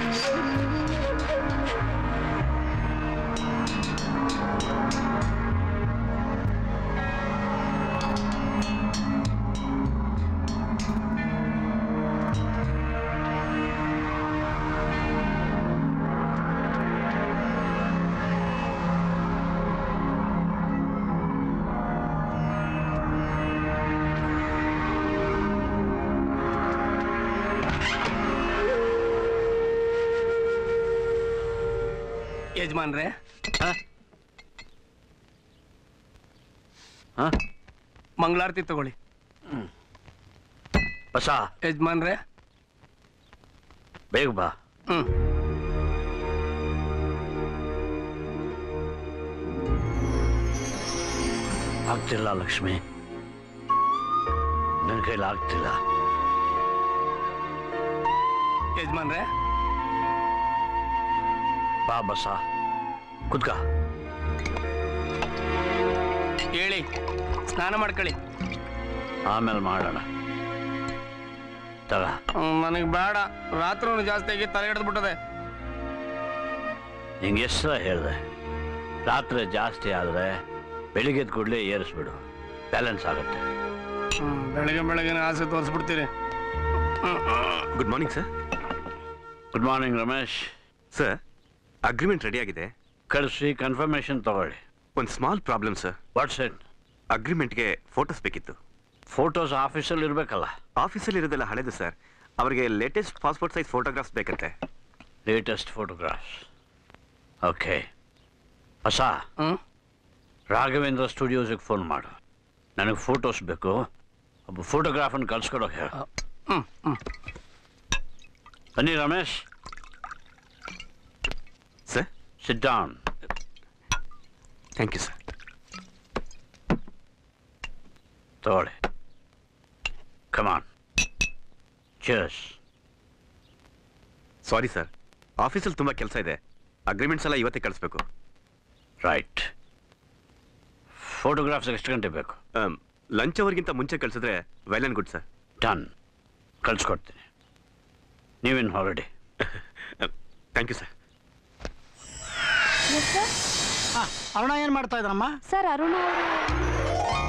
ಯಜಮಾನ್ರೆ ಮಂಗಳಾರತಿ ತಗೊಳ್ಳಿ ಬಸ ಯಜಮಾನ್ರೆ ಬೇಗ ಬಾ ಹ್ಮ್ ಆಗ್ತಿಲ್ಲ ಲಕ್ಷ್ಮಿ ನನ್ನ ಕೈಲಿ ಆಗ್ತಿಲ್ಲ ಯಜಮಾನ್ರೆ ಬಾ ಬಸ ಕುತ್ಕ ಹೇಳಿ ಸ್ನಾನ ಮಾಡ್ಕೊಳ್ಳಿ ಆಮೇಲೆ ಮಾಡೋಣ ತಗ ನನಗೆ ಬೇಡ ರಾತ್ರಿ ಜಾಸ್ತಿ ಆಗಿ ತಲೆ ಹಿಡಿದ್ಬಿಟ್ಟದೆ ನಿಂಗೆ ಎಷ್ಟು ಸಲ ಹೇಳಿದೆ ರಾತ್ರಿ ಜಾಸ್ತಿ ಆದರೆ ಬೆಳಿಗ್ಗೆ ಕೂಡಲೇ ಏರಿಸ್ಬಿಡು ಬ್ಯಾಲೆನ್ಸ್ ಆಗುತ್ತೆ ಹ್ಮ್, ಬೆಳಗ್ಗೆ ಬೆಳಗ್ಗೆ ಆಸೆ ತೋರಿಸ್ಬಿಡ್ತೀರಿ good morning sir good morning Ramesh sir agreement ready ಆಗಿದೆ ಕಳಿಸಿ ಕನ್ಫರ್ಮೇಷನ್ ತಗೊಳ್ಳಿ ಒಂದು small problem sir what's it ಅಗ್ರಿಮೆಂಟ್ಗೆ ಫೋಟೋಸ್ ಬೇಕಿತ್ತು ಫೋಟೋಸ್ ಆಫೀಸಲ್ಲಿ ಇರಬೇಕಲ್ಲ ಆಫೀಸಲ್ಲಿ ಇರೋದೆಲ್ಲ ಹಳೇದು ಸರ್ ಅವರಿಗೆ ಲೇಟೆಸ್ಟ್ ಪಾಸ್ಪೋರ್ಟ್ ಸೈಜ್ ಫೋಟೋಗ್ರಾಫ್ಸ್ ಬೇಕಂತೆ ಲೇಟೆಸ್ಟ್ ಫೋಟೋಗ್ರಾಫ್ಸ್ ಓಕೆ ಹೊಸ ಹ್ಮ್ ರಾಘವೇಂದ್ರ ಸ್ಟುಡಿಯೋಸಿಗೆ ಫೋನ್ ಮಾಡು ನನಗೆ ಫೋಟೋಸ್ ಬೇಕು ಒಬ್ಬ ಫೋಟೋಗ್ರಾಫರ್ನ ಕಳ್ಸ್ಕೊಡೋಕೆ ಹೇಳು ಹ್ಮ್ ಹ್ಮ್ ಬನ್ನಿ Ramesh sir sit down thank you sir ತಗೊಳ್ಳಿ ಕಮಾನ್ ಚರ್ಸ್ ಸಾರಿ ಸರ್ ಆಫೀಸಲ್ಲಿ ತುಂಬ ಕೆಲಸ ಇದೆ ಅಗ್ರಿಮೆಂಟ್ಸ್ ಎಲ್ಲ ಇವತ್ತೇ ಕಳಿಸ್ಬೇಕು ರೈಟ್ ಫೋಟೋಗ್ರಾಫ್ಸ್ ಎಷ್ಟು ಗಂಟೆ ಬೇಕು ಲಂಚ್ ಅವರ್ಗಿಂತ ಮುಂಚೆ ಕಳಿಸಿದ್ರೆ well and good sir done ಕಳ್ಸ್ಕೊಡ್ತೀನಿ ನೀವೇನು ಹೊರಡಿ ಥ್ಯಾಂಕ್ ಯು ಸರ್ ಅರುಣ ಏನ್ ಮಾಡ್ತಾ ಇದ್ರಮ್ಮ ಸರ್ ಅರುಣ ಅವರು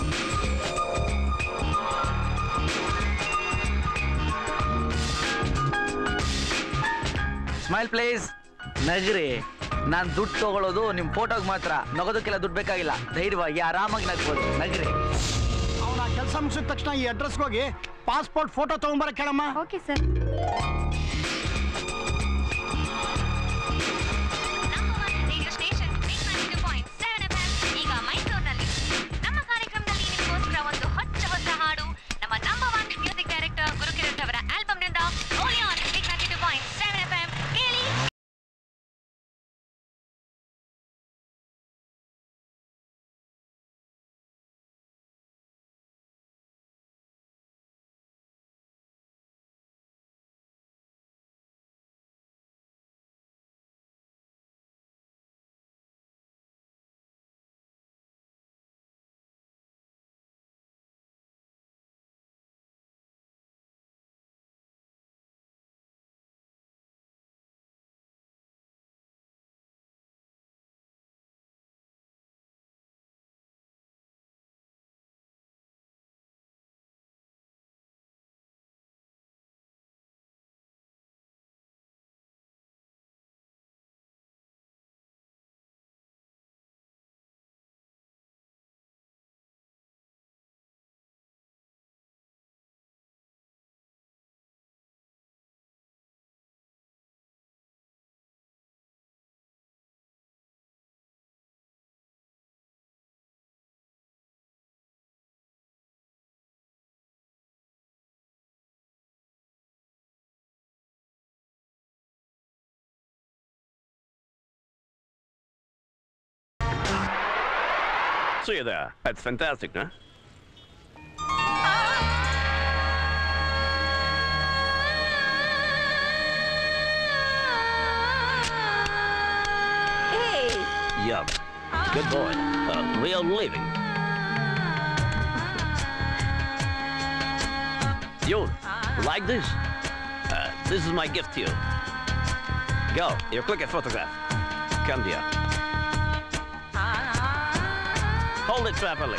ಸ್ಮೈಲ್ ಪ್ಲೇಸ್ ನಗ್ರಿ ನಾನು ದುಡ್ಡು ತಗೊಳ್ಳೋದು ನಿಮ್ಮ ಫೋಟೋಗೆ ಮಾತ್ರ ನಗೋದಕ್ಕೆಲ್ಲ ದುಡ್ಡು ಬೇಕಾಗಿಲ್ಲ ಧೈರ್ಯವಾಗಿ ಆರಾಮಾಗಿ ನಗ್ಬೋದು ನಗ್ರಿ ಅವನ ಕೆಲಸ ಮುಗಿಸಿದ ತಕ್ಷಣ ಈ ಅಡ್ರೆಸ್ಗೆ ಹೋಗಿ ಪಾಸ್ಪೋರ್ಟ್ ಫೋಟೋ ತಗೊಂಬರ ಕೇಳಮ್ಮ okay sir radio station point seven F ಈಗ ಮೈಸೂರಿನಲ್ಲಿ ನಮ್ಮ ಕಾರ್ಯಕ್ರಮದಲ್ಲಿ ನಿಮಗೋಸ್ಕರ ಒಂದು ಹೊಚ್ಚ ಹೊಸ ಹಾಡು ನಮ್ಮ number one music director Gurukiran ಅವರ ಆಲ್ಬಮ್ನಿಂದ ಓಲಿ on Big ninety two point seven F M ಕೇಳಿ So you're there. That's fantastic, huh? Yeah. Good boy. Uh, real living. You like this? Uh, this is my gift to you. Go, you click a photograph. Come here. Hold it properly.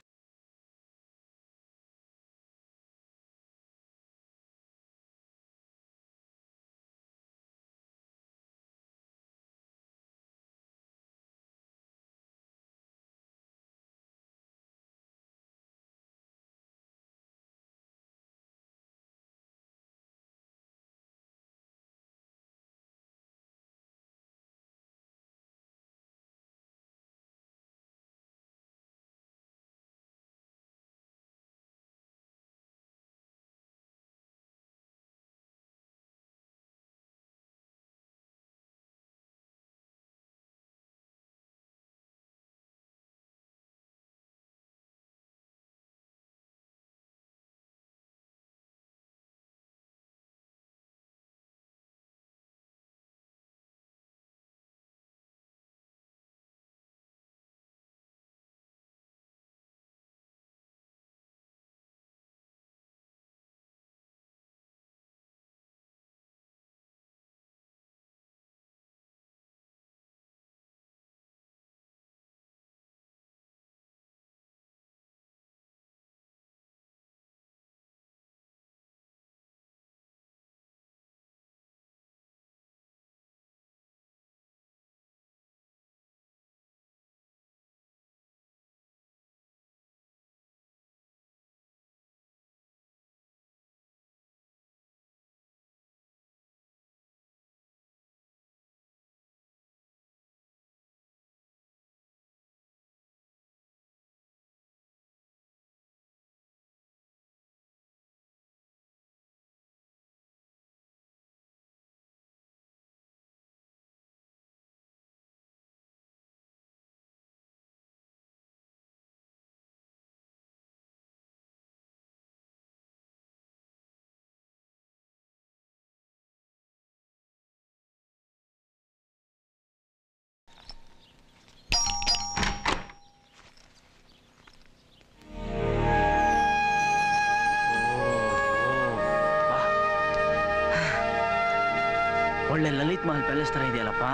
ಒಳ್ಳೆ Lalit Mahal palace ತರ ಇದೆಯಲ್ಲಪ್ಪ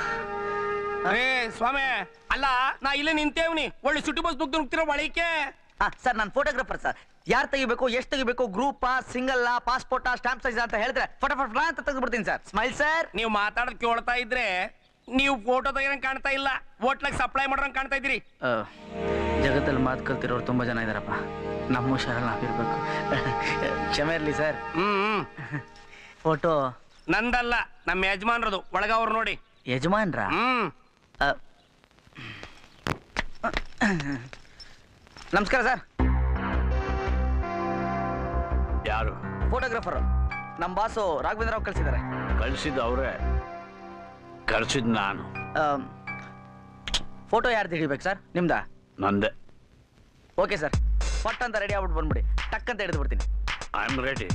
ರೇ ಸ್ವಾಮಿ ಅಲ್ಲ ನಾ ಇಲ್ಲೇ ನಿಂತೇವ್ನಿ ಒಳ್ಳೆ city bus ದುಗ್ದು ನುಗ್ತಿರೋ ಒಳಕ್ಕೆ sir ನಾನು photographer sir ಯಾರು ತೆಗಿಬೇಕು ಎಷ್ಟು ತೆಗಿಬೇಕು ಗ್ರೂಪಾ ಸಿಂಗಲ್ ಪಾಸ್ಪೋರ್ಟ್ ಸ್ಟಾಂಪ್ ಸೈಜ್ ಅಂತ ಹೇಳಿದ್ರೆ ಫಟೋ ಫಟ ಅಂತ ತೆಗೆದ್ಬಿಡ್ತೀನಿ ಸರ್ ಸ್ಮೈಲ್ ಸರ್ ನೀವು ಮಾತಾಡೋದ್ ಕೇಳ್ತಾ ಇದ್ರೆ ನೀವು ಫೋಟೋ ತೆಗಿರಂಗ್ ಕಾಣ್ತಾ ಇಲ್ಲ ಹೋಟ್ಲಾಗ ಸಪ್ಲೈ ಮಾಡೋರಂಗ್ ಕಾಣ್ತಾ ಇದ್ರಿ ಜಗತ್ತಲ್ಲಿ ಮಾತು ಕಲ್ತಿರೋರು ತುಂಬಾ ಜನ ಇದಾರಪ್ಪ ನಮ್ಮ ಹುಷಾರಲ್ಲಿ ನಾವಿರ್ಬೇಕು ಕ್ಷಮೆ ಇರಲಿ ಸರ್ ಹ್ಮ್ ಹ್ಮ್ ಫೋಟೋ ನಂದಲ್ಲ ನಮ್ಮ ಯಜಮಾನ್ರದು ಒಳಗ ಅವ್ರು ನೋಡಿ ಯಜಮಾನ್ರ ಹ್ಮ್ ನಮಸ್ಕಾರ ಸರ್ ಯಾರು ಫೋಟೋಗ್ರಾಫರ್ ನಮ್ಮ ಬಾಸು ರಾಘವೇಂದ್ರ ರಾವ್ ಕಳಿಸಿದ್ದಾರೆ ಕಳ್ಸಿದ್ದು ಅವರೇ ಕಳ್ಸಿದ್ ನಾನು ಫೋಟೋ ಯಾರು ಹಿಡಿಬೇಕು ಸರ್ ನಿಮ್ದಾ ನಂದೆ ಓಕೆ ಸರ್ ಪಟ್ ಅಂತ ರೆಡಿ ಆಗ್ಬಿಟ್ಟು ಬಂದ್ಬಿಡಿ ಟಕ್ ಅಂತ ಹಿಡಿದು ಬಿಡ್ತೀನಿ I am ready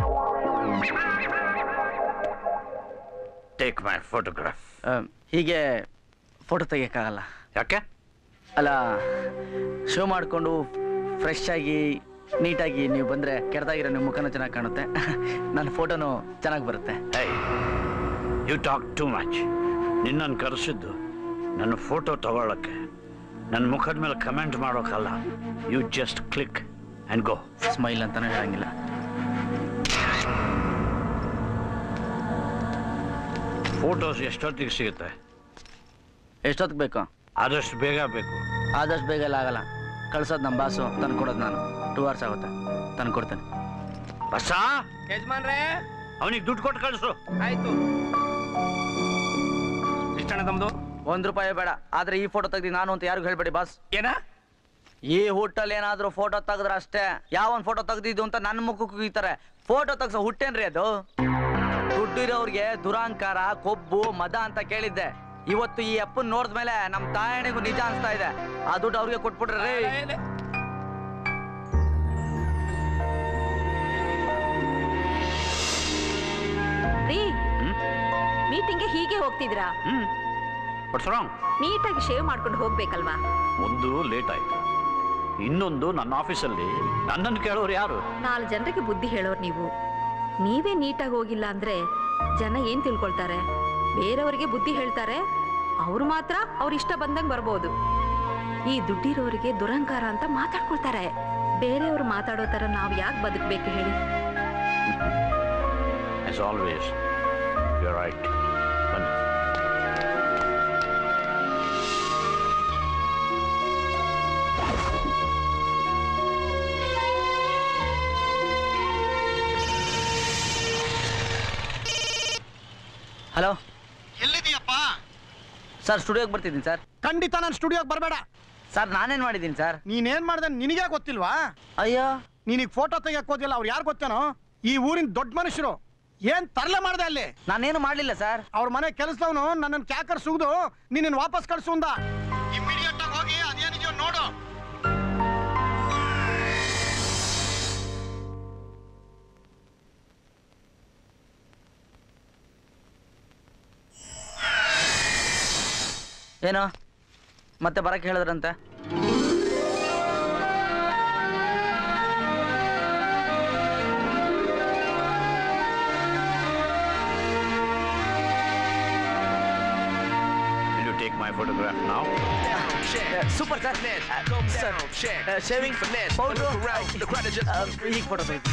take my photograph ಆ, ಹೀಗೆ ಫೋಟೋ ತೆಗಿಯೋಕ್ಕಾಗಲ್ಲ ಯಾಕೆ ಅಲ್ಲ ಶೋ ಮಾಡಿಕೊಂಡು ಫ್ರೆಶ್ ಆಗಿ ನೀಟಾಗಿ ನೀವು ಬಂದರೆ ಕೆಡ್ದಾಗಿರೋ ನಿಮ್ಮ ಮುಖನೂ ಚೆನ್ನಾಗಿ ಕಾಣುತ್ತೆ ನನ್ನ ಫೋಟೋನು ಚೆನ್ನಾಗಿ ಬರುತ್ತೆ hey you talk too much ನಿನ್ನನ್ನು ಕರೆಸಿದ್ದು ನನ್ನ ಫೋಟೋ ತಗೊಳ್ಳೋಕ್ಕೆ ನನ್ನ ಮುಖದ ಮೇಲೆ ಕಮೆಂಟ್ ಮಾಡೋಕ್ಕಲ್ಲ you just click and go smile ಅಂತಾನೆ ಹೇಳಂಗಿಲ್ಲ ಫೋಟೋಸ್ ಎಷ್ಟೊತ್ತಿಗೆ ಸಿಗುತ್ತೆ ಎಷ್ಟೊತ್ತಿಗೆ ಬೇಕು ಆದಷ್ಟು ಬೇಗ ಬೇಕು ಆದಷ್ಟು ಬೇಗ ಎಲ್ಲ ಆಗಲ್ಲ ಕಳ್ಸೋದು ನಮ್ಮ ಬಾಸು ತಂದು ಕೊಡೋದು ನಾನು ಟೂ ಅವರ್ಸ್ ಆಗುತ್ತೆ ತಂದು ಕೊಡ್ತೇನೆ ಬಸ್ಸ ಯಜಮಾನ್ರೇ ಅವನಿಗೆ ದುಡ್ಡು ಕೊಟ್ಟು ಕಳಿಸು ಆಯ್ತು ಎಷ್ಟಣ್ಣ ತಮ್ದು ಒಂದು ರೂಪಾಯಿ ಬೇಡ ಆದರೆ ಈ ಫೋಟೋ ತೆಗ್ದು ನಾನು ಅಂತ ಯಾರಿಗೂ ಹೇಳ್ಬೇಡಿ ಬಾಸ್ ಏನ ಈ ಹುಟ್ಟಲ್ಲಿ ಏನಾದರೂ ಫೋಟೋ ತೆಗೆದ್ರೆ ಅಷ್ಟೇ ಯಾವನ್ ಫೋಟೋ ತೆಗ್ದಿದ್ದು ಅಂತ ನನ್ನ ಮುಖಕ್ಕೆ ಕುಗಿತಾರೆ ಫೋಟೋ ತೆಗ್ಸೋ ಹುಟ್ಟೇನ್ರಿ ಅದು ದುಡ್ಡಿರೋರ್ಗೆ ದುರಾಂಕಾರ ಕೊಬ್ಬು ಮದ ಅಂತ ಕೇಳಿದ್ದೆ ಇವತ್ತು ಈ ಅಪ್ಪನ್ ನೋಡಿದ್ಮೇಲೆ ನಮ್ಮ ತಾಯಣಿಗೂ ನಿಜ ಅನ್ಸ್ತಾ ಇದೆ ಆ ದುಡ್ಡು ಅವ್ರಿಗೆ ಕೊಟ್ಬಿಡ್ರಿ ರೀ ರೀ ಹ್ಮ್ ಮೀಟಿಂಗ್ಗೆ ಹೀಗೆ ಹೋಗ್ತಿದ್ರಾ ಹ್ಮ್ ಬಟ್ಸ್ ರಾಂಗ್ ನೀಟಾಗಿ ಶೇವ್ ಮಾಡ್ಕೊಂಡು ಹೋಗ್ಬೇಕಲ್ವಾ ಒಂದು ಲೇಟ್ ಆಯ್ತು ಇನ್ನೊಂದು ನನ್ನ ಆಫೀಸಲ್ಲಿ ನನ್ನನ್ನು ಕೇಳೋರು ಯಾರು ನಾಲ್ಕು ಜನರಿಗೆ ಬುದ್ಧಿ ಹೇಳೋರು ನೀವು ನೀವೇ ನೀಟಾಗಿ ಹೋಗಿಲ್ಲ ಅಂದ್ರೆ ಜನ ಏನ್ ತಿಳ್ಕೊಳ್ತಾರೆ ಬೇರೆಯವರಿಗೆ ಬುದ್ಧಿ ಹೇಳ್ತಾರೆ ಅವ್ರು ಮಾತ್ರ ಅವ್ರ ಇಷ್ಟ ಬಂದಂಗ್ ಬರ್ಬೋದು ಈ ದುಡ್ಡಿರೋರಿಗೆ ದುರಂಕಾರ ಅಂತ ಮಾತಾಡ್ಕೊಳ್ತಾರೆ ಬೇರೆಯವ್ರು ಮಾತಾಡೋ ತರ ನಾವ್ ಯಾಕೆ ಬದುಕ್ಬೇಕು ಹೇಳಿ As always, you're right. ಬನ್ನಿ ಹಲೋ ಎಲ್ಲಿದೀಯಪ್ಪ ಸರ್ ಸ್ಟುಡಿಯೋಗೆ ಬರ್ತಿದ್ದೀನಿ ಸರ್ ಖಂಡಿತ ನಾನು ಸ್ಟುಡಿಯೋಗೆ ಬರಬೇಡ ಸರ್ ನಾನೇನು ಮಾಡಿದ್ದೀನಿ ಸರ್ ನೀನೇನ್ ಮಾಡ್ದೆ ನಿನಗೆ ಗೊತ್ತಿಲ್ವಾ ಅಯ್ಯೋ ನೀನಿಗ್ ಫೋಟೋ ತೆಗಿಯಕ್ ಹೋದಿಲ್ಲ ಅವ್ರು ಯಾರು ಗೊತ್ತೇನೋ ಈ ಊರಿನ ದೊಡ್ಡ ಮನುಷ್ಯರು ಏನ್ ತರಲೆ ಮಾಡ್ದೆ ಅಲ್ಲಿ ನಾನೇನು ಮಾಡಲಿಲ್ಲ ಸರ್ ಅವ್ರ ಮನೆ ಕೆಲಸದವನು ನನ್ನನ್ನು ಕ್ಯಾಕರ್ ಸುಗ್ದು ನಿನ್ನ ವಾಪಸ್ ಕಳ್ಸು ಅಂದ ಇಮಿಡಿಯೇಟ್ ಆಗಿ ಹೋಗಿ ಅದೇನಿದೆಯೋ ನೋಡು ಏನೋ ಮತ್ತೆ ಬರಕ್ಕೆ ಹೇಳಿದ್ರಂತೆ Will you take my photograph now? Super sir sir shaving powder ಈಗ ಫೋಟೋ ತೆಗಿತೀನಿ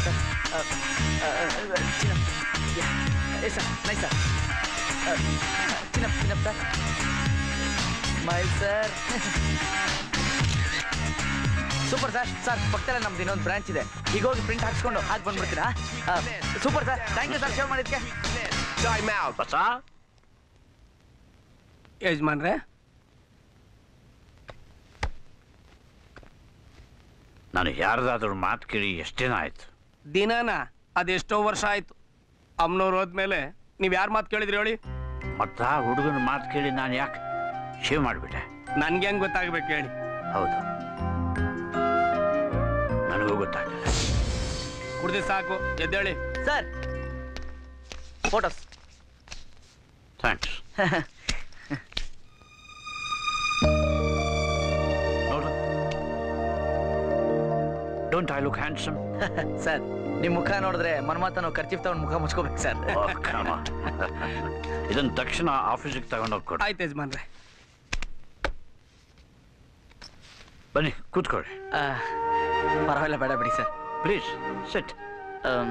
sir nice sir chin up chin up sir smile sir super sir sir ಪಕ್ಕದಲ್ಲೇ ನಮ್ದು ಇನ್ನೊಂದು ಬ್ರಾಂಚ್ ಇದೆ ಈಗ ಹೋಗಿ ಪ್ರಿಂಟ್ ಹಾಕ್ಸ್ಕೊಂಡು ಹಾಕಿ ಬಂದ್ಬಿಡ್ತೀರಾ super sir thank you sir shave ಮಾಡಿದ್ಕೆ ಬಸ ಯಜಮಾನ್ರೆ ನಾನು ಯಾರ್ದಾದ್ರೂ ಮಾತು ಕೇಳಿ ಎಷ್ಟೇನ ಆಯ್ತು ದಿನಾನ ಅದೆಷ್ಟೋ ವರ್ಷ ಆಯ್ತು ಅಮ್ಮನವ್ರು ಹೋದ್ಮೇಲೆ ನೀವ್ ಯಾರ್ ಮಾತು ಕೇಳಿದ್ರಿ ಹೇಳಿ ಮತ್ತ ಆ ಹುಡುಗನ ಮಾತು ಕೇಳಿ ನಾನು ಯಾಕೆ ಶೇವ್ ಮಾಡಿಬಿಟ್ಟೆ ನನ್ಗೆ ಹೆಂಗ್ ಗೊತ್ತಾಗ್ಬೇಕು ಹೇಳಿ ಹೌದು ನನಗೂ ಗೊತ್ತಾಗಲಿಲ್ಲ ಕುಡ್ದಿ ಸಾಕು ಎದ್ದೇಳಿ ಸರ್ ಫೋಟೋಸ್ ಥ್ಯಾಂಕ್ಸ್ ನೋಡು don't I look handsome sir ನಿಮ್ಮ ಮುಖ ನೋಡಿದ್ರೆ ಮನ್ಮಾತನ ಖರ್ಚಿಫ್ ತಗೊಂಡು ಮುಖ ಮುಚ್ಕೋಬೇಕು ಸರ್ ಇದನ್ನ ತಕ್ಷಣ ಆಫೀಸಿಗೆ ತಗೊಂಡೋಗಿ ಕೊಡಿ ಆಯ್ತು ಯಜಮಾನ್ರೆ ಬನ್ನಿ ಕೂತ್ಕೊಳ್ಳಿ ಆ, ಪರವಾಗಿಲ್ಲ ಬೇಡ ಬಿಡಿ ಸರ್ ಪ್ಲೀಸ್ ಸಿಟ್ ಆಮ್,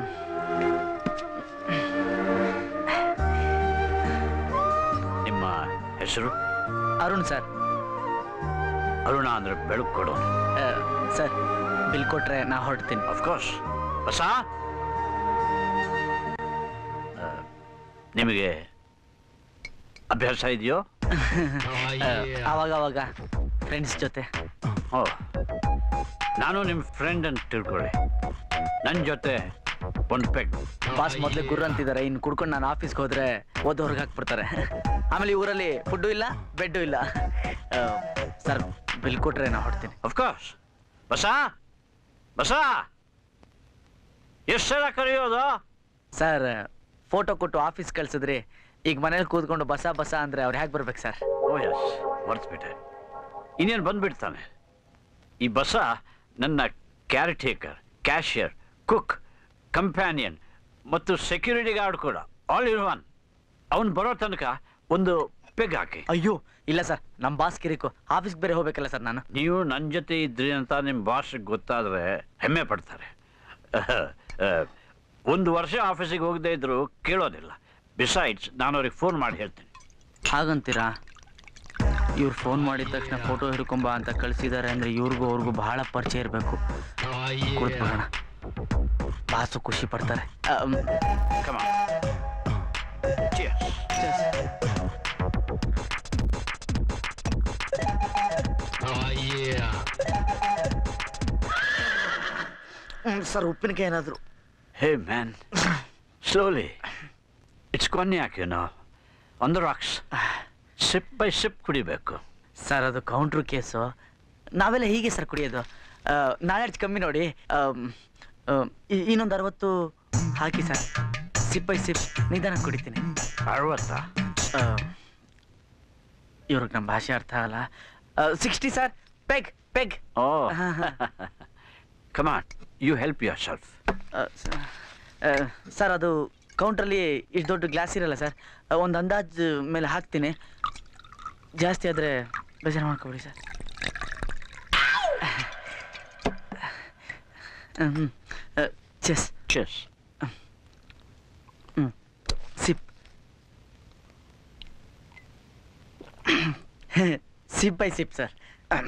ನಿಮ್ಮ ಹೆಸರು ಅರುಣ್ ಸರ್ ಅರುಣ ಅಂದ್ರೆ ಬೆಳಕು ಕೊಡೋನು ಆ, ಸರ್ ಬಿಲ್ ಕೊಟ್ರೆ ನಾ ಹೊರಡ್ತೀನಿ ಅಫ್ಕೋರ್ಸ್ ಹೊಸ ನಿಮಗೆ ಅಭ್ಯಾಸ ಇದೆಯೋ ಆ, ಆವಾಗ ಅವಾಗ ಫ್ರೆಂಡ್ಸ್ ಜೊತೆ ಓ ನಾನು ನಿಮ್ಮ ಫ್ರೆಂಡ್ ಅಂತ ತಿಳ್ಕೊಳ್ಳಿ ನನ್ನ ಜೊತೆ ಒಂದು ಪೆಗ್ ಬಾಸ್ ಮೊದಲೇ ಗುರು ಅಂತಿದ್ದಾರೆ ಇನ್ನು ಕುಡ್ಕೊಂಡು ನಾನು ಆಫೀಸ್ಗೆ ಹೋದ್ರೆ ಓದೋರ್ಗೆ ಹಾಕ್ಬಿಡ್ತಾರೆ ಆಮೇಲೆ ಈ ಊರಲ್ಲಿ ಫುಡ್ಡು ಇಲ್ಲ ಬೆಡ್ಡು ಇಲ್ಲ ಆ, ಸರ್ ಬಿಲ್ ಕೊಟ್ರೆ ನಾ ಹೊರಡ್ತೀನಿ ಅಫ್ಕೋರ್ಸ್ ಬಸ ಬಸ ಎಷ್ಟು ಸಲ ಕರೆಯೋದು ಸರ್ ಫೋಟೋ ಕೊಟ್ಟು ಆಫೀಸ್ ಕಳ್ಸಿದ್ರಿ ಈಗ ಮನೇಲಿ ಕೂತ್ಕೊಂಡು ಬಸ ಬಸ ಅಂದ್ರೆ ಅವ್ರು ಹೇಗೆ ಬರ್ಬೇಕು ಸರ್ ಓ ಎಸ್ ಮರ್ತ್ಬಿಟ್ಟೆ ಇನ್ನೇನು ಬಂದ್ಬಿಡ್ತಾನೆ ಈ ಬಸ ನನ್ನ caretaker cashier cook companion ಮತ್ತು ಸೆಕ್ಯೂರಿಟಿ ಗಾರ್ಡ್ ಕೂಡ ಆಲ್ ಇನ್ ಒನ್ ಅವನು ಬರೋ ತನಕ ಒಂದು ಪೆಗ್ ಹಾಕಿ ಅಯ್ಯೋ ಇಲ್ಲ ಸರ್ ನಮ್ಮ ಬಾಸ್ ಕಿರಿಕು ಆಫೀಸ್ಗೆ ಬೇರೆ ಹೋಗ್ಬೇಕಲ್ಲ ಸರ್ ನಾನು ನೀವು ನನ್ನ ಜೊತೆ ಇದ್ರಿ ಅಂತ ನಿಮ್ಮ ಬಾಸ್ಗೆ ಗೊತ್ತಾದರೆ ಹೆಮ್ಮೆ ಪಡ್ತಾರೆ ಒಂದು ವರ್ಷ ಆಫೀಸಿಗೆ ಹೋಗದೇ ಇದ್ರು ಕೇಳೋದಿಲ್ಲ ಬಿಸೈಡ್ಸ್ ನಾನು ಅವ್ರಿಗೆ ಫೋನ್ ಮಾಡಿ ಹೇಳ್ತೀನಿ ಹಾಗಂತೀರಾ ಇವ್ರು ಫೋನ್ ಮಾಡಿದ ತಕ್ಷಣ ಫೋಟೋ ಹಿಡ್ಕೊಂಬ ಅಂತ ಕಳಿಸಿದ್ದಾರೆ ಅಂದ್ರೆ ಇವ್ರಿಗೂ ಅವ್ರಿಗೂ ಬಹಳ ಪರಿಚಯ ಇರಬೇಕು ಕುಳಿತುಕೊಳ್ಳೋಣ ಬಾಸು ಖುಷಿ ಪಡ್ತಾರೆ um, Come on. Cheers. Hmm, sir ಉಪ್ಪಿನಕಾಯಿ ಏನಾದ್ರು Hey man, slowly. It's cognac, you know. On the rocks. Sip by sip ಕುಡಿಬೇಕು ಸರ್ ಅದು ಕೌಂಟ್ರು ಕೇಸು ನಾವೆಲ್ಲ ಹೀಗೆ ಸರ್ ಕುಡಿಯೋದು ಆ, ನಾಳೆ ಕಮ್ಮಿ ನೋಡಿ ಆಮ್, ಆಮ್, ಇ- ಇನ್ನೊಂದು ಅರವತ್ತು ಹಾಕಿ ಸರ್ ಸಿಪ್ ಬೈ ಸಿಪ್ ನಿಧಾನ ಕುಡಿತೀನಿ ಅರವತ್ತಾ ಇವ್ರಿಗೆ ನಮ್ಮ ಭಾಷೆ ಅರ್ಥ ಆಗಲ್ಲ sixty sir peg peg oh come on you help yourself sir ಅದು ಕೌಂಟ್ರಲ್ಲಿ ಇಷ್ಟು ದೊಡ್ಡ ಗ್ಲಾಸ್ ಇರಲ್ಲ ಸರ್ ಒಂದು ಅಂದಾಜು ಮೇಲೆ ಹಾಕ್ತೀನಿ ಜಾಸ್ತಿ ಆದರೆ ಬೇಜಾರು ಮಾಡ್ಕೊಬಿಡಿ ಸರ್ ಹ್ಞೂ ಚೆಸ್ ಚೆಸ್ ಹ್ಞೂ SIP SIP by SIP sir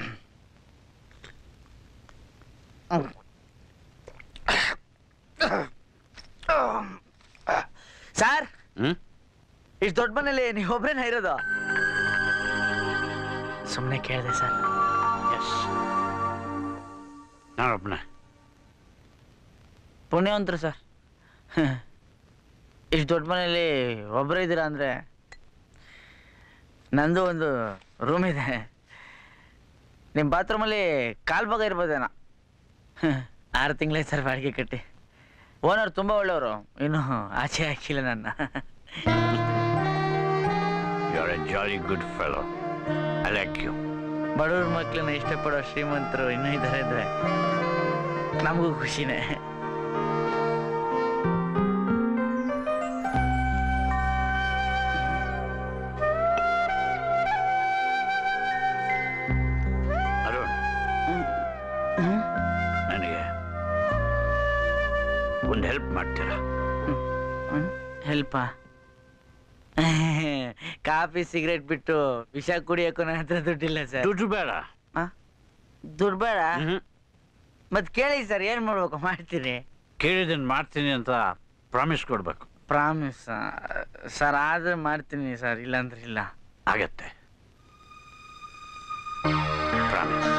sir ಹ್ಞೂ ಇಷ್ಟು ದೊಡ್ಡ ಮನೇಲಿ ನೀವು ಒಬ್ರೇನ ಇರೋದು ಸುಮ್ಮನೆ ಕೇಳಿದೆ ಸರ್ ಎಸ್ ನಾನೊಬ್ಬನೇ ಪುಣ್ಯವಂತರು ಸರ್ ಇಷ್ಟು ದೊಡ್ಡ ಮನೇಲಿ ಒಬ್ಬರೇ ಇದ್ದೀರಾ ಅಂದರೆ ನಂದು ಒಂದು ರೂಮ್ ಇದೆ ನಿಮ್ಮ ಬಾತ್ರೂಮಲ್ಲಿ ಕಾಲು ಭಾಗ ಇರ್ಬೋದೇನೋ ಆರು ತಿಂಗಳೇ ಸರ್ ಬಾಡಿಗೆ ಕಟ್ಟಿ ಓನರ್ ತುಂಬ ಒಳ್ಳೆಯವರು ಇನ್ನೂ ಆಚೆ ಹಾಕಿಲ್ಲ ನನ್ನ you are a jolly good fellow I like you ಬಡವ್ರ ಮಕ್ಕಳನ್ನ ಇಷ್ಟಪಡೋ ಶ್ರೀಮಂತರು ಇನ್ನೂ ಇದ್ದಾರೆ ಅಂದರೆ ನಮಗೂ ಖುಷಿನೇ ಅರುಣ್ ನನಗೆ ಒಂದು ಹೆಲ್ಪ್ ಮಾಡ್ತೀರಾ ಹೆಲ್ಪಾ ಕಾಫಿ ಸಿಗರೇಟ್ ಬಿಟ್ಟು ವಿಷ ಕುಡಿಯೋಕ್ಕೂ ನನ್ನ ಹತ್ರ ದುಡ್ಡಿಲ್ಲ ಸರ್ ದುಡ್ಡು ಬೇಡ ದುಡ್ಡು ಬೇಡ ಮ್ಹೂ. ಮತ್ತೆ ಕೇಳಿ ಸರ್ ಏನು ಮಾಡ್ಬೇಕು ಮಾಡ್ತೀನಿ ಕೇಳಿದ್ದನ್ನು ಮಾಡ್ತೀನಿ ಅಂತ ಪ್ರಾಮಿಸ್ ಕೊಡಬೇಕು ಪ್ರಾಮಿಸ್ ಸರ್ ಆದ್ರೆ ಮಾಡ್ತೀನಿ ಸರ್ ಇಲ್ಲಾಂದ್ರೆ ಇಲ್ಲ ಆಗತ್ತೆ ಪ್ರಾಮಿಸ್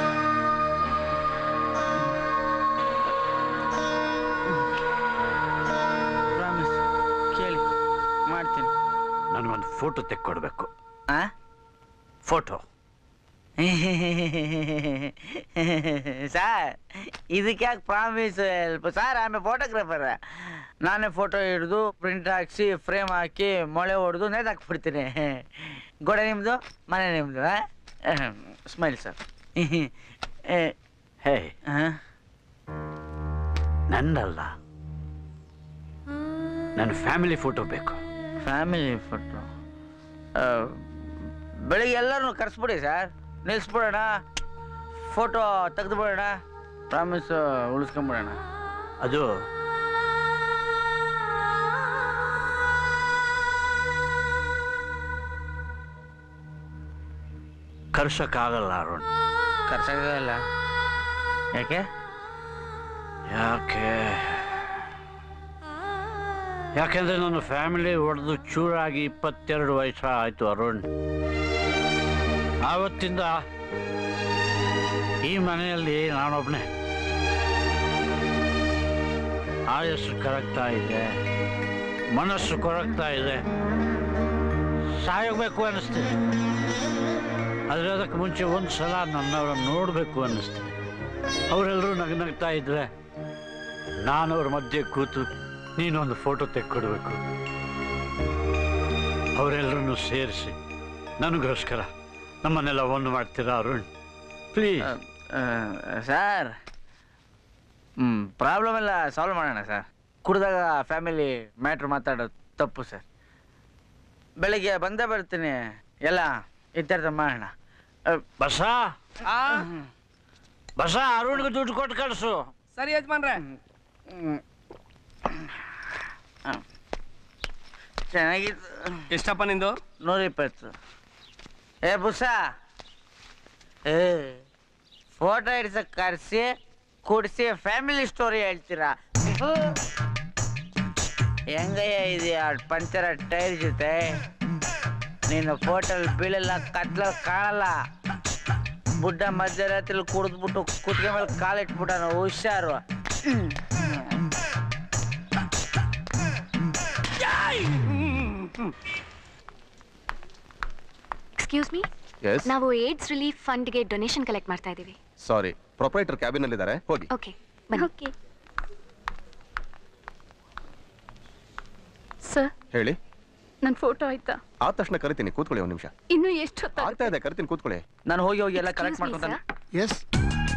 ಪ್ರಾಮಿಸ್ ಕೇಳಿ ಮಾಡ್ತೀನಿ ನನಗೊಂದು ಫೋಟೋ ತೆಕ್ಕೊಡ್ಬೇಕು ಆ ಫೋಟೋ ಸರ್ ಇದಕ್ಕೆ ಯಾಕೆ ಪ್ರಾಮಿಸ್ ಹೆಲ್ಪ್ ಸರ್ ಆಮೇಲೆ ಫೋಟೋಗ್ರಾಫರ್ ನಾನೇ ಫೋಟೋ ಹಿಡಿದು ಪ್ರಿಂಟ್ ಹಾಕ್ಸಿ ಫ್ರೇಮ್ ಹಾಕಿ ಮೊಳೆ ಹೊಡೆದು ನೇತಾಕ್ಬಿಡ್ತೀನಿ ಗೋಡೆ ನಿಮ್ಮದು ಮನೆ ನಿಮ್ಮದು ಸ್ಮೈಲ್ ಸರ್ ಹೇ ನಂದಲ್ಲ ನನ್ನ ಫ್ಯಾಮಿಲಿ ಫೋಟೋ ಬೇಕು ಫ್ಯಾಮಿಲಿ ಫೋಟೋ ಬೆಳಿಗ್ಗೆ ಎಲ್ಲರೂ ಕರೆಸ್ಬಿಡಿ ಸರ್ ನಿಲ್ಲಿಸ್ಬಿಡೋಣ ಫೋಟೋ ತೆಗೆದುಬಿಡೋಣ ಪ್ರಾಮಿಸ್ ಉಳಿಸ್ಕೊಂಬಿಡೋಣ ಅದು ಕರ್ಸಕ್ಕಾಗಲ್ಲ ಅರುಣ್ ಖರ್ಚಾಗಲ್ಲ ಯಾಕೆ ಯಾಕೆ ಯಾಕೆಂದ್ರೆ ನನ್ನ ಫ್ಯಾಮಿಲಿ ಹೊಡೆದು ಚೂರಾಗಿ ಇಪ್ಪತ್ತೆರಡು ವಯಸ್ಸು ಆಯ್ತು ಅರುಣ್ ಆವತ್ತಿಂದ ಈ ಮನೆಯಲ್ಲಿ ನಾನೊಬ್ಬನೇ ಆಯಸ್ಸು ಕರಗ್ತಾ ಇದೆ ಮನಸ್ಸು ಕೊರಗ್ತಾ ಇದೆ ಸಾಯಬೇಕು ಅನ್ನಿಸ್ತಿದೆ ಆದರೆ ಅದಕ್ಕೆ ಮುಂಚೆ ಒಂದು ಸಲ ನನ್ನವರನ್ನು ನೋಡಬೇಕು ಅನ್ನಿಸ್ತಿದೆ ಅವರೆಲ್ಲರೂ ನಗ್ನಗ್ತಾ ಇದ್ರೆ ನಾನು ಅವ್ರ ಮಧ್ಯೆ ಕೂತು ನೀನೊಂದು ಫೋಟೋ ತೆಕ್ಕೊಡ್ಬೇಕು ಅವರೆಲ್ಲರನ್ನು ಸೇರಿಸಿ ನನಗೋಸ್ಕರ ನಮ್ಮನ್ನೆಲ್ಲ ಒಂದು ಮಾಡ್ತೀರಾ ಅರುಣ್ ಪ್ಲೀಸ್ ಸರ್ ಹ್ಞೂ ಪ್ರಾಬ್ಲಮ್ ಎಲ್ಲ ಸಾಲ್ವ್ ಮಾಡೋಣ ಸರ್ ಕುಡ್ದಾಗ ಫ್ಯಾಮಿಲಿ ಮ್ಯಾಟ್ರ್ ಮಾತಾಡೋದು ತಪ್ಪು ಸರ್ ಬೆಳಿಗ್ಗೆ ಬಂದೇ ಬರ್ತೀನಿ ಎಲ್ಲ ಇತ್ಯರ್ಥ ಮಾಡೋಣ ಬಸ ಆ ಬಸ ಅರುಣ್ಗೆ ದುಡ್ಡು ಕೊಟ್ಟು ಕಳಿಸು ಸರಿ ಯಜಮಾನ್ರೆ ಚೆನ್ನಾಗಿತ್ತು ಎಷ್ಟಪ್ಪ ನಿಂದು ನೂರಿಪ್ಪತ್ತು ಏ ಬುಸ ಏ ಫೋಟೋ ಹಿಡ್ಸಕ್ ಕರೆಸಿ ಕುಡಿಸಿ ಫ್ಯಾಮಿಲಿ ಸ್ಟೋರಿ ಹೇಳ್ತೀರಾ ಹೆಂಗಯ್ಯ ಇದೆಯಾ ಪಂಚರ ಟೈರ್ ಜೊತೆ ನೀನು ಫೋಟೋಲ್ ಬೀಳಲ್ಲ ಕತ್ಲ ಕಾಣಲ್ಲ ಬುಡ್ಡ ಮಧ್ಯರಾತ್ರಿ ಕುಡಿದ್ಬಿಟ್ಟು ಕುತ್ತಿಗೆ ಮೇಲೆ ಕಾಲಿಟ್ಬಿಟ್ಟ ಹುಷಾರು ಎಕ್ಸ್ಕ್ಯೂಸ್ ಮೀ ಎಸ್ ನಾವು ಏಡ್ಸ್ ರಿಲೀಫ್ ಫಂಡ್ಗೆ ಡೊನೇಷನ್ ಕಲೆಕ್ಟ್ ಮಾಡ್ತಾ ಇದ್ದೀವಿ ಸಾರಿ ಪ್ರೊಪರೇಟರ್ ಕ್ಯಾಬಿನ್ ಅಲ್ಲಿ ಇದ್ದಾರೆ ಹೋಗಿ ಓಕೆ ಬನ್ನಿ ಓಕೆ ಸರ್ ಹೇಳಿ ನನ್ನ ಫೋಟೋ ಆಯ್ತಾ ಆದ ತಕ್ಷಣ ಕರಿತೀನಿ ಕೂತ್ಕೊಳ್ಳಿ ಒಂದು ನಿಮಿಷ ಇನ್ನು ಎಷ್ಟು ಆಗ್ತಾ ಇದೆ ಕರಿತೀನಿ ಕೂತ್ಕೊಳ್ಳಿ ನಾನು ಹೋಗಿ ಹೋಗಿ ಎಲ್ಲ ಕಲೆಕ್ಟ್ Excuse me, ಮಾಡ್ಕೊಂತಾನೆ sir. ಎಸ್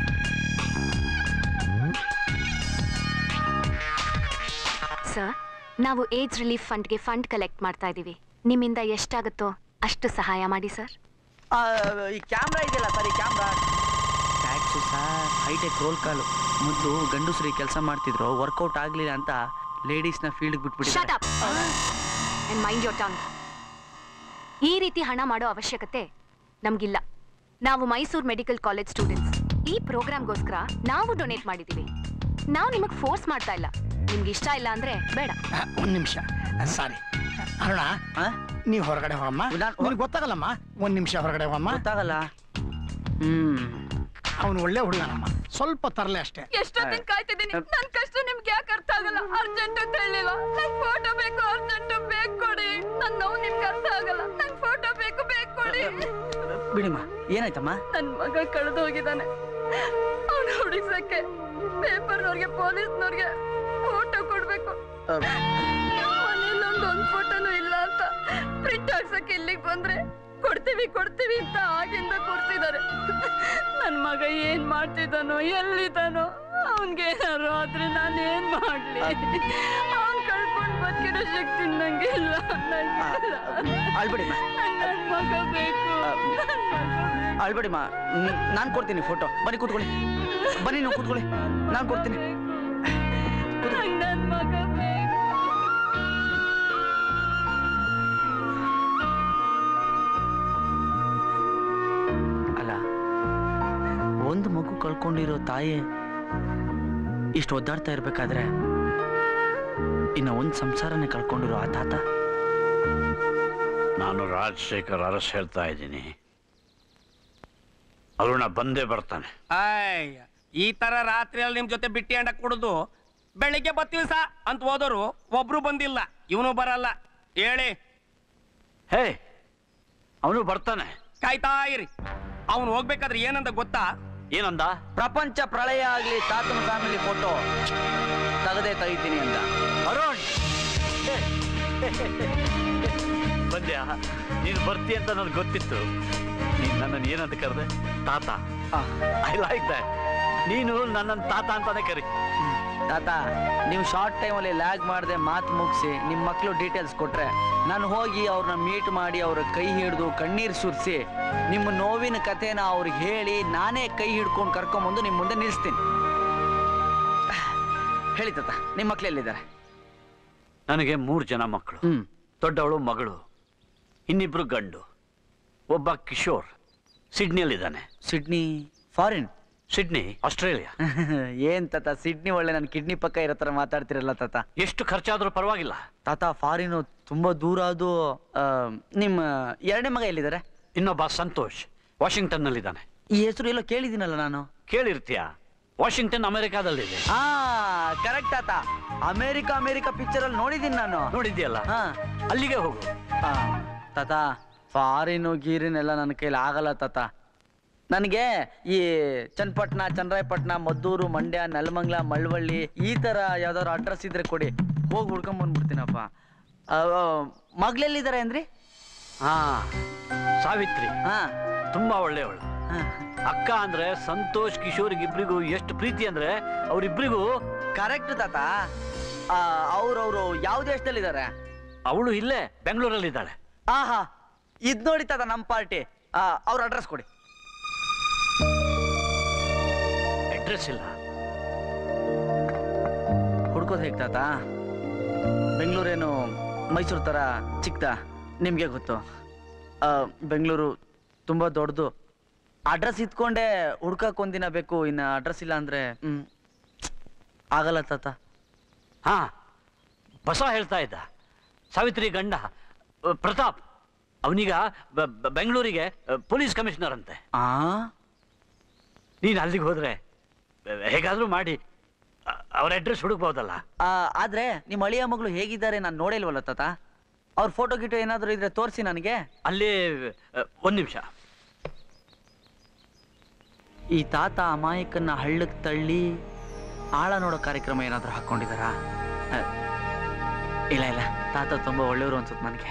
ಸರ್ ನಾವು ಏಜ್ ರಿಲೀಫ್ ಫಂಡ್ಗೆ ಫಂಡ್ ಕಲೆಕ್ಟ್ ಮಾಡ್ತಾ ಇದ್ದೀವಿ ನಿಮ್ಮಿಂದ ಎಷ್ಟಾಗುತ್ತೋ ಅಷ್ಟು ಸಹಾಯ ಮಾಡಿ ಸರ್ ಆ, ಈ ಕ್ಯಾಮ್ರಾ ಇದೆಯಲ್ಲ ಸರ್ ಈ camera tax sir hi-tech roll call ಮೊದಲು ಗಂಡಸರು ಕೆಲಸ ಮಾಡ್ತಿದ್ರು ವರ್ಕೌಟ್ ಆಗಲಿಲ್ಲ ಅಂತ ಲೇಡೀಸ್ನ ಫೀಲ್ಡ್ಗೆ ಶಟ್ ಬಿಟ್ಬಿಟ್ಟಿದ್ದಾರೆ up and mind your tongue ಈ ರೀತಿ ಹಣ ಮಾಡೋ ಅವಶ್ಯಕತೆ ನಮ್ಗಿಲ್ಲ ನಾವು ಮೈಸೂರು ಮೆಡಿಕಲ್ ಕಾಲೇಜ್ ಸ್ಟೂಡೆಂಟ್ಸ್ ಈ ಪ್ರೋಗ್ರಾಮ್ಗೋಸ್ಕರ ನಾವು ಡೊನೇಟ್ ಮಾಡಿದ್ದೀವಿ ನಾವು ನಿಮಗೆ ಫೋರ್ಸ್ ಮಾಡ್ತಾ ಇಲ್ಲ ನಿಮ್ಗೆ ಇಷ್ಟ ಇಲ್ಲ ಅಂದ್ರೆ ಬೇಡ ಒಂದ್ ನಿಮಿಷ ಸಾರಿ ಅರುಣ ನೀವ್ ಹೊರಗಡೆ ಹೋಗಮ್ಮ ನಾನ್- ನಿನಗೆ ಗೊತ್ತಾಗಲ್ಲಮ್ಮ ಒಂದ್ ನಿಮಿಷ ಹೊರಗಡೆ ಹೋಗಮ್ಮ ಗೊತ್ತಾಗಲ್ಲ ಹ್ಮ್ ಅವನು ಒಳ್ಳೆ ಹುಡುಗನಮ್ಮ ಸ್ವಲ್ಪ ತರಲೆ ಅಷ್ಟೇ ಎಷ್ಟೊತ್ತಿನ ಕಾಯ್ತಿದ್ದೀನಿ ನನ್ ಕಷ್ಟ ನಿಮ್ಗೆ ಯಾಕೆ ಅರ್ಥ ಆಗಲ್ಲ ಅರ್ಜೆಂಟ್ ಅಂತ ಹೇಳಿಲ್ಲ ನನ್ ಫೋಟೋ ಬೇಕು ಅರ್ಜೆಂಟ್ ಬೇಕು ಕೊಡಿ ನನ್ ನೋವು ನಿಮ್ಗೆ ಅರ್ಥ ಆಗಲ್ಲ ನನ್ ಫೋಟೋ ಬೇಕು ಬೇಕು ಕೊಡಿ ಬಿಡಿಮ್ಮ ಏನಾಯ್ತಮ್ಮ ನನ್ ಮಗ ಕಳೆದು ಹೋಗಿದ್ದಾನೆ ಅವ್ನ ಹುಡುಕ್ಸಕ್ಕೆ ಪೇಪರ್ನವ್ರಿಗೆ ಪೊಲೀಸ್ನವ್ರಿಗೆ ಫೋಟೋ ಕೊಡ್ಬೇಕು ಮನೇಲಿ ಒಂದ್ ಒಂದ್ ಫೋಟೋನು ಇಲ್ಲ ಅಂತ ಪ್ರಿಂಟ್ ಹಾಕ್ಸಕ್ಕೆ ಇಲ್ಲಿಗೆ ಬಂದ್ರೆ ಕೊಡ್ತೀವಿ ಕೊಡ್ತೀವಿ ಅಂತ ಆಗಿಂದ ಕೊಡ್ತಿದ್ದಾರೆ ನನ್ ಮಗ ಏನ್ ಮಾಡ್ತಿದ್ದಾನೋ ಎಲ್ಲಿದ್ದಾನೋ ಅವನ್ಗೆ ಏನಾರು ಆದ್ರೆ ನಾನು ಏನ್ ಮಾಡ್ಲಿ ಅವ್ನ್ ಕಳ್ಕೊಂಡ್ ಬದುಕಿರೋ ಶಕ್ತಿ ನಂಗೆ ಇಲ್ಲ ನಂಗಿಲ್ಲ. ಅಳ್ಬಿಡಿಮ್ಮ ನಂಗ್ ನನ್ ಮಗ ಬೇಕು ನನ್ ಮಗ ಬೇಕು. ಅಳ್ಬೇಡಿಮ್ಮ ನಾನು ಕೊಡ್ತೀನಿ ಫೋಟೋ ಬನ್ನಿ ಕೂತ್ಕೊಳ್ಳಿ ಬನ್ನಿ ನೀವು ಕೂತ್ಕೊಳ್ಳಿ ನಾನು ಕೊಡ್ತೀನಿ ನಂಗ್ ನನ್ ಮಗ ಬೇಕು ಅಲ್ಲ ಒಂದು ಮಗು ಕಳ್ಕೊಂಡಿರೋ ತಾಯಿ ಇಷ್ಟು ಒದ್ದಾಡ್ತಾ ಇರ್ಬೇಕಾದ್ರೆ ಇನ್ನ ಒಂದ್ ಸಂಸಾರನೇ ಕಳ್ಕೊಂಡಿರೋ ಆ ತಾತ ನಾನು ರಾಜಶೇಖರ್ ಅರಸ್ ಹೇಳ್ತಾ ಇದ್ದೀನಿ ಅರುಣ ಬಂದೇ ಬರ್ತಾನೆ ಆಯ್ ಈ ತರ ರಾತ್ರಿಯಲ್ಲಿ ನಿಮ್ ಜೊತೆ ಬಿಟ್ಟಿ ಅಂಡ ಕುಡಿದು ಬೆಳಿಗ್ಗೆ ಬರ್ತೀವಿ ಸಾ ಅಂತ ಹೋದವರು ಒಬ್ರು ಬಂದಿಲ್ಲ ಇವನು ಬರಲ್ಲ ಹೇಳಿ ಹೇ ಅವನು ಬರ್ತಾನೆ ಕಾಯ್ತಾ ಇರಿ ಅವನು ಹೋಗ್ಬೇಕಾದ್ರೆ ಏನಂತ ಗೊತ್ತಾ ಏನಂದ ಪ್ರಪಂಚ ಪ್ರಳಯ ಆಗ್ಲಿ ತಾತನ ಫ್ಯಾಮಿಲಿ ಫೋಟೋ ತೆಗದೇ ತೆಗಿತೀನಿ ಅಂತ ಅರುಣ್ ಬಂದ್ಯಾ ನೀನು ಬರ್ತೀಯ ಅಂತ ನನಗೆ ಗೊತ್ತಿತ್ತು ನೀನು ನನ್ನನ್ನು ಏನಂತ ಕರೆದೆ ತಾತ ಐ ಲೈಕ್ ದಟ್ ನೀನು ನನ್ನನ್ನು ತಾತ ಅಂತಾನೆ ಕರಿ ತಾತ ನೀವು ಶಾರ್ಟ್ ಟೈಮಲ್ಲಿ ಲ್ಯಾಗ್ ಮಾಡದೆ ಮಾತು ಮುಗಿಸಿ ನಿಮ್ಮ ಮಕ್ಕಳು ಡೀಟೇಲ್ಸ್ ಕೊಟ್ರೆ ನಾನು ಹೋಗಿ ಅವ್ರನ್ನ ಮೀಟ್ ಮಾಡಿ ಅವ್ರ ಕೈ ಹಿಡಿದು ಕಣ್ಣೀರು ಸುರಿಸಿ ನಿಮ್ಮ ನೋವಿನ ಕಥೆನ ಅವ್ರಿಗೆ ಹೇಳಿ ನಾನೇ ಕೈ ಹಿಡ್ಕೊಂಡು ಕರ್ಕೊಂಬಂದು ನಿಮ್ಮ ಮುಂದೆ ನಿಲ್ಲಿಸ್ತೀನಿ ಹೇಳಿ ತಾತ ನಿಮ್ಮ ಮಕ್ಳು ಎಲ್ಲಿದ್ದಾರೆ ನನಗೆ ಮೂರು ಜನ ಮಕ್ಕಳು ಹ್ಮ್ ದೊಡ್ಡವಳು ಮಗಳು ಇನ್ನಿಬ್ರು ಗಂಡು ಒಬ್ಬ ಕಿಶೋರ್ ಸಿಡ್ನಿಯಲ್ಲಿದ್ದಾನೆ ಸಿಡ್ನಿ ಫಾರಿನ್ ಸಿಡ್ನಿ ಆಸ್ಟ್ರೇಲಿಯಾ ಏನ್ ತಾತ ಸಿಡ್ನಿ ಒಳ್ಳೆ ನನ್ನ ಕಿಡ್ನಿ ಪಕ್ಕ ಇರೋ ಥರ ಮಾತಾಡ್ತಿರಲ್ಲ ತಾತ ಎಷ್ಟು ಖರ್ಚಾದ್ರೂ ಪರವಾಗಿಲ್ಲ ತಾತ ಫಾರಿನು ತುಂಬಾ ದೂರ ಅದು ಆ, ನಿಮ್ಮ ಎರಡನೇ ಮಗ ಎಲ್ಲಿದ್ದಾರೆ ಇನ್ನೊಬ್ಬ ಸಂತೋಷ್ ವಾಷಿಂಗ್ಟನ್ನಲ್ಲಿದ್ದಾನೆ ಈ ಹೆಸರು ಎಲ್ಲೋ ಕೇಳಿದ್ದೀನಲ್ಲ ನಾನು ಕೇಳಿರ್ತೀಯ ವಾಷಿಂಗ್ಟನ್ ಅಮೆರಿಕಾದಲ್ಲಿದೆ ಆ ಕರೆಕ್ಟ್ ಆತ ಅಮೇರಿಕ ಅಮೇರಿಕ ಪಿಕ್ಚರ್ ಅಲ್ಲಿ ನೋಡಿದೀನಿ ನಾನು ನೋಡಿದ್ಯಲ್ಲ ಹಾ ಅಲ್ಲಿಗೆ ಹೋಗು ಆ, ತಾತ ಫಾರಿನು ಗೀರಿನ್ ಎಲ್ಲ ನನ್ನ ಕೈಲಿ ಆಗಲ್ಲ ತಾತ ನನಗೆ ಈ ಚನ್ನಪಟ್ಟಣ ಚನ್ನರಾಯಪಟ್ಟಣ ಮದ್ದೂರು ಮಂಡ್ಯ ನೆಲಮಂಗ್ಲ ಮಳವಳ್ಳಿ ಈ ಥರ ಯಾವ್ದಾದ್ರು ಅಡ್ರೆಸ್ ಇದ್ರೆ ಕೊಡಿ ಹೋಗಿ ಹುಡ್ಕೊಂಡ್ ಬಂದ್ಬಿಡ್ತೀನಪ್ಪ ಆ, ಆ, ಮಗ್ಳೆಲ್ಲಿದ್ದಾರೆ ಅಂದ್ರಿ ಹಾ ಸಾವಿತ್ರಿ ಹಾ ತುಂಬಾ ಒಳ್ಳೆಯವಳು ಹಾ. ಅಕ್ಕ ಅಂದ್ರೆ ಸಂತೋಷ್ ಕಿಶೋರ್ ಇಬ್ರಿಗೂ ಎಷ್ಟು ಪ್ರೀತಿ ಅಂದ್ರೆ ಅವರಿಬ್ರಿಗೂ ಕರೆಕ್ಟ್ ತಾತ ಅವ್ರವ್ರು ಯಾವ ದೇಶದಲ್ಲಿದ್ದಾರೆ ಅವಳು ಇಲ್ಲೇ ಬೆಂಗಳೂರಲ್ಲಿದ್ದಾಳೆ ಆಹಾ ಇದ್ ನೋಡಿ ತಾತ ನಮ್ಮ ಪಾರ್ಟಿ ಅವ್ರ ಅಡ್ರೆಸ್ ಕೊಡಿ ಅಡ್ರೆಸ್ ಇಲ್ಲ ಹುಡ್ಕೋದು ಹೇಗೆ ತಾತ ಬೆಂಗಳೂರೇನು ಮೈಸೂರು ಥರ ಚಿಕ್ಕದ ನಿಮಗೆ ಗೊತ್ತು ಆ, ಬೆಂಗಳೂರು ತುಂಬ ದೊಡ್ಡದು ಅಡ್ರೆಸ್ ಇತ್ಕೊಂಡೆ ಹುಡ್ಕಕ್ಕೆ ಒಂದಿನ ಬೇಕು ಇನ್ನು ಅಡ್ರೆಸ್ ಇಲ್ಲ ಅಂದರೆ ಹ್ಞೂ ಆಗಲ್ಲ ತಾತ ಹಾ ಬಸ ಹೇಳ್ತಾ ಇದ್ದ ಸಾವಿತ್ರಿ ಗಂಡ ಅ, ಪ್ರತಾಪ್ ಅವನೀಗ ಬೆಂಗಳೂರಿಗೆ ಪೊಲೀಸ್ ಕಮಿಷನರ್ ಅಂತೆ ಆ ನೀನು ಅಲ್ಲಿಗೆ ಹೋದ್ರೆ ಅ, ಹೇಗಾದ್ರೂ ಮಾಡಿ ಅ, ಅವ್ರ ಅಡ್ರೆಸ್ ಹುಡುಕ್ಬೋದಲ್ಲ ಆ, ಆದ್ರೆ ನಿಮ್ಮ ಅಳಿಯ ಮಗಳು ಹೇಗಿದ್ದಾರೆ ನಾನು ನೋಡೇ ಇಲ್ವಲ್ಲ ತಾತ ಅವ್ರ ಫೋಟೋ ಗಿಟೋ ಏನಾದರೂ ಇದ್ರೆ ತೋರಿಸಿ ನನಗೆ ಅಲ್ಲಿ ಅ, ಒಂದ್ ನಿಮಿಷ ಈ ತಾತ ಅಮಾಯಕನ್ನ ಹಳ್ಳಕ್ಕೆ ತಳ್ಳಿ ಆಳ ನೋಡೋ ಕಾರ್ಯಕ್ರಮ ಏನಾದರೂ ಹಾಕ್ಕೊಂಡಿದ್ದಾರಾ ಆ, ಇಲ್ಲ ಇಲ್ಲ ತಾತ ತುಂಬ ಒಳ್ಳೆಯವರು ಅನ್ಸುತ್ತೆ ನನಗೆ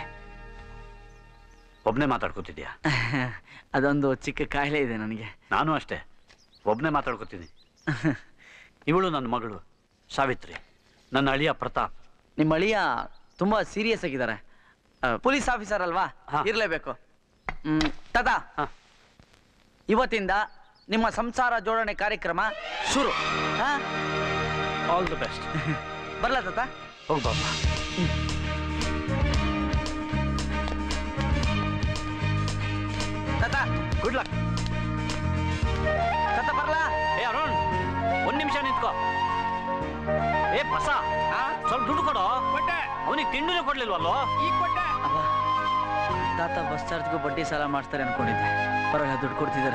ಒಬ್ನೇ ಮಾತಾಡ್ಕೊತಿದ್ಯಾ ಅದೊಂದು ಚಿಕ್ಕ ಕಾಯಿಲೆ ಇದೆ ನನಗೆ ನಾನು ಅಷ್ಟೇ ಒಬ್ನೇ ಮಾತಾಡ್ಕೊತೀನಿ ಇವಳು ನನ್ನ ಮಗಳು ಸಾವಿತ್ರಿ ನನ್ನ ಅಳಿಯ ಪ್ರತಾಪ್ ನಿಮ್ಮ ಅಳಿಯ ತುಂಬಾ ಸೀರಿಯಸ್ ಆಗಿದ್ದಾರೆ ಪೊಲೀಸ್ ಆಫೀಸರ್ ಅಲ್ವಾ ಹಾ. ಇರ್ಲೇಬೇಕು ಹ್ಮ್ ತದಾ ಹಾ. ಇವತ್ತಿಂದ ನಿಮ್ಮ ಸಂಸಾರ ಜೋಡಣೆ ಕಾರ್ಯಕ್ರಮ ಶುರು ಹಾ ಆಲ್ ದಿ ಬೆಸ್ಟ್ ಬರ್ಲಾ ತಾತ ಹೋಗಿ ಬಾಪ ತಾತ ಗುಡ್ ಲಕ್ ತಾತ ಬರ್ಲಾ ಏ ಅರುಣ್ ಒಂದ್ ನಿಮಿಷ ನಿಂತ್ಕೋ ಏ ಬಸ ಸ್ವಲ್ಪ ದುಡ್ಡು ಕೊಡು ಕೊಟ್ಟೆ ಅವನಿಗೆ ತಿಂಡಿನೂ ಕೊಡ್ಲಿಲ್ವಲ್ಲೋ ಈಗ ಕೊಟ್ಟೆ ಅಬ್ಬಾ, ತಾತ ಬಸ್ ಚಾರ್ಜ್ಗೂ ಬಡ್ಡಿ ಸಾಲ ಮಾಡ್ತಾರೆ ಅನ್ಕೊಂಡಿದ್ದೆ ಪರವಾಗಿಲ್ಲ ದುಡ್ಡು ಕೊಡ್ತಿದ್ದಾರೆ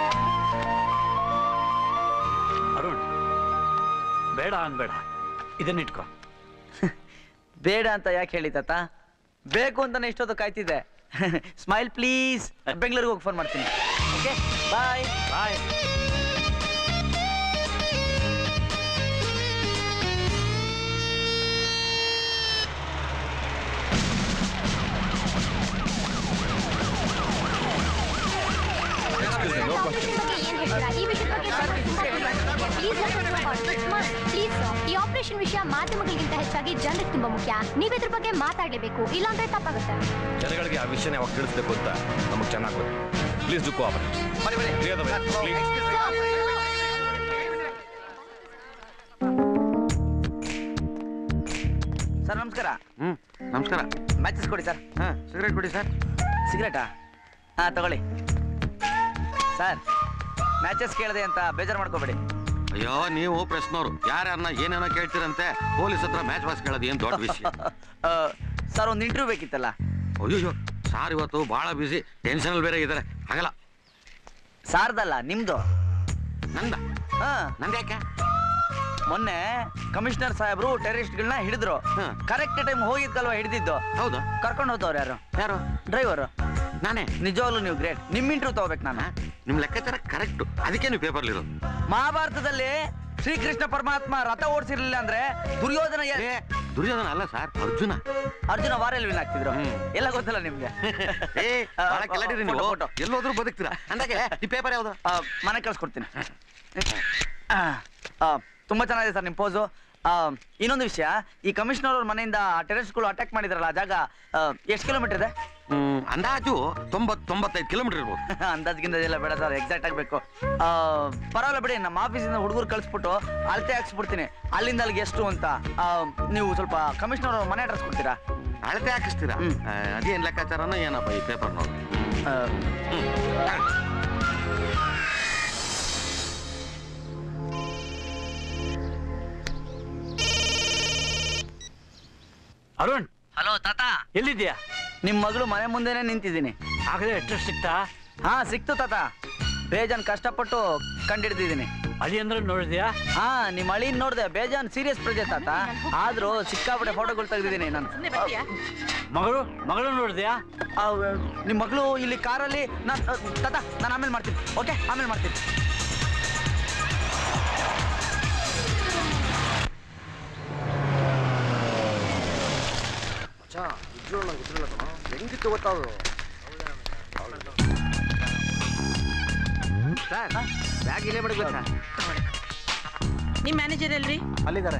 ಅರುಣ್ ಬೇಡ ಅನ್ಬೇಡ ಇದನ್ನಿಟ್ಕೋ ಬೇಡ ಅಂತ ಯಾಕೆ ಹೇಳಿ ತಾತ ಬೇಕು ಅಂತಾನೆ ಇಷ್ಟೊತ್ತು ಕಾಯ್ತಿದ್ದೆ ಸ್ಮೈಲ್ ಪ್ಲೀಸ್ ಬೆಂಗಳೂರಿಗೆ ಹೋಗಿ ಫೋನ್ ಮಾಡ್ತೀನಿ ಓಕೆ ಬಾಯ್ ಬಾಯ್ ಪ್ಲೀಸ್ ಈ ಆಪರೇಷನ್ ವಿಷಯ ಮಾಧ್ಯಮಗಳಿಗಿಂತ ಹೆಚ್ಚಾಗಿ ಜನರಿಗೆ ತುಂಬಾ ಮುಖ್ಯ ನೀವು ಇದ್ರ ಬಗ್ಗೆ ಮಾತಾಡಲೇಬೇಕು ಇಲ್ಲಾಂದ್ರೆ ತಪ್ಪಾಗುತ್ತೆ ಜನಗಳಿಗೆ ಆ ವಿಷಯನ ಯಾವಾಗ ತಿಳಿಸ್ಬೇಕು ಅಂತ ನಮಗೆ ಚೆನ್ನಾಗಿ ಗೊತ್ತು ಪ್ಲೀಸ್ ಡು ಕೋಆಪರೇಟ್ ಸರ್ ನಮಸ್ಕಾರ ಹ್ಞೂ ನಮಸ್ಕಾರ ಮ್ಯಾಚಸ್ ಕೊಡಿ ಸರ್ ಹಾಂ ಸಿಗರೇಟ್ ಕೊಡಿ ಸರ್ ಸಿಗರೇಟಾ ಹಾಂ ತಗೊಳ್ಳಿ ಸರ್ ಮ್ಯಾಚಸ್ ಕೇಳಿದೆ ಅಂತ ಬೇಜಾರು ಮಾಡ್ಕೋಬೇಡಿ ಅಯ್ಯೋ ನೀವು ಪ್ರಶ್ನೋರು ಯಾರ್ಯಾರನ್ನ ಏನೇನೋ ಕೇಳ್ತೀರಂತೆ ಪೊಲೀಸ್ ಹತ್ರ ಮ್ಯಾಚ್ ಬಾಸ್ ಕೇಳೋದು ಏನು ದೊಡ್ಡ ವಿಷಯ ಆ, ಸರ್ ಒಂದು ಇಂಟರ್ವ್ಯೂ ಬೇಕಿತ್ತಲ್ಲ ಅಯ್ಯೋ ಸಾರ್ ಇವತ್ತು ಭಾಳ ಬಿಸಿ ಟೆನ್ಷನಲ್ಲಿ ಬೇರೆ ಇದ್ದಾರೆ ಆಗಲ್ಲ ಸಾರ್ದಲ್ಲ ನಿಮ್ದು ನಂದ ಹಾ ನಂದ್ಯಾಕೆ ಮೊನ್ನೆ ಕಮಿಷನರ್ ಸಾಹೇಬ್ರು ಟೆರರಿಸ್ಟ್ಗಳನ್ನ ಹಿಡಿದ್ರು ಹಾ. ಕರೆಕ್ಟ್ ಟೈಮ್ ಹೋಗಿದ್ಕಲ್ವಾ ಹಿಡಿದಿದ್ದು ಹೌದು ಕರ್ಕೊಂಡು ಹೋಗ್ತವ್ರು ಯಾರು ಯಾರು ಡ್ರೈವರು ನಾನೇ ನಿಜವಾಗ್ಲೂ ನೀವು ಗ್ರೇಟ್ ನಿಮ್ಮ ಇಂಟರ್ವ್ಯೂ ತಗೋಬೇಕು ನಾನು ನಿಮ್ಮ ಲೆಕ್ಕಾಚಾರ ಕರೆಕ್ಟು ಅದಕ್ಕೆ ನೀವು ಪೇಪರ್ಲಿರೋದು ಮಹಾಭಾರತದಲ್ಲಿ ಶ್ರೀಕೃಷ್ಣ ಪರಮಾತ್ಮ ರಥ ಓಡಿಸಿರ್ಲಿಲ್ಲ ಅಂದ್ರೆ ದುರ್ಯೋಧನ ಎ- ಏ ದುರ್ಯೋಧನ ಅಲ್ಲ ಸರ್ ಅರ್ಜುನ ಅರ್ಜುನ ವಾರಲ್ಲಿ ವಿನ್ ಆಗ್ತಿದ್ರು ಹ್ಮ್. ಎಲ್ಲ ಗೊತ್ತಲ್ಲ ನಿಮ್ಗೆ ಏ ಭಾಳ ಕೆಳಡಿರಿ ನೀವು ಫೋಟೋ, ಫೋಟೋ. ಎಲ್ಲೋದ್ರೂ ಬದುಕ್ತೀರಾ ಅಂದಾಗೆ ಈ ಪೇಪರ್ ಯಾವ್ದು ಆ, ಮನೆ ಕಳ್ಸ್ಕೊಡ್ತೀನಿ ಆ, ಆ, ತುಂಬಾ ಚೆನ್ನಾಗಿದೆ ಸರ್ ನಿಮ್ಮ ಪೋಸು ಇನ್ನೊಂದು ವಿಷಯ ಈ ಕಮಿಷನರ್ ಅವ್ರ ಮನೆಯಿಂದ ಟೆರೆಸ್ಗಳು ಅಟ್ಯಾಕ್ ಮಾಡಿದ್ರಲ್ಲ ಆ ಜಾಗ ಎಷ್ಟು ಕಿಲೋಮೀಟರ್ ಇದೆ ಹ್ಮ್, ಅಂದಾಜು ತೊಂಬತ್ ತೊಂಬತ್ತೈದು ಕಿಲೋಮೀಟರ್ ಇರ್ಬೋದು ಅಂದಾಜ್ಗಿಂದ ಎಲ್ಲ ಬೇಡ ಸರ್ ಎಕ್ಸಾಕ್ಟ್ ಆಗಬೇಕು ಪರವಾಗಿಲ್ಲ ಬಿಡಿ ನಮ್ಮ ಆಫೀಸಿಂದ ಹುಡುಗರು ಕಳಿಸ್ಬಿಟ್ಟು ಅಳತೆ ಹಾಕ್ಸ್ಬಿಡ್ತೀನಿ ಅಲ್ಲಿಂದ ಅಲ್ಲಿಗೆ ಎಷ್ಟು ಅಂತ ಆ, ನೀವು ಸ್ವಲ್ಪ ಕಮಿಷನರ್ ಅವ್ರ ಮನೆ ಅಡ್ರೆಸ್ ಕೊಡ್ತೀರಾ ಅಳತೆ ಹಾಕಿಸ್ತೀರಾ ಹ್ಮ್. ಆ, ಅದೇನ್ ಲೆಕ್ಕಾಚಾರನೋ ಏನಪ್ಪ ಈ ಪೇಪರ್ ನೋಡಿ ಆ, ಅರುಣ್ ಹಲೋ ತಾತ ಎಲ್ಲಿದ್ಯಾ ನಿಮ್ಮ ಮಗಳು ಮನೆ ಮುಂದೆನೆ ನಿಂತಿದ್ದೀನಿ ಆಗಲೇ ಅಡ್ರೆಸ್ ಸಿಕ್ತಾ ಹಾ ಸಿಕ್ತು ತಾತ ಬೇಜಾನ್ ಕಷ್ಟಪಟ್ಟು ಕಂಡಿಡ್ದಿದ್ದೀನಿ ಅಳಿ ಅಂದ್ರೆ ನೋಡಿದ್ಯಾ ಹಾ ನಿಮ್ಮ ಅಳಿನ್ ನೋಡ್ದೆ ಬೇಜಾನ್ ಸೀರಿಯಸ್ ಪ್ರಾಜೆಕ್ಟ್ ತಾತ ಆದ್ರೂ ಸಿಕ್ಕಾಪಟ್ಟೆ ಫೋಟೋಗಳು ತೆಗ್ದಿದ್ದೀನಿ ನಾನು ಮಗಳು ಮಗಳು ನೋಡಿದ್ಯಾ ಆ, ನಿಮ್ಮ ಮಗಳು ಇಲ್ಲಿ ಕಾರಲ್ಲಿ ನಾನು ತಾತ ನಾನು ಆಮೇಲೆ ಮಾಡ್ತೀನಿ ಓಕೆ ಆಮೇಲೆ ಮಾಡ್ತೀನಿ ಹೆಂಗಿತ್ತು ಗೊತ್ತಾದ್ರು ಸರ್ ಬ್ಯಾಗ್ ಇಲ್ಲೇ ಬಿಡ್ಬೇಕು ಸರ್ ನಿಮ್ ಮ್ಯಾನೇಜರ್ ಎಲ್ರಿ ಅಲ್ಲಿದ್ದಾರೆ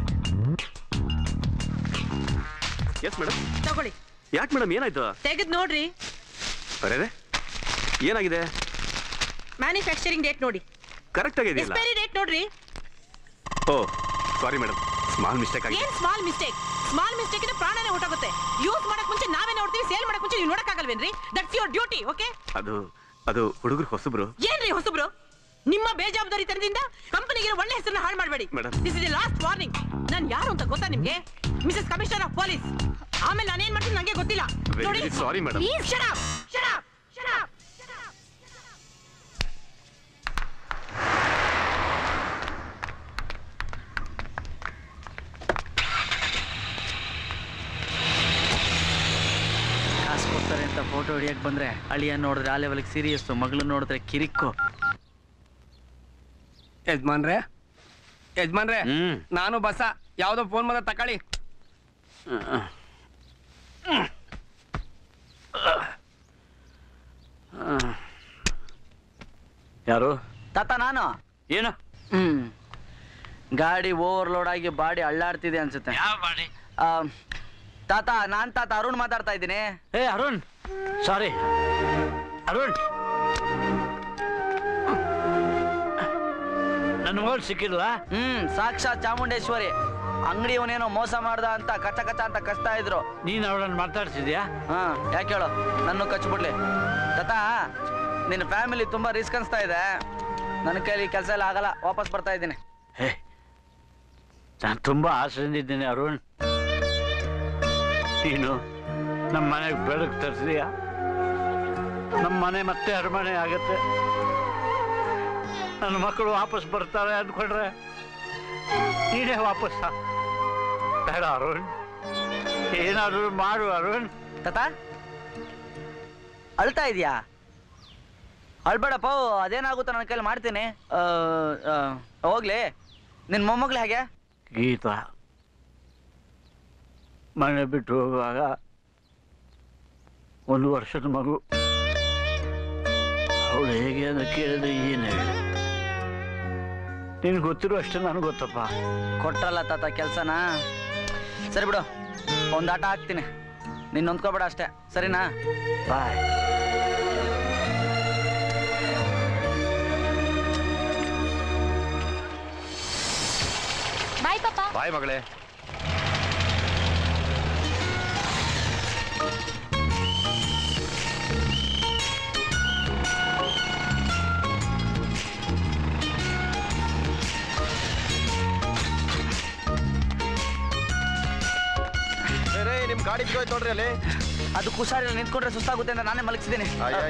ಎಸ್ ಮೇಡಮ್ ತಗೊಳ್ಳಿ ಯಾಕೆ ಮೇಡಮ್ ಏನಾಯ್ತು ತೆಗೆದ್ ನೋಡ್ರಿ ಅರೆ ಏನಾಗಿದೆ ಮ್ಯಾನುಫ್ಯಾಕ್ಚರಿಂಗ್ ಡೇಟ್ ನೋಡಿ ಕರೆಕ್ಟ್ ಆಗಿದೆಯಲ್ಲ ಎಕ್ಸ್ಪೈರಿ ಡೇಟ್ ನೋಡ್ರಿ oh sorry madam small mistake ಆಗಿದೆ ಏನ್ ಸ್ಮಾಲ್ ಮಿಸ್ಟೇಕ್ ಸ್ಮಾಲ್ ಮಿಸ್ಟೇಕ್ ಇಂದ ಪ್ರಾಣನೇ ಹೊಟ್ಟೋಗುತ್ತೆ ಯೂಸ್ ಮಾಡಕ್ ಮುಂಚೆ ನಾವೇ ನೋಡ್ತೀವಿ ಸೇಲ್ ಮಾಡಕ್ ಮುಂಚೆ ನೀವು ನೋಡಕ್ಕಾಗಲ್ವೇನ್ರಿ ದಟ್ಸ್ ಯುವರ್ ಡ್ಯೂಟಿ ಓಕೆ ಅದು ಅದು ಹುಡುಗರು ಹೊಸಬ್ರು ಏನ್ರಿ ಹೊಸಬ್ರು ನಿಮ್ಮ ಬೇಜವಾಬ್ದಾರಿತನದಿಂದ ಕಂಪನಿಗೆ ಒಳ್ಳೆ ಹೆಸರನ್ನ ಹಾಳು ಮಾಡಬೇಡಿ Madam. This is last warning ನಾನು ಯಾರು ಅಂತ ಗೊತ್ತಾ ನಿಮ್ಗೆ ಮಿಸಸ್ ಕಮಿಷನರ್ ಆಫ್ ಪೊಲೀಸ್ ಆಮೇಲೆ ನಾನೇನ್ ಮಾಡ್ತೀನಿ ನಂಗೆ ಗೊತ್ತಿಲ್ಲ Very, ನೋಡಿ very sorry, madam. Please shut up shut up shut up ಕಾಸು ಕೊಡ್ತಾರೆ ಅಂತ ಫೋಟೋ ಹಿಡಿಯಕ್ ಬಂದ್ರೆ ಅಳಿಯ ನೋಡಿದ್ರೆ ಆ ಲೆವೆಲ್ಗೆ ಸೀರಿಯಸ್ ಮಗಳು ನೋಡಿದ್ರೆ ಕಿರಿಕ್ಕು ಯಜಮಾನ್ರೆ ಯಜಮಾನ್ರೆ ಹ್ಮ್ ನಾನು ಬಸ ಯಾವ್ದೋ ಫೋನ್ ಮಾಡ ತಕೊಳ್ಳಿ ಯಾರು ತಾತ ನಾನು ಏನು ಹ್ಮ್ ಗಾಡಿ ಓವರ್ಲೋಡ್ ಆಗಿ ಬಾಡಿ ಅಳ್ಳಾಡ್ತಿದೆ ಅನ್ಸುತ್ತೆ ಯಾವ ಮಾಡಿ ಆ, ತಾತ ನಾನ್ ತಾತ ಅರುಣ್ ಮಾತಾಡ್ತಾ ಇದ್ದೀನಿ ಏ ಅರುಣ್ ಸಾರಿ ಅರುಣ್ ನನ್ನ ಮಗಳು ಸಿಕ್ಕಿಲ್ಲ ಹ್ಮ್ ಸಾಕ್ಷಾತ್ ಚಾಮುಂಡೇಶ್ವರಿ ಅಂಗಡಿ ಅವನೇನೋ ಮೋಸ ಮಾಡ್ದ ಅಂತ ಕಚ್ಚ ಕಚ್ಚ ಅಂತ ಕಚ್ತಾ ಇದ್ರು ನೀನು ಅವಳನ್ನು ಮಾತಾಡ್ತಿದ್ಯಾ ಹಾ ಯಾಕೆ ಹೇಳು ನನ್ನ ಕಚ್ಬಿಡ್ಲಿ ತಾತ ನಿನ್ನ ಫ್ಯಾಮಿಲಿ ತುಂಬಾ ರಿಸ್ಕ್ ಅನ್ಸ್ತಾ ಇದೆ ನನ್ನ ಕೈಲಿ ಕೆಲಸ ಎಲ್ಲ ಆಗಲ್ಲ ವಾಪಸ್ ಬರ್ತಾ ಇದ್ದೀನಿ ಹೇ ನಾನು ತುಂಬಾ ಆಸೆಯಿಂದಿದ್ದೇನೆ ಅರುಣ್ ನೀನು ನಮ್ಮ ಮನೆಗೆ ಬೆಳಕು ತರಿಸಿದೀಯ ನಮ್ಮ ಮನೆ ಮತ್ತೆ ಅರಮನೆ ಆಗತ್ತೆ ನನ್ನ ಮಕ್ಕಳು ವಾಪಸ್ ಬರ್ತಾರೆ ಅಂದ್ಕೊಂಡ್ರೆ ನೀನೇ ವಾಪಸ್ ಆ. ಬೇಡ ಅರುಣ್ ಏನಾದರೂ ಮಾಡು ಅರುಣ್ ತಾತ ಅಳ್ತಾ ಇದೀಯಾ ಅಳ್ಬೇಡಪ್ಪ ಅದೇನಾಗುತ್ತೋ ನನ್ನ ಕೈಲಿ ಮಾಡ್ತೀನಿ ಆ, ಆ, ಹೋಗ್ಲಿ ನಿನ್ನ ಮೊಮ್ಮಗಳು ಹೇಗೆ ಗೀತಾ ಮನೆ ಬಿಟ್ಟು ಹೋಗುವಾಗ ಒಂದು ವರ್ಷದ ಮಗು ಅವಳು ಹೇಗೆ ಅಂತ ಕೇಳಿದ್ರೆ ಏನು ಹೇಳಿ ನಿನ್ಗೆ ಗೊತ್ತಿರೋ ಅಷ್ಟೇ ನನಗೆ ಗೊತ್ತಪ್ಪ ಕೊಟ್ರಲ್ಲ ತಾತ ಕೆಲ್ಸನ ಸರಿ ಬಿಡು ಒಂದು ಆಟ ಹಾಕ್ತೀನಿ ನಿನ್ನ ಹೊಂದ್ಕೋಬೇಡ ಅಷ್ಟೇ ಸರಿನಾ ಬಾಯ್ ಬಾಯ್ ಪಾಪ ಬಾಯ್ ಮಗಳೇ ನಿಮ್ ಗಾಡಿ ಬಿದ್ದೋಯ್ತು ನೋಡ್ರಿ ಅಲ್ಲಿ ಅದು ಕುಶಾರಿಲ್ಲ ನಿಂತ್ಕೊಂಡ್ರೆ ಸುಸ್ತಾಗುತ್ತೆ ಅಂತ ನಾನೇ ಮಲಗಿಸಿದ್ದೀನಿ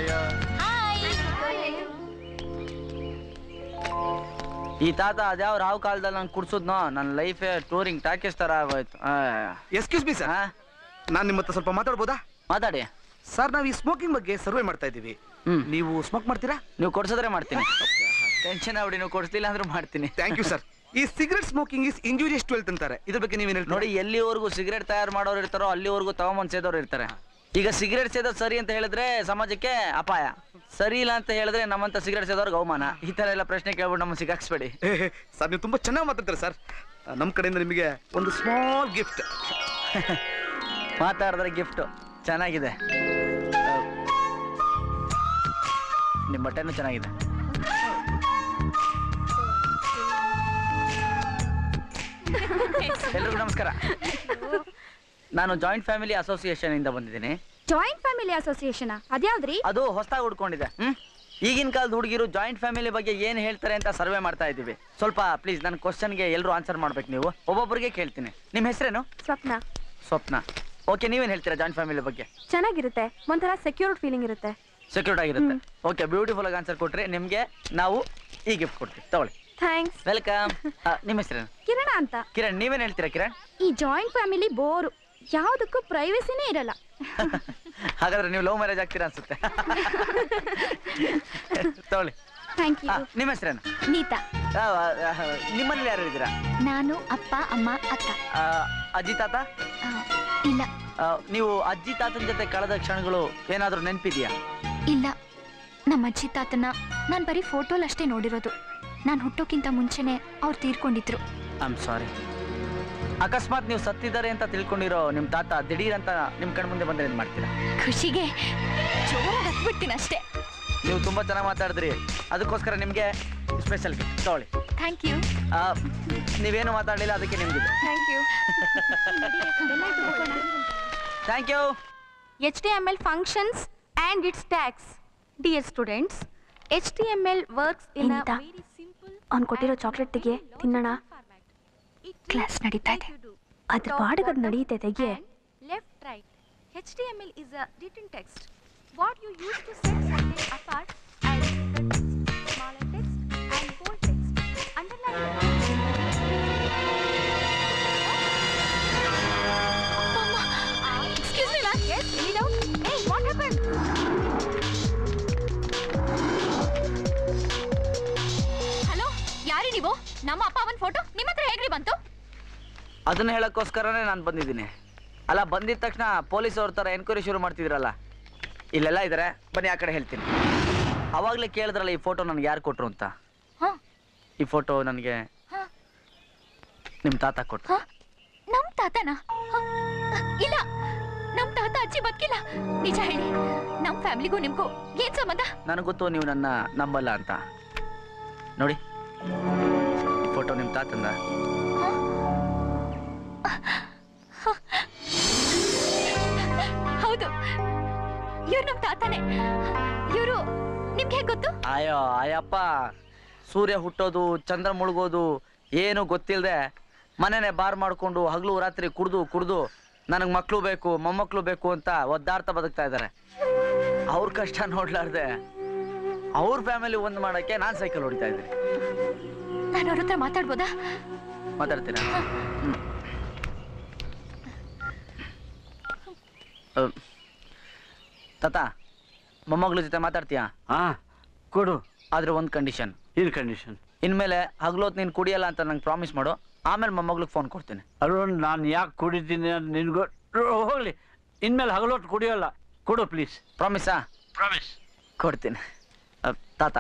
ಈ ತಾತ ಅದ್ಯಾವ ರಾವ್ ಕಾಲದಲ್ಲಿ ನಂಗೆ ಕುಡ್ಸುದ್ನೋ ನನ್ನ ಲೈಫೇ ಟೂರಿಂಗ್ ಟಾಕೀಸ್ ತರ ಆಗೋಯ್ತು ಎಕ್ಸ್ಕ್ಯೂಸ್ ಮಿ ಸರ್ ನಾನು ನಿಮ್ಮ ಹತ್ರ ಸ್ವಲ್ಪ ಮಾತಾಡ್ಬೋದಾ ಮಾತಾಡಿ ಸರ್ ನಾವು ಈ ಸ್ಮೋಕಿಂಗ್ ಬಗ್ಗೆ ಸರ್ವೆ ಮಾಡ್ತಾ ಇದ್ದೀವಿ ನೀವು ಸ್ಮೋಕ್ ಮಾಡ್ತೀರಾ ನೀವು ಕೊಡ್ಸಿದ್ರೆ ಮಾಡ್ತೀನಿ ಟೆನ್ಷನ್ ಆಗ್ಬಿಡಿ ನೀವು ಕೊಡಿಸ್ಲಿಲ್ಲ ಅಂದ್ರೂ ಮಾಡ್ತೀನಿ ಥ್ಯಾಂಕ್ ಯು ಸರ್ ಈ cigarette smoking is injurious to health ಅಂತಾರೆ ಇದ್ರ ಬಗ್ಗೆ ನೀವೇನು ನೋಡಿ ಎಲ್ಲಿವರೆಗೂ ಸಿಗರೇಟ್ ತಯಾರು ಮಾಡೋರು ಇರ್ತಾರೋ ಅಲ್ಲಿವರೆಗೂ ತಗೊಂಬಂದ್ ಸೇದೋರು ಇರ್ತಾರೆ ಈಗ ಸಿಗರೇಟ್ ಸೇದೋದು ಸರಿ ಅಂತ ಹೇಳಿದ್ರೆ ಸಮಾಜಕ್ಕೆ ಅಪಾಯ ಸರಿ ಇಲ್ಲ ಅಂತ ಹೇಳಿದ್ರೆ ನಮ್ಮಂತ ಸಿಗರೇಟ್ ಸೇದೋರ್ಗೆ ಅವಮಾನ ಈ ತರ ಎಲ್ಲ ಪ್ರಶ್ನೆ ಕೇಳ್ಬಿಟ್ಟು ನಮ್ಮ ಸಿಗಾಕ್ಸ್ಬೇಡಿ ಸರ್ ನೀವು ತುಂಬಾ ಚೆನ್ನಾಗಿ ಮಾತಾಡ್ತಾರೆ ಸರ್ ನಮ್ಮ ಕಡೆಯಿಂದ ನಿಮಗೆ ಒಂದು ಸ್ಮಾಲ್ ಗಿಫ್ಟ್ ಮಾತಾಡಿದ್ರೆ ಗಿಫ್ಟ್ ಚೆನ್ನಾಗಿದೆ ನಿಮ್ಮ ಬಟ್ಟೆನೂ ಚೆನ್ನಾಗಿದೆ ಎಲ್ರಿಗೂ ನಮಸ್ಕಾರ ನಾನು ಜಾಯಿಂಟ್ ಫ್ಯಾಮಿಲಿ ಅಸೋಸಿಯೇಷನ್ ಇಂದ ಬಂದಿದ್ದೀನಿ ಜಾಯಿಂಟ್ ಫ್ಯಾಮಿಲಿ ಅಸೋಸಿಯೇಷನ್ ಅದ್ಯಾವ್ದ್ರಿ ಅದು ಹೊಸದಾಗಿ ಹುಡ್ಕೊಂಡಿದೆ ಹ್ಮ್ ಈಗಿನ ಕಾಲದ ಹುಡುಗಿರು ಜಾಯಿಂಟ್ ಫ್ಯಾಮಿಲಿ ಬಗ್ಗೆ ಏನು ಹೇಳ್ತಾರೆ ಅಂತ ಸರ್ವೆ ಮಾಡ್ತಾ ಇದ್ದೀವಿ ಸ್ವಲ್ಪ ಪ್ಲೀಸ್ ನನ್ನ ಕ್ವಶನ್ಗೆ ಎಲ್ಲರೂ ಆನ್ಸರ್ ಮಾಡ್ಬೇಕು ನೀವು ಒಬ್ಬೊಬ್ಬರಿಗೆ ಕೇಳ್ತೀನಿ ನಿಮ್ಮ ಹೆಸರೇನು ಸ್ವಪ್ನ ಸ್ವಪ್ನ ಓಕೆ ನೀವೇನು ಹೇಳ್ತೀರಾ ಜಾಯಿಂಟ್ ಫ್ಯಾಮಿಲಿ ಬಗ್ಗೆ ಚೆನ್ನಾಗಿರುತ್ತೆ ಒಂಥರ ಸೆಕ್ಯೂರ್ಡ್ ಫೀಲಿಂಗ್ ಇರುತ್ತೆ ಸೆಕ್ಯೂರ್ಡ್ ಆಗಿರುತ್ತೆ ಓಕೆ ಬ್ಯೂಟಿಫುಲ್ ಆಗಿ ಆನ್ಸರ್ ಕೊಟ್ರೆ ನಿಮಗೆ ನಾವು ಈ ಗಿಫ್ಟ್ ಕೊಡ್ತೀವಿ ತಗೊಳ್ಳಿ ಥ್ಯಾಂಕ್ಸ್ ವೆಲ್ಕಮ್ ನಿಮ್ಮ ಹೆಸರೇನು ಕಿರಣ ಅಂತ ಕಿರಣ್ ನೀವೇನು ಹೇಳ್ತೀರಾ ಕಿರಣ್ ಈ ಜಾಯಿಂಟ್ ಫ್ಯಾಮಿಲಿ ಬೋರು ಯಾವುದಕ್ಕೂ ಪ್ರೈವಸಿನೇ ಇರಲ್ಲ ಹಾಗಾದ್ರೆ ನೀವು ಲವ್ ಮ್ಯಾರೇಜ್ ಆಗ್ತೀರಾ ಅನ್ಸುತ್ತೆ ತಗೊಳ್ಳಿ ಥ್ಯಾಂಕ್ ಯು ಆ, ನಿಮ್ಮ ಹೆಸರೇನು ನೀತಾ ಆ, ಆ, ನಿಮ್ಮಲ್ಲಿ ಯಾರು ಇದ್ದೀರಾ ನಾನು ಅಪ್ಪ ಅಮ್ಮ ಅಕ್ಕ ಆ, ಅಜ್ಜಿ ತಾತ ಆ, ಇಲ್ಲ ಆ, ನೀವು ಅಜ್ಜಿ ತಾತನ ಜೊತೆ ಕಳೆದ ಕ್ಷಣಗಳು ಏನಾದರೂ ನೆನಪಿದೆಯಾ ಇಲ್ಲ ನಮ್ಮ ಅಜ್ಜಿ ತಾತನ ನಾನು ಬರೀ ಫೋಟೋಲ್ ಅಷ್ಟೇ ನೋಡಿರೋದು ನಾನು ಹುಟ್ಟೋಕ್ಕಿಂತ ಮುಂಚೆನೆ ಅವ್ರು ತೀರ್ಕೊಂಡಿದ್ರು ಐ ಆಮ್ ಸಾರಿ ಅಕಸ್ಮಾತ್ ನೀವು ಸತ್ತಿದ್ದಾರೆ ಅಂತ ತಿಳ್ಕೊಂಡಿರೋ ನಿಮ್ಮ ತಾತ ದಿಢೀರ್ ಅಂತ ನಿಮ್ಮ ಕಣ್ ಮುಂದೆ ಬಂದ್ರೆ ಏನು ಮಾಡ್ತೀರಾ ಖುಷಿಗೆ ಜೋರಾಗಿ ಹತ್ಬಿಡ್ತೀನಿ ಅಷ್ಟೇ ನೀವು ತುಂಬಾ ಚೆನ್ನಾಗಿ ಮಾತಾಡಿದ್ರಿ ಅದಕ್ಕೋಸ್ಕರ ನಿಮಗೆ ಸ್ಪೆಷಲ್ ಗಿಫ್ಟ್ ತಗೊಳ್ಳಿ ಥ್ಯಾಂಕ್ ಯು ಆ, ನೀವೇನು ಮಾತಾಡಲಿಲ್ಲ ಅದಕ್ಕೆ ನಿಮ್ಗಿದೆ thank you thank you HTML functions and its tags. Dear students, HTML works in a ಏನಿತಾ? very simple ಅವ್ನು ಕೊಟ್ಟಿರೋ ಚಾಕ್ಲೇಟ್ ತೆಗೆ ತಿನ್ನೋಣ ಕ್ಲಾಸ್ ನಡೀತಾ ಇದೆ ಅದ್ರ ಪಾಡಿಗೆ ಅದು ನಡೆಯುತ್ತೆ ತೆಗೆ and left right. HTML is a written text. What you use to set something apart as the text, smaller text and bold text. Underline the Excuse me, ma'am. Yes, read out. Hey, what happened? Hello ಯಾರಿ ನೀವು ನಮ್ಮ ಅಪ್ಪ ಅವನ photo ನಿಮ್ಮ ಹತ್ರ ಹೇಗ್ರಿ ಬಂತು ಅದನ್ನ ಹೇಳಕ್ಕೋಸ್ಕರನೇ ನಾನು ಬಂದಿದ್ದೀನಿ ಅಲ್ಲ ಬಂದಿದ ತಕ್ಷಣ ಪೊಲೀಸ್ ಅವ್ರ ಥರ ಎನ್ಕ್ವೈರಿ ಶುರು ಮಾಡ್ತಿದ್ರಲ್ಲ ಇಲ್ಲೆಲ್ಲ ಇದ್ದಾರೆ ಬನ್ನಿ ಆ ಕಡೆ ಹೇಳ್ತೀನಿ ಅವಾಗಲೇ ಕೇಳಿದ್ರಲ್ಲ ಈ ಫೋಟೋ ನನಗೆ ಯಾರು ಕೊಟ್ರು ಅಂತ ಹಾ ಈ ಫೋಟೋ ನನಗೆ ಹಾ ನಿಮ್ಮ ತಾತ ಕೊಟ್ರು ನಮ್ ತಾತನ ಹ? ಇಲ್ಲ ನಮ್ ತಾತ ಅಜ್ಜಿ ಬದುಕಿಲ್ಲ ನಿಜ ಹೇಳಿ ನಮ್ ಫ್ಯಾಮಿಲಿಗೂ ನಿಮ್ಗೂ ಏನ್ ಸಂಬಂಧ ನನಗೆ ಗೊತ್ತು ನೀವು ನನ್ನ ನಂಬಲ್ಲ ಅಂತ ನೋಡಿ ಈ ಫೋಟೋ ನಿಮ್ಮ ತಾತಂದ ಹೌದು ಇವ್ರು ನಮ್ ತಾತನೇ ಇವರು ನಿಮ್ಗೆ ಹೇಗ್ ಗೊತ್ತು ಅಯ್ಯೋ ಅಯ್ಯಪ್ಪ ಸೂರ್ಯ ಹುಟ್ಟೋದು ಚಂದ್ರ ಮುಳುಗೋದು ಏನು ಗೊತ್ತಿಲ್ಲದೆ ಮನೆನೇ ಬಾರ್ ಮಾಡ್ಕೊಂಡು ಹಗಲು ರಾತ್ರಿ ಕುಡ್ದು ಕುಡ್ದು ನನಗೆ ಮಕ್ಕಳು ಬೇಕು ಮೊಮ್ಮಕ್ಕಳು ಬೇಕು ಅಂತ ಒದ್ದಾಡ್ತಾ ಬದುಕ್ತಾ ಇದ್ದಾರೆ ಅವ್ರ ಕಷ್ಟ ನೋಡ್ಲಾರ್ದೆ ಅವ್ರ ಫ್ಯಾಮಿಲಿ ಒಂದು ಮಾಡಕ್ಕೆ ನಾನು ಸೈಕಲ್ ಹೊಡಿತಾ ಇದ್ದೀನಿ ನಾನು ಅವ್ರ ಹತ್ರ ಮಾತಾಡ್ಬೋದಾ ಮಾತಾಡ್ತೀರಾ ಹ್ಮ್. ಅಹ್, ತಾತ ಮೊಮ್ಮಗಳ ಜೊತೆ ಮಾತಾಡ್ತೀಯಾ ಹಾ ಕೊಡು ಆದ್ರೆ ಒಂದು ಕಂಡೀಷನ್ ಏನು ಕಂಡೀಷನ್ ಇನ್ಮೇಲೆ ಹಗಲೊತ್ತು ನೀನು ಕುಡಿಯಲ್ಲ ಅಂತ ನಂಗೆ ಪ್ರಾಮಿಸ್ ಮಾಡು ಆಮೇಲೆ ಮೊಮ್ಮಗಳಿಗೆ ಫೋನ್ ಕೊಡ್ತೀನಿ ಅರುಣ್ ನಾನು ಯಾಕೆ ಕುಡಿತೀನಿ ಅಂತ ನಿನ್ಗೋ ಹೋಗ್ಲಿ ಇನ್ಮೇಲೆ ಹಗಲೊಟ್ಟು ಕುಡಿಯೋಲ್ಲ ಕೊಡು ಪ್ಲೀಸ್ ಪ್ರಾಮಿಸಾ ಪ್ರಾಮಿಸ್ ಕೊಡ್ತೀನಿ ಅಹ್, ತಾತ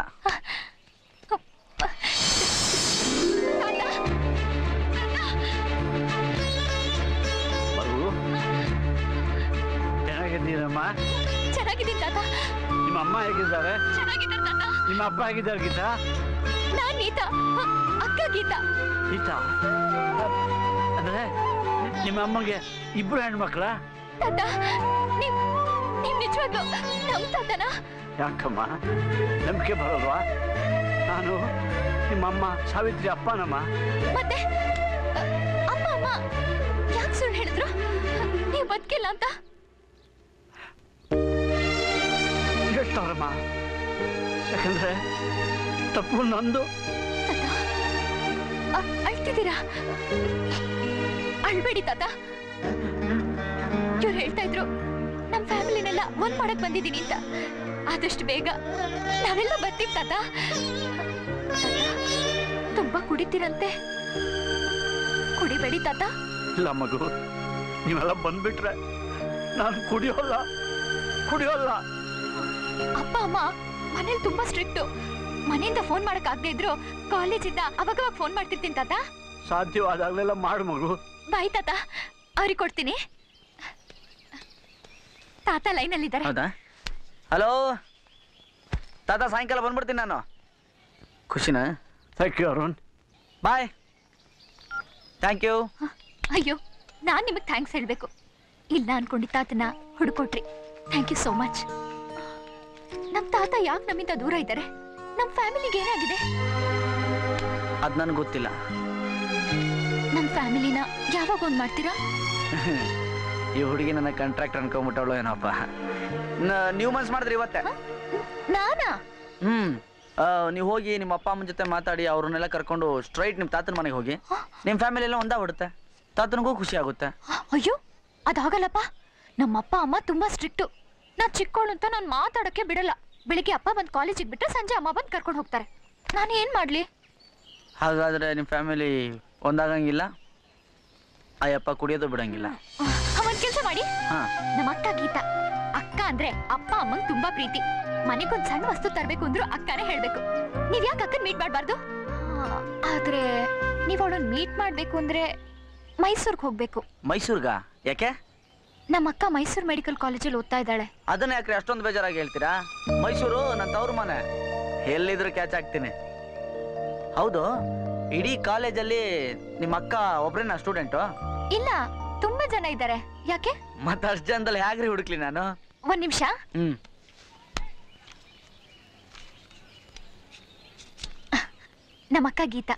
ಬರು ಚೆನ್ನಾಗಿದ್ದೀರಮ್ಮ ಚೆನ್ನಾಗಿದ್ದೀನಿ ತಾತ ನಿಮ್ಮ ಅಮ್ಮ ಹೇಗಿದ್ದಾರೆ ಚೆನ್ನಾಗಿದ್ದಾರೆ ತಾತ ನಿಮ್ಮ ಅಪ್ಪ ಹೇಗಿದ್ದಾರೆ ಗೀತಾ ನಾನ್ ಗೀತಾ ಹ, ಅಕ್ಕ ಗೀತಾ ಗೀತಾ ಅಂದ್ರೆ ನಿಮ್ಮ ಅಮ್ಮಗೆ ಇಬ್ರು ಹೆಣ್ಮಕ್ಳ ತಾತ ನೀವ್ ನೀವ್ ನಿಜವಾಗ್ಲು ನಮ್ ತಾತನ ಯಾಕಮ್ಮ ನಂಬಿಕೆ ಬರೋಲ್ವಾ ನಾನು ನಿಮ್ಮಮ್ಮ ಸಾವಿತ್ರಿ ಅಪ್ಪನಮ್ಮ ಮತ್ತೆ ಅ, ಅಮ್ಮ ಅಮ್ಮ ಯಾಕೆ ಸುಳ್ಳು ಹೇಳಿದ್ರು ನೀವ್ ಬದುಕಿಲ್ಲ ಅಂತ ಹೇಳ್ತಾರಮ್ಮ ಯಾಕಂದ್ರೆ ತಪ್ಪು ನಂದು ಅ- ಅಳ್ತಿದ್ದೀರಾ ಅಳ್ಬೇಡಿ ತಾತ ಇವ್ರು ಹೇಳ್ತಾ ಇದ್ರು ನಮ್ ಫ್ಯಾಮಿಲಿನೆಲ್ಲ ಒಂದ್ ಮಾಡಕ್ ಬಂದಿದ್ದೀನಿ ಅಂತ ಆದಷ್ಟು ಬೇಗ ನಾವೆಲ್ಲ ಬರ್ತೀವಿ ತಾತ ತಾತ, ತುಂಬಾ ಕುಡಿತೀರಂತೆ ಕುಡಿಬೇಡಿ ತಾತ ಇಲ್ಲ ಮಗು ನೀವೆಲ್ಲ ಬಂದ್ಬಿಟ್ರೆ ನಾನು ಕುಡಿಯೋಲ್ಲ ಕುಡಿಯೋಲ್ಲ ಅಪ್ಪ ಅಮ್ಮ ಮನೇಲಿ ತುಂಬಾ ಸ್ಟ್ರಿಕ್ಟು ಮನೆಯಿಂದ ಫೋನ್ ಮಾಡಕ್ ಆಗದೆ ಇದ್ರು ಕಾಲೇಜಿಂದ ಅವಾಗವಾಗ ಫೋನ್ ಮಾಡ್ತಿರ್ತೀನಿ ತಾತ ಸಾಧ್ಯವಾದಾಗಲೆಲ್ಲ ಮಾಡು ಮಗು ಬಾಯ್ ತಾತ ಅವ್ರಿಗೆ ಕೊಡ್ತೀನಿ ತಾತ ಲೈನಲ್ಲಿದ್ದಾರೆ ಹೌದಾ ಹಲೋ ತಾತ ಸಾಯಂಕಾಲ ಬಂದ್ಬಿಡ್ತೀನಿ ನಾನು ಖುಷಿನಾ thank you Arun bye thank you ಅಯ್ಯೋ ನಾನ್ ನಿಮಗ್ ಥ್ಯಾಂಕ್ಸ್ ಹೇಳ್ಬೇಕು ಇಲ್ಲ ಅನ್ಕೊಂಡಿ ತಾತನ ಹುಡ್ಕೊಟ್ರಿ ಥ್ಯಾಂಕ್ ಯು ಸೋ ಮಚ್ ನಮ್ ತಾತ ಯಾಕೆ ನಮ್ಮಿಂದ ದೂರ ಇದ್ದಾರೆ ನಮ್ ಫ್ಯಾಮಿಲಿಗೆ ಏನಾಗಿದೆ ಅದು ನನಗೆ ಗೊತ್ತಿಲ್ಲ ನಮ್ ಫ್ಯಾಮಿಲಿನ ಯಾವಾಗ ಒಂದ್ ಮಾಡ್ತೀರಾ ಈ ಹುಡುಗಿ ನನ್ನ ಕಾಂಟ್ರಾಕ್ಟ್ ಅನ್ಕೊಂಬಿಟ್ಟವಳು ಏನಪ್ಪ ನೀವು ಮನ್ಸು ಮಾಡಿದ್ರಿ ಇವತ್ತೆ ನಾನಾ ಹ್ಮ್ ನೀವು ಹೋಗಿ ನಿಮ್ಮ ಅಪ್ಪ ಅಮ್ಮನ ಜೊತೆ ಮಾತಾಡಿ ಅವ್ರನ್ನೆಲ್ಲ ಕರ್ಕೊಂಡು ಸ್ಟ್ರೈಟ್ ನಿಮ್ಮ ತಾತನ ಮನೆಗೆ ಹೋಗಿ ನಿಮ್ಮ ಫ್ಯಾಮಿಲಿ ಎಲ್ಲ ಒಂದಾಗ್ಬಿಡುತ್ತೆ ತಾತನಿಗೂ ಖುಷಿ ಆಗುತ್ತೆ ಅಯ್ಯೋ ಅದಾಗಲ್ಲಪ್ಪ ನಮ್ಮ ಅಪ್ಪ ಅಮ್ಮ ತುಂಬಾ ಸ್ಟ್ರಿಕ್ಟು ನಾನ್ ಚಿಕ್ಕವಳು ಅಂತ ನಾನು ಮಾತಾಡಕ್ಕೆ ಬಿಡಲ್ಲ ಬೆಳಿಗ್ಗೆ ಅಪ್ಪ ಬಂದ್ ಕಾಲೇಜಿಗೆ ಬಿಟ್ರೆ ಸಂಜೆ ಅಮ್ಮ ಬಂದ್ ಕರ್ಕೊಂಡು ಹೋಗ್ತಾರೆ ನಾನು ಏನ್ ಮಾಡ್ಲಿ ಹಾಗಾದ್ರೆ ನಿಮ್ಮ ಫ್ಯಾಮಿಲಿ ಒಂದಾಗಂಗಿಲ್ಲ ಅಯ್ಯಪ್ಪ ಕುಡಿಯೋದು ಬಿಡಂಗಿಲ್ಲ ಒಂದ್ ಕೆಲಸ ಮಾಡಿ ಹಾ ನಮ್ಮ ಅಕ್ಕ ಗೀತಾ ಅಕ್ಕ ಅಂದ್ರೆ ಅಪ್ಪ ಅಮ್ಮಂಗ್ ತುಂಬಾ ಪ್ರೀತಿ ಮನೆಗೊಂದ್ ಸಣ್ಣ ವಸ್ತು ತರ್ಬೇಕು ಅಂದ್ರು ಅಕ್ಕನೇ ಹೇಳ್ಬೇಕು ನೀವ್ ಯಾಕೆ ಅಕ್ಕನ್ ಮೀಟ್ ಮಾಡ್ಬಾರ್ದು ಆ, ಆದ್ರೆ ನೀವ್ ಅವಳನ್ನ ಮೀಟ್ ಮಾಡ್ಬೇಕು ಅಂದ್ರೆ ಮೈಸೂರ್ಗ್ ಹೋಗ್ಬೇಕು ಮೈಸೂರ್ಗ ಯಾಕೆ ನಮ್ಮ ಅಕ್ಕ ಮೈಸೂರ್ ಮೆಡಿಕಲ್ ಕಾಲೇಜಲ್ಲಿ ಓದ್ತಾ ಇದ್ದಾಳೆ ಅದನ್ನ ಯಾಕ್ರಿ ಅಷ್ಟೊಂದು ಬೇಜಾರಾಗಿ ಹೇಳ್ತೀರಾ ಮೈಸೂರು ನನ್ನ ತವ್ರ ಮನೆ ಎಲ್ಲಿದ್ರು ಕ್ಯಾಚ್ ಆಗ್ತೀನಿ ಹೌದು ಇಡೀ ಕಾಲೇಜಲ್ಲಿ ನಿಮ್ಮ ಅಕ್ಕ ಒಬ್ರೇನಾ ಸ್ಟೂಡೆಂಟು ಇಲ್ಲ ತುಂಬಾ ಜನ ಇದ್ದಾರೆ ಯಾಕೆ ಮತ್ತೆ ಅಷ್ಟು ಜನದಲ್ಲಿ ಹೇಗ್ರಿ ಹುಡುಕ್ಲಿ ನಾನು ಒಂದ್ ನಿಮಿಷ ಹ್ಮ್ ನಮ್ಮ ಅಕ್ಕ ಗೀತಾ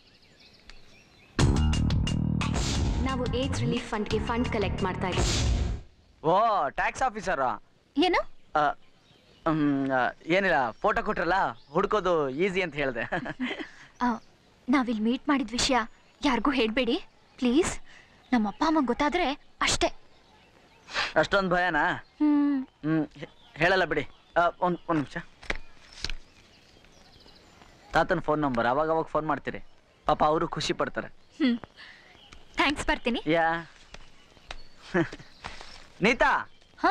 ನಾವು ಏಡ್ಸ್ ರಿಲೀಫ್ ಫಂಡ್ಗೆ ಫಂಡ್ ಕಲೆಕ್ಟ್ ಮಾಡ್ತಾ ಇದ್ದೀವಿ ಓ ಟ್ಯಾಕ್ಸ್ ಆಫೀಸರಾ ಏನು ಏನಿಲ್ಲ ಫೋಟೋ ಕೊಟ್ರಲ್ಲ ಹುಡ್ಕೋದು ಈಸಿ ಅಂತ ಹೇಳಿದೆ ಆ, ನಾವಿಲ್ ಮೀಟ್ ಮಾಡಿದ ವಿಷಯ ಯಾರಿಗೂ ಹೇಳ್ಬೇಡಿ ಪ್ಲೀಸ್ ನಮ್ಮ ಅಪ್ಪ ಅಮ್ಮಂಗ್ ಗೊತ್ತಾದ್ರೆ ಅಷ್ಟೇ ಅಷ್ಟೊಂದು ಭಯನಾ ಹ್ಮ್ ಹ್ಮ್ ಹೇ- ಹೇಳಲ್ಲ ಬಿಡಿ ಒಂದು ಒಂದು ನಿಮಿಷ ತಾತನ ಫೋನ್ ನಂಬರ್ ಅವಾಗ ಅವಾಗ ಫೋನ್ ಮಾಡ್ತೀರಿ ಪಾಪ ಅವರು ಖುಷಿ ಪಡ್ತಾರೆ ಹ್ಮ್ ಥ್ಯಾಂಕ್ಸ್ ಬರ್ತೀನಿ ಯಾ ನೀತಾ ಹಾ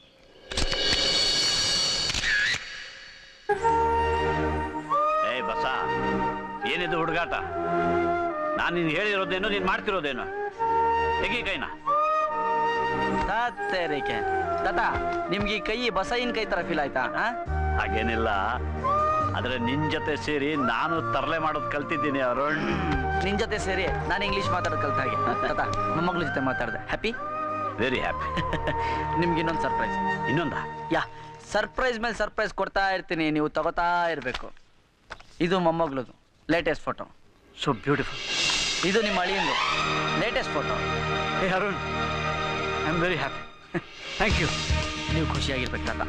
ಏಯ್ ಬಸ ಏನಿದು ಹುಡುಗಾಟ ನಾನು ನೀನು ಹೇಳಿರೋದೇನು ನೀನು ಮಾಡ್ತಿರೋದೇನು ತೆಗಿ ಕೈನ ತಾತೇರಿಕೆ ತಾತ ನಿಮ್ಗೆ ಈ ಕೈ ಬಸೈನ್ ಕೈ ತರ ಫೀಲ್ ಆಯ್ತಾ ಆ? ಹಾಗೇನಿಲ್ಲ ಆದ್ರೆ ನಿನ್ ಜೊತೆ ಸೇರಿ ನಾನು ತರಲೆ ಮಾಡೋದು ಕಲ್ತಿದ್ದೀನಿ ಅರುಣ್ ನಿನ್ ಜೊತೆ ಸೇರಿ ನಾನು ಇಂಗ್ಲಿಷ್ ಮಾತಾಡೋದು ಕಲ್ತ ಹಾಗೆ ತಾತ ಮೊಮ್ಮಗಳ ಜೊತೆ ಮಾತಾಡ್ದೆ ಹ್ಯಾಪಿ ವೆರಿ ಹ್ಯಾಪಿ ನಿಮ್ಗೆ ಇನ್ನೊಂದು ಸರ್ಪ್ರೈಸ್ ಇನ್ನೊಂದ ಯಾ ಸರ್ಪ್ರೈಸ್ ಮೇಲೆ ಸರ್ಪ್ರೈಸ್ ಕೊಡ್ತಾ ಇರ್ತೀನಿ ನೀವು ತಗೋತಾ ಇರಬೇಕು ಇದು ಮೊಮ್ಮಗಳದು ಲೇಟೆಸ್ಟ್ ಫೋಟೋ ಸೊ ಬ್ಯೂಟಿಫುಲ್ ಇದು ನಿಮ್ಮ ಅಳಿಯಂದು latest photo hey Arun I am very happy thank you ನೀವು ಖುಷಿಯಾಗಿರ್ಬೇಕು ತಾತ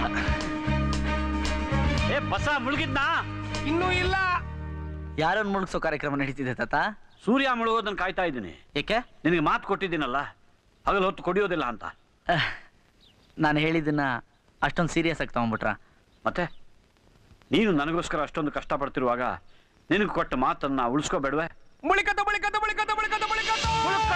ಏ ಬಸ ಮುಳುಗಿದ್ನಾ ಇನ್ನೂ ಇಲ್ಲ ಯಾರನ್ನು ಮುಳುಗ್ಸೋ ಕಾರ್ಯಕ್ರಮ ನಡೀತಿದೆ ತಾತ ಸೂರ್ಯ ಮುಳುಗೋದನ್ನ ಕಾಯ್ತಾ ಇದ್ದೀನಿ ಏಕೆ ನಿನಗೆ ಮಾತು ಕೊಟ್ಟಿದ್ದೀನಲ್ಲ ಹಗಲು ಹೊತ್ತು ಕೊಡಿಯೋದಿಲ್ಲ ಅಂತ ನಾನು ಹೇಳಿದ್ದನ್ನ ಅಷ್ಟೊಂದು ಸೀರಿಯಸ್ ಆಗಿ ತಗೊಂಡ್ಬಿಟ್ರ ಮತ್ತೆ ನೀನು ನನಗೋಸ್ಕರ ಅಷ್ಟೊಂದು ಕಷ್ಟಪಡ್ತಿರುವಾಗ ನಿನಗೆ ಕೊಟ್ಟ ಮಾತನ್ನ ಉಳಿಸ್ಕೋಬೇಡ್ವೆ ಮುಳಿಕತ ಮುಳಿಕತ ಮುಳಿಕತ ಮುಳಿಕತ ಮುಳಿಕತ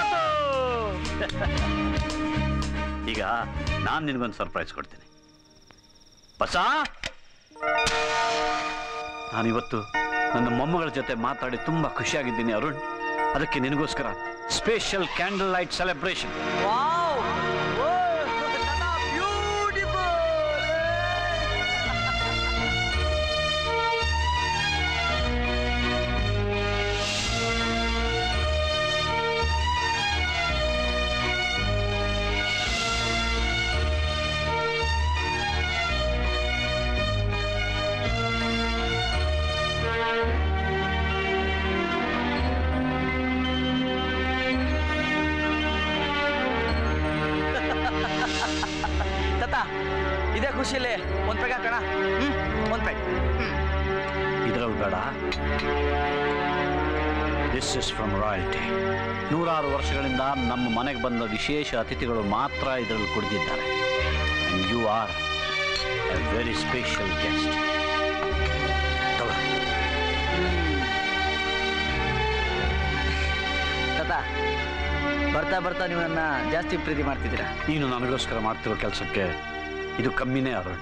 ಈಗ ನಾನು ನಿನಗೊಂದು ಸರ್ಪ್ರೈಸ್ ಕೊಡ್ತೀನಿ ಬಸ ನಾನಿವತ್ತು ನನ್ನ ಮೊಮ್ಮಗಳ ಜೊತೆ ಮಾತಾಡಿ ತುಂಬಾ ಖುಷಿಯಾಗಿದ್ದೀನಿ ಅರುಣ್ ಅದಕ್ಕೆ ನಿನಗೋಸ್ಕರ ಸ್ಪೆಷಲ್ ಕ್ಯಾಂಡಲ್ ಲೈಟ್ ಸೆಲೆಬ್ರೇಷನ್ ತಾತ ಇದೇ ಖುಷಿಯಲ್ಲಿ ಒಂದ್ ಪೆಗ್ ಹಾಕೋಣ ಹ್ಮ್ ಒಂದ್ ಪೆಗ್ ಇದರಲ್ಲಿ ಬೇಡ ದಿಸ್ ಇಸ್ ಫ್ರಮ್ ರಾಯಲ್ಟಿ ನೂರಾರು ವರ್ಷಗಳಿಂದ ನಮ್ಮ ಮನೆಗೆ ಬಂದ ವಿಶೇಷ ಅತಿಥಿಗಳು ಮಾತ್ರ ಇದರಲ್ಲಿ ಕುಡಿದಿದ್ದಾರೆ and you are a very special guest ತಾತ ಬರ್ತಾ ಬರ್ತಾ ನೀವು ನನ್ನ ಜಾಸ್ತಿ ಪ್ರೀತಿ ಮಾಡ್ತಿದ್ದೀರಾ ನೀನು ನನಗೋಸ್ಕರ ಮಾಡ್ತಿರೋ ಕೆಲಸಕ್ಕೆ ಇದು ಕಮ್ಮಿನೇ ಅರುಣ್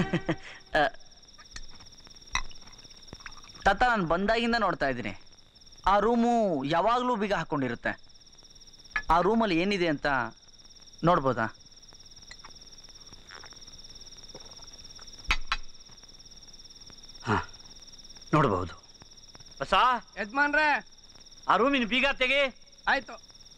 ತಾತ ನಾನು ಬಂದಾಗಿಂದ ನೋಡ್ತಾ ಇದ್ದೀನಿ ಆ ರೂಮು ಯಾವಾಗಲೂ ಬೀಗ ಹಾಕೊಂಡಿರುತ್ತೆ ಆ ರೂಮಲ್ಲಿ ಏನಿದೆ ಅಂತ ನೋಡ್ಬೋದಾ ನೋಡಬಹುದು ಬಸ ಯಜಮಾನ್ರೆ ಆ ರೂಮಿನ ಬೀಗ ತೆಗೆ ಆಯ್ತು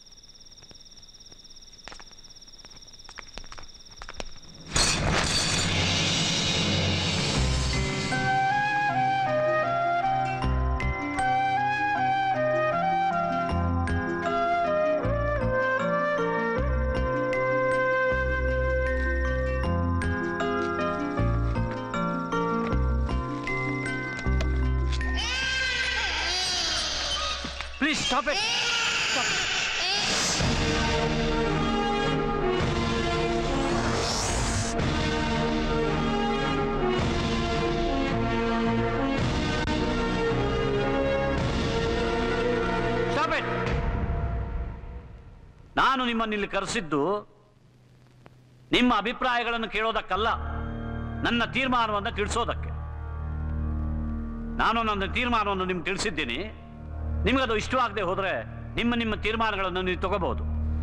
please stop it stop it ನಾನು ನಿಮ್ಮನ್ನು ಇಲ್ಲಿ ಕರೆಸಿದ್ದು ನಿಮ್ಮ ಅಭಿಪ್ರಾಯಗಳನ್ನು ಕೇಳೋದಕ್ಕಲ್ಲ ನನ್ನ ತೀರ್ಮಾನವನ್ನು ತಿಳಿಸೋದಕ್ಕೆ ನಾನು ನನ್ನ ತೀರ್ಮಾನವನ್ನು ನಿಮ್ಗೆ ತಿಳಿಸಿದ್ದೀನಿ ನಿಮಗದು ಇಷ್ಟವಾಗದೆ ಹೋದ್ರೆ ನಿಮ್ಮ ನಿಮ್ಮ ತೀರ್ಮಾನಗಳನ್ನು ನೀವು ತಗೋಬಹುದು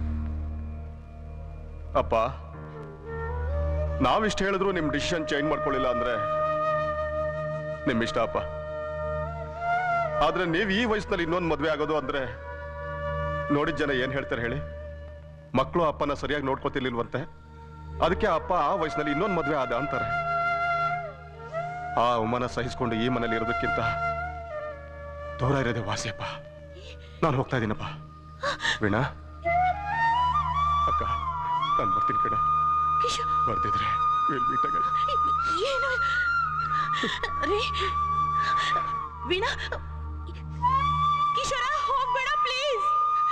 ಅಪ್ಪ ನಾವಿಷ್ಟು ಹೇಳಿದ್ರು ನಿಮ್ ಡಿಸಿಷನ್ ಚೇಂಜ್ ಮಾಡ್ಕೊಳ್ಳಿಲ್ಲ ಅಂದ್ರೆ ನಿಮ್ ಇಷ್ಟ ಅಪ್ಪ ಆದ್ರೆ ನೀವು ಈ ವಯಸ್ಸಿನಲ್ಲಿ ಇನ್ನೊಂದು ಮದ್ವೆ ಆಗೋದು ಅಂದ್ರೆ ನೋಡಿದ ಜನ ಏನ್ ಹೇಳ್ತಾರೆ ಹೇಳಿ ಮಕ್ಕಳು ಅಪ್ಪನ ಸರಿಯಾಗಿ ನೋಡ್ಕೋತಿರ್ಲಿಲ್ವಂತೆ ಅದಕ್ಕೆ ಅಪ್ಪ ಆ ವಯಸ್ಸಿನಲ್ಲಿ ಇನ್ನೊಂದು ಮದ್ವೆ ಆದ ಅಂತಾರೆ ಆ ಅವಮಾನ ಸಹಿಸ್ಕೊಂಡು ಈ ಮನೇಲಿ ಇರೋದಕ್ಕಿಂತ ದೂರ ಇರೋದೇ ವಾಸಿಯಪ್ಪ ನಾನು ಹೋಗ್ತಾ ಇದ್ದೀನಪ್ಪ ವೀಣಾ ಅಕ್ಕ ನಾನು ಬರ್ತೀನಿ ಕಣ ಬರ್ತಿದ್ರೆ we'll meet again. ಏನು ರೀ ವೀಣಾ ಕಿಶೋರ ಹೋಗ್ಬೇಡ ಪ್ಲೀಸ್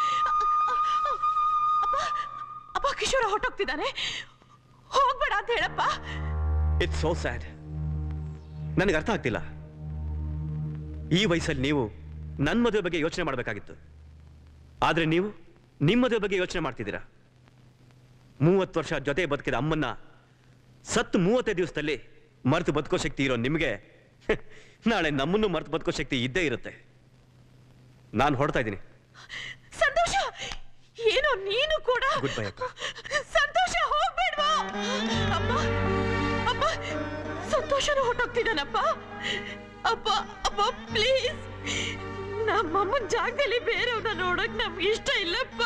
ಅಪ್ಪ ಅಪ್ಪ ಕಿಶೋರ ಹೊಟ್ಟೋಗ್ತಿದ್ದಾನೆ ಹೋಗ್ಬೇಡ ಅಂತ ಹೇಳಪ್ಪ ಇಟ್ಸ್ ಸೋ ಸ್ಯಾಡ್ ನನಗೆ ಅರ್ಥ ಆಗ್ತಿಲ್ಲ ಈ ವಯಸ್ಸಲ್ಲಿ ನೀವು ನನ್ನ ಮದುವೆ ಬಗ್ಗೆ ಯೋಚನೆ ಮಾಡಬೇಕಾಗಿತ್ತು ಆದರೆ ನೀವು ನಿಮ್ಮ ಮದುವೆ ಬಗ್ಗೆ ಯೋಚನೆ ಮಾಡ್ತಿದ್ದೀರಾ ಮೂವತ್ತು ವರ್ಷ ಜೊತೆ ಬದುಕಿದ ಅಮ್ಮನ್ನ ಸತ್ತು ಮೂವತ್ತೈದು ದಿವಸದಲ್ಲಿ ಮರೆತು ಬದುಕೋ ಶಕ್ತಿ ಇರೋ ನಿಮಗೆ ನಾಳೆ ನಮ್ಮನ್ನು ಮರೆತು ಬದುಕೋ ಶಕ್ತಿ ಇದ್ದೇ ಇರುತ್ತೆ ನಾನು ಹೊಡ್ತಾ ಇದ್ದೀನಿ ಸಂತೋಷ ಏನು ಏನೋ ನೀನು ಕೂಡ ಗುಡ್ ಬೈ ಅಕ್ಕ ಸಂತೋಷ ಹೋಗ್ಬೇಡ್ವಾ ಅಪ್ಪ ಅಪ್ಪ ಸಂತೋಷನ ಹೊಟ್ಟೋಗ್ತಿದ್ದಾನಪ್ಪ ಅಪ್ಪ ಅಪ್ಪ ಪ್ಲೀಸ್ ನಮ್ಮಮ್ಮನ ಜಾಗದಲ್ಲಿ ಬೇರೆಯವ್ರನ್ನ ನೋಡಕ್ ನಮ್ಗೆ ಇಷ್ಟ ಇಲ್ಲಪ್ಪ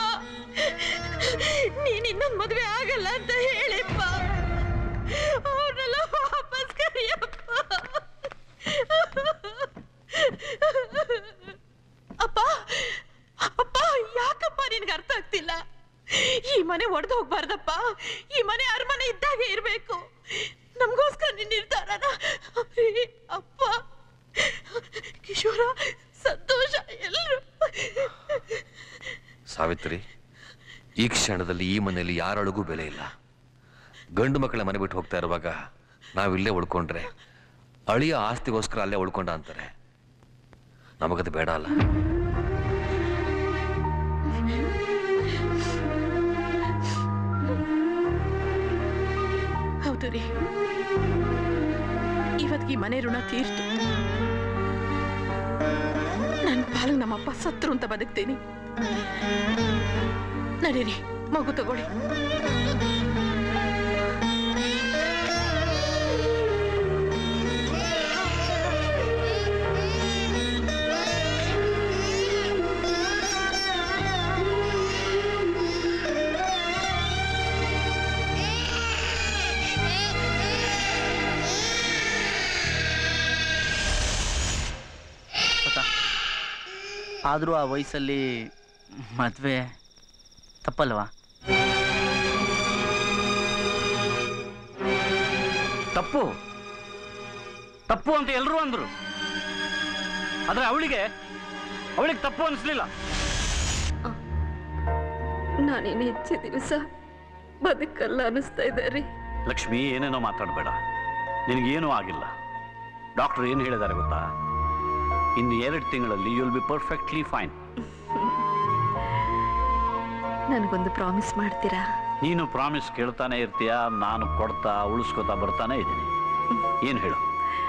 ನೀನ್ ಇನ್ನೊಂದ್ ಮದ್ವೆ ಆಗಲ್ಲ ಅಂತ ಹೇಳಿಪ್ಪ ಅವ್ರನ್ನೆಲ್ಲ ವಾಪಸ್ ಕರಿಯಪ್ಪ ಅಪ್ಪ ಅಪ್ಪ ಯಾಕಪ್ಪ ನಿನ್ಗೆ ಅರ್ಥ ಆಗ್ತಿಲ್ಲ ಈ ಮನೆ ಒಡೆದು ಹೋಗ್ಬಾರ್ದಪ್ಪ ಈ ಮನೆ ಅರಮನೆ ಇದ್ದಾಗೆ ಇರ್ಬೇಕು ನಮಗೋಸ್ಕರ ನಿನ್ನ ನಿರ್ಧಾರನ ಅಪ್ಪ ಕಿಶೋರ ಸಂತೋಷ ಎಲ್ಲರೂ ಸಾವಿತ್ರಿ ಈ ಕ್ಷಣದಲ್ಲಿ ಈ ಮನೆಯಲ್ಲಿ ಯಾರೊಳಗೂ ಬೆಲೆ ಇಲ್ಲ ಗಂಡು ಮಕ್ಕಳ ಮನೆ ಬಿಟ್ಟು ಹೋಗ್ತಾ ಇರುವಾಗ ನಾವಿಲ್ಲೇ ಉಳ್ಕೊಂಡ್ರೆ ಅಳಿಯ ಆಸ್ತಿಗೋಸ್ಕರ ಅಲ್ಲೇ ಉಳ್ಕೊಂಡ ಅಂತಾರೆ ನಮಗದು ಬೇಡ ಅಲ್ಲ ಹೌದು ರೀ ಇವತ್ತಿಗೆ ಈ ಮನೆ ಋಣ ತೀರ್ತು ನನ್ನ ಪಾಲಿಗೆ ನಮ್ಮಪ್ಪ ಸತ್ರು ಅಂತ ಬದುಕ್ತೀನಿ ನಡೀರಿ ಮಗು ತಗೊಳ್ಳಿ ಆದರೂ ಆ ವಯಸ್ಸಲ್ಲಿ ಮದುವೆ ತಪ್ಪಲ್ವಾ ತಪ್ಪು ತಪ್ಪು ಅಂತ ಎಲ್ಲರೂ ಅಂದ್ರು ಆದ್ರೆ ಅವಳಿಗೆ ಅವಳಿಗೆ ತಪ್ಪು ಅನಿಸ್ಲಿಲ್ಲ ನಾನೇನು ಹೆಚ್ಚು ದಿವಸ ಬದುಕಲ್ಲ ಅನಿಸ್ತಾ ಇದೆ ರೀ ಲಕ್ಷ್ಮಿ ಏನೇನೋ ಮಾತಾಡಬೇಡ ನಿನಗೇನೂ ಆಗಿಲ್ಲ ಡಾಕ್ಟರ್ ಏನು ಹೇಳಿದ್ದಾರೆ ಗೊತ್ತಾ ಇನ್ನು ಎರಡು ತಿಂಗಳಲ್ಲಿ you will be perfectly fine ನನಗೊಂದು ಪ್ರಾಮಿಸ್ ಮಾಡ್ತೀರಾ ನೀನು ಪ್ರಾಮಿಸ್ ಕೇಳ್ತಾನೆ ಇರ್ತೀಯ ನಾನು ಕೊಡ್ತಾ ಉಳಿಸ್ಕೊತಾ ಬರ್ತಾನೆ ಇದ್ದೀನಿ ಏನು ಹೇಳು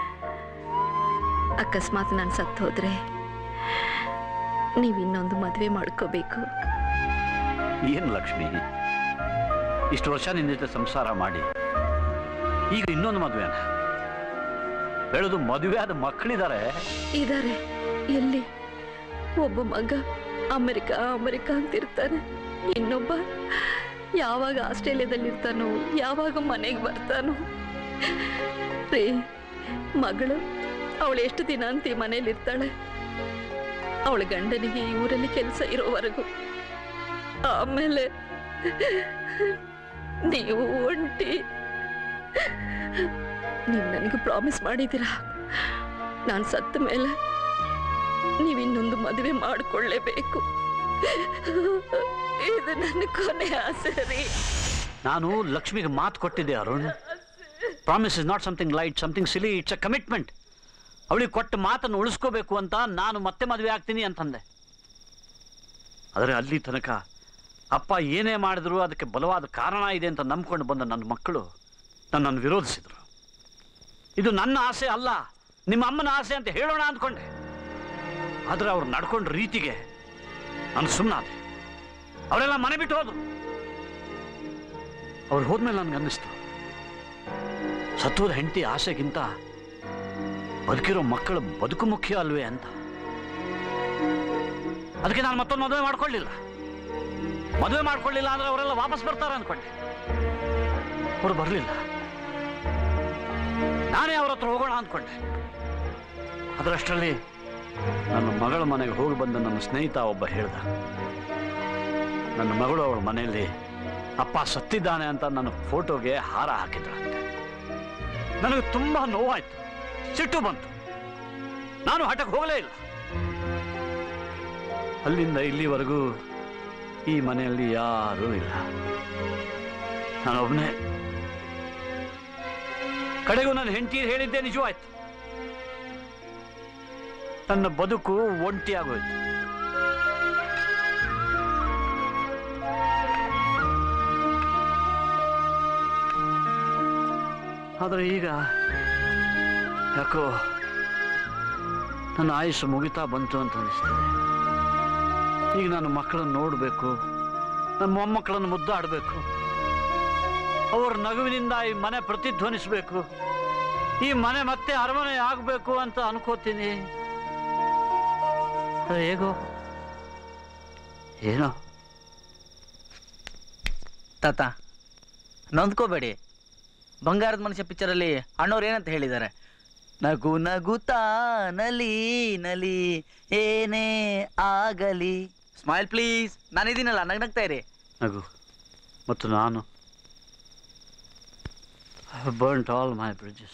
ಅಕಸ್ಮಾತ್ ನಾನು ಸತ್ತು ಹೋದ್ರೆ ನೀವು ಇನ್ನೊಂದು ಮದುವೆ ಮಾಡ್ಕೋಬೇಕು ಏನು ಲಕ್ಷ್ಮಿ ಇಷ್ಟು ವರ್ಷ ನಿನ್ನ ಜೊತೆ ಸಂಸಾರ ಮಾಡಿ ಈಗ ಇನ್ನೊಂದು ಮದುವೆನ ಹೇಳೋದು ಮದುವೆ ಆದ ಮಕ್ಕಳಿದ್ದಾರೆ ಇದಾರೆ ಎಲ್ಲಿ ಒಬ್ಬ ಮಗ ಅಮೆರಿಕ ಅಮೆರಿಕ ಅಂತಿರ್ತಾನೆ ಇನ್ನೊಬ್ಬ ಯಾವಾಗ ಆಸ್ಟ್ರೇಲಿಯಾದಲ್ಲಿ ಇರ್ತಾನೋ ಯಾವಾಗ ಮನೆಗೆ ಬರ್ತಾನೋ ರೀ ಮಗಳು ಅವಳು ಎಷ್ಟು ದಿನ ಅಂತ ಈ ಮನೇಲಿ ಇರ್ತಾಳೆ ಅವಳ ಗಂಡನಿಗೆ ಈ ಊರಲ್ಲಿ ಕೆಲಸ ಇರೋವರೆಗೂ ಆಮೇಲೆ ನೀವು ಒಂಟಿ ನೀವು ನನಗೆ ಪ್ರಾಮಿಸ್ ಮಾಡಿದ್ದೀರಾ ನಾನು ಸತ್ತ ಮೇಲೆ ನೀವು ಇನ್ನೊಂದು ಮದುವೆ ಮಾಡಿಕೊಳ್ಳೇಬೇಕು ಇದು ನನ್ನ ಕೊನೆ ಆಸೆ ರೀ ನಾನು ಲಕ್ಷ್ಮಿಗೆ ಮಾತು ಕೊಟ್ಟಿದ್ದೆ Arun promise is not something light something silly it's a commitment ಅವಳಿಗೆ ಕೊಟ್ಟ ಮಾತನ್ನು ಉಳಿಸ್ಕೋಬೇಕು ಅಂತ ನಾನು ಮತ್ತೆ ಮದುವೆ ಆಗ್ತೀನಿ ಅಂತಂದೆ ಆದರೆ ಅಲ್ಲಿ ತನಕ ಅಪ್ಪ ಏನೇ ಮಾಡಿದ್ರು ಅದಕ್ಕೆ ಬಲವಾದ ಕಾರಣ ಇದೆ ಅಂತ ನಂಬ್ಕೊಂಡು ಬಂದ ನನ್ನ ಮಕ್ಕಳು ನನ್ನನ್ನು ವಿರೋಧಿಸಿದರು ಇದು ನನ್ನ ಆಸೆ ಅಲ್ಲ ನಿಮ್ಮ ಅಮ್ಮನ ಆಸೆ ಅಂತ ಹೇಳೋಣ ಅಂದ್ಕೊಂಡೆ ಆದರೆ ಅವ್ರು ನಡ್ಕೊಂಡ ರೀತಿಗೆ ನಾನು ಸುಮ್ಮನಾದೆ ಅವರೆಲ್ಲ ಮನೆ ಬಿಟ್ಟು ಹೋದ್ರು ಅವ್ರು ಹೋದ್ಮೇಲೆ ನನ್ಗೆ ಅನ್ನಿಸ್ತು ಸತ್ತೋದ ಹೆಂಡತಿ ಆಸೆಗಿಂತ ಬದುಕಿರೋ ಮಕ್ಕಳ ಬದುಕು ಮುಖ್ಯ ಅಲ್ವೇ ಅಂತ ಅದಕ್ಕೆ ನಾನು ಮತ್ತೊಂದು ಮದುವೆ ಮಾಡ್ಕೊಳ್ಳಿಲ್ಲ ಮದುವೆ ಮಾಡ್ಕೊಳ್ಳಿಲ್ಲ ಅಂದ್ರೆ ಅವರೆಲ್ಲ ವಾಪಸ್ ಬರ್ತಾರೆ ಅನ್ಕೊಂಡೆ ಅವ್ರು ಬರಲಿಲ್ಲ ನಾನೇ ಅವ್ರ ಹತ್ರ ಹೋಗೋಣ ಅಂದ್ಕೊಂಡೆ ಅದರಷ್ಟರಲ್ಲಿ ನನ್ನ ಮಗಳ ಮನೆಗೆ ಹೋಗಿ ಬಂದ ನನ್ನ ಸ್ನೇಹಿತ ಒಬ್ಬ ಹೇಳ್ದ ನನ್ನ ಮಗಳು ಅವಳ ಮನೆಯಲ್ಲಿ ಅಪ್ಪ ಸತ್ತಿದ್ದಾನೆ ಅಂತ ನನ್ನ ಫೋಟೋಗೆ ಹಾರ ಹಾಕಿದ್ರಂತೆ ನನಗೆ ತುಂಬಾ ನೋವಾಯ್ತು ಸಿಟ್ಟು ಬಂತು ನಾನು ಹಠಕ್ಕೆ ಹೋಗಲೇ ಇಲ್ಲ ಅಲ್ಲಿಂದ ಇಲ್ಲಿವರೆಗೂ ಈ ಮನೆಯಲ್ಲಿ ಯಾರೂ ಇಲ್ಲ ನಾನೊಬ್ಬನೇ ಕಡೆಗೂ ನನ್ನ ಹೆಂಡತಿ ಹೇಳಿದ್ದೆ ನಿಜವಾಯ್ತು ನನ್ನ ಬದುಕು ಒಂಟಿಯಾಗೋಯ್ತು ಆದರೆ ಈಗ ಯಾಕೋ ನನ್ನ ಆಯುಸ್ಸು ಮುಗಿತಾ ಬಂತು ಅಂತ ಅನಿಸ್ತದೆ ಈಗ ನಾನು ಮಕ್ಕಳನ್ನು ನೋಡಬೇಕು ನನ್ನ ಮೊಮ್ಮಕ್ಕಳನ್ನು ಮುದ್ದಾಡಬೇಕು ಅವ್ರ ನಗುವಿನಿಂದ ಈ ಮನೆ ಪ್ರತಿಧ್ವನಿಸಬೇಕು ಈ ಮನೆ ಮತ್ತೆ ಅರಮನೆ ಆಗಬೇಕು ಅಂತ ಅನ್ಕೋತೀನಿ ಅದು ಹೇಗೋ ಏನೋ ತಾತ ನೊಂದ್ಕೋಬೇಡಿ ಬಂಗಾರದ ಮನುಷ್ಯ ಪಿಕ್ಚರಲ್ಲಿ ಅಣ್ಣವ್ರು ಏನಂತ ಹೇಳಿದ್ದಾರೆ ನಗು ನಗುತ್ತಾ ನಲಿ ನಲಿ ಏನೇ ಆಗಲಿ ಸ್ಮೈಲ್ ಪ್ಲೀಸ್ ನಾನಿದ್ದೀನಲ್ಲ ನಗ್ನಗ್ತಾ ಇರಿ ನಗು ಮತ್ತು ನಾನು burnt all my bridges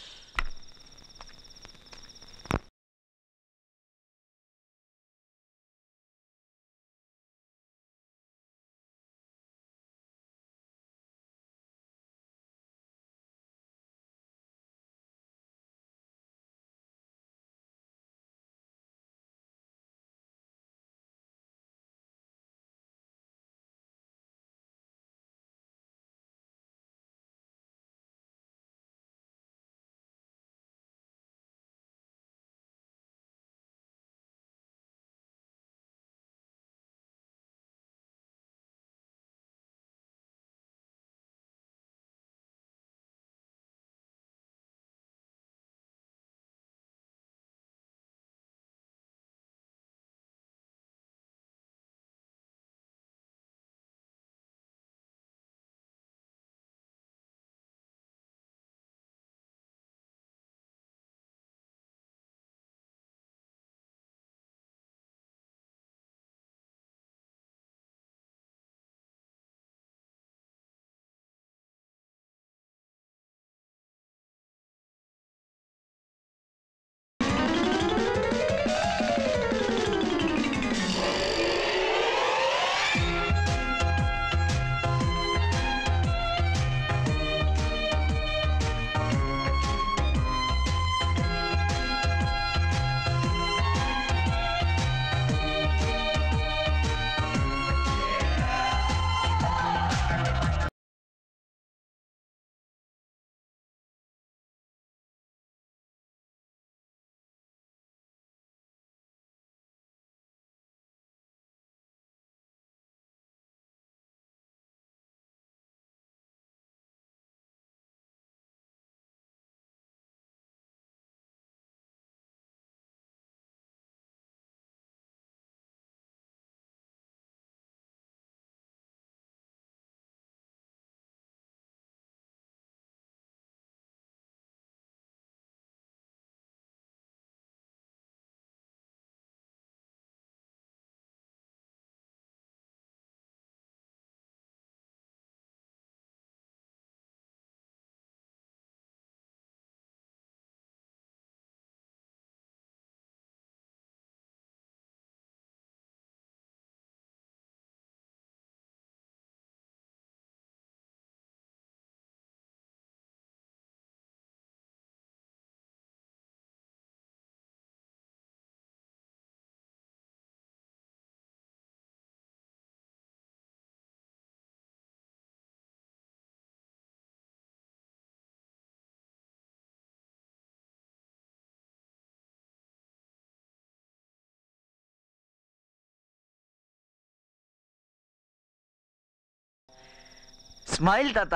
smile ತಾತ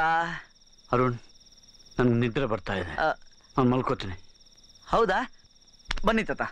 ಅರುಣ್ ನನ್ಗೆ ನಿದ್ರೆ ಬರ್ತಾ ಇದೆ ನಾನು ಮಲ್ಕೋತೀನಿ ಹೌದಾ ಬನ್ನಿ ತಾತ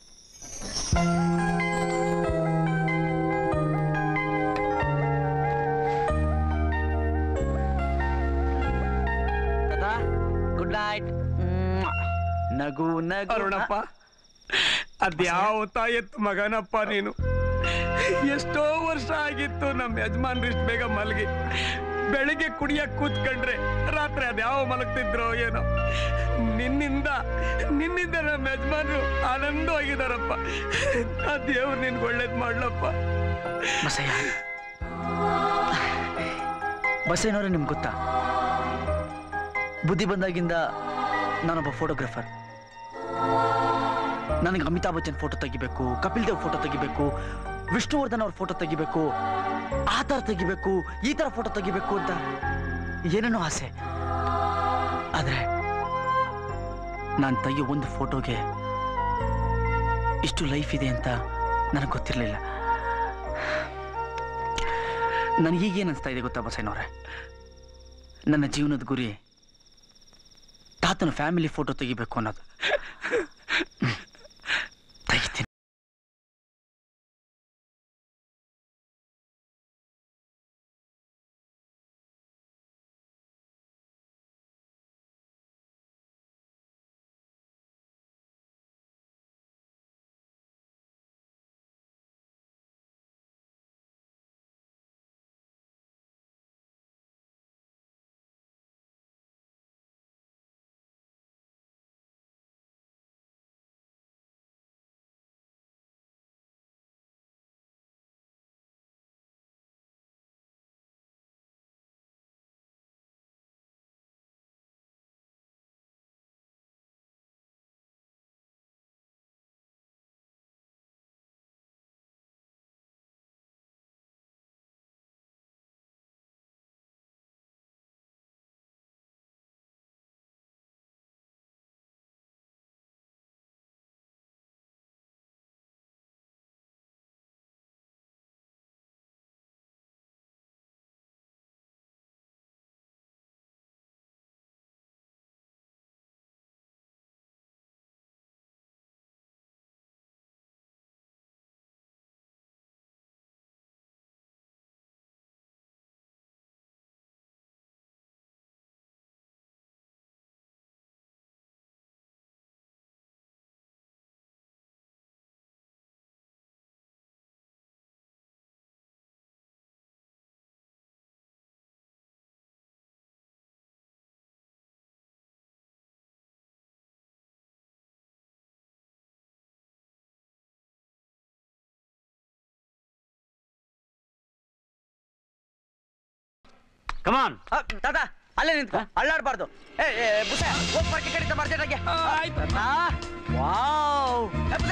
ಗುಡ್ ನೈಟ್ ನಗು ನಗು ಅರುಣಪ್ಪ ಅದ್ಯಾವ ತಾಯತ್ತು ಮಗನಪ್ಪ ನೀನು ಎಷ್ಟೋ ವರ್ಷ ಆಗಿತ್ತು ನಮ್ಮ ಯಜಮಾನ್ರು ಇಷ್ಟು ಬೇಗ ಮಲಗಿ ಬೆಳಿಗ್ಗೆ ಕುಡಿಯಕ್ ಕೂತ್ಕೊಂಡ್ರೆ ರಾತ್ರಿ ಅದ್ಯಾವ ಮಲಗ್ತಿದ್ರೋ ಏನೋ ನಿನ್ನಿಂದ ನಿನ್ನಿಂದ ನಮ್ಮ ಯಜಮಾನ್ರು ಆನಂದವಾಗಿದಾರಪ್ಪ ಆ ದೇವ್ರು ನಿನ್ಗೆ ಒಳ್ಳೇದ್ ಮಾಡ್ಲಪ್ಪ ಬಸಯ್ಯ ಬಸಯ್ಯನವ್ರೆ ನಿಮ್ಗೆ ಗೊತ್ತಾ ಬುದ್ಧಿ ಬಂದಾಗಿಂದ ನಾನೊಬ್ಬ ಫೋಟೋಗ್ರಾಫರ್ ನನಗೆ ಅಮಿತಾಬ್ ಬಚ್ಚನ್ ಫೋಟೋ ತೆಗಿಬೇಕು ಕಪಿಲ್ ದೇವ್ ಫೋಟೋ ತೆಗಿಬೇಕು ವಿಷ್ಣುವರ್ಧನ್ ಅವ್ರ ಫೋಟೋ ತೆಗಿಬೇಕು ಆ ಥರ ತೆಗಿಬೇಕು ಈ ಥರ ಫೋಟೋ ತೆಗಿಬೇಕು ಅಂತ ಏನೇನೋ ಆಸೆ ಆದರೆ ನಾನು ತೆಗಿಯೋ ಒಂದು ಫೋಟೋಗೆ ಇಷ್ಟು ಲೈಫ್ ಇದೆ ಅಂತ ನನಗೆ ಗೊತ್ತಿರಲಿಲ್ಲ ನನಗೀಗೇನು ಅನಿಸ್ತಾ ಇದೆ ಗೊತ್ತಾ ಬಸಯ್ಯನವ್ರೆ ನನ್ನ ಜೀವನದ ಗುರಿ ತಾತನ ಫ್ಯಾಮಿಲಿ ಫೋಟೋ ತೆಗಿಬೇಕು ಅನ್ನೋದು ತೆಗಿತೀನಿ ಕಮಾನ್ ತಾತ ಅಲ್ಲೇ ನಿಂತ್ಕೊ ಅಳ್ಳಾಡ್ಬಾರ್ದು ಏ ಏ, ಬುಸೆ ಹೋಗ್ ಪಾರ್ಟಿ ಕಡಿತ ಬರ್ಜೆಟ್ಗೆ ವಾವ್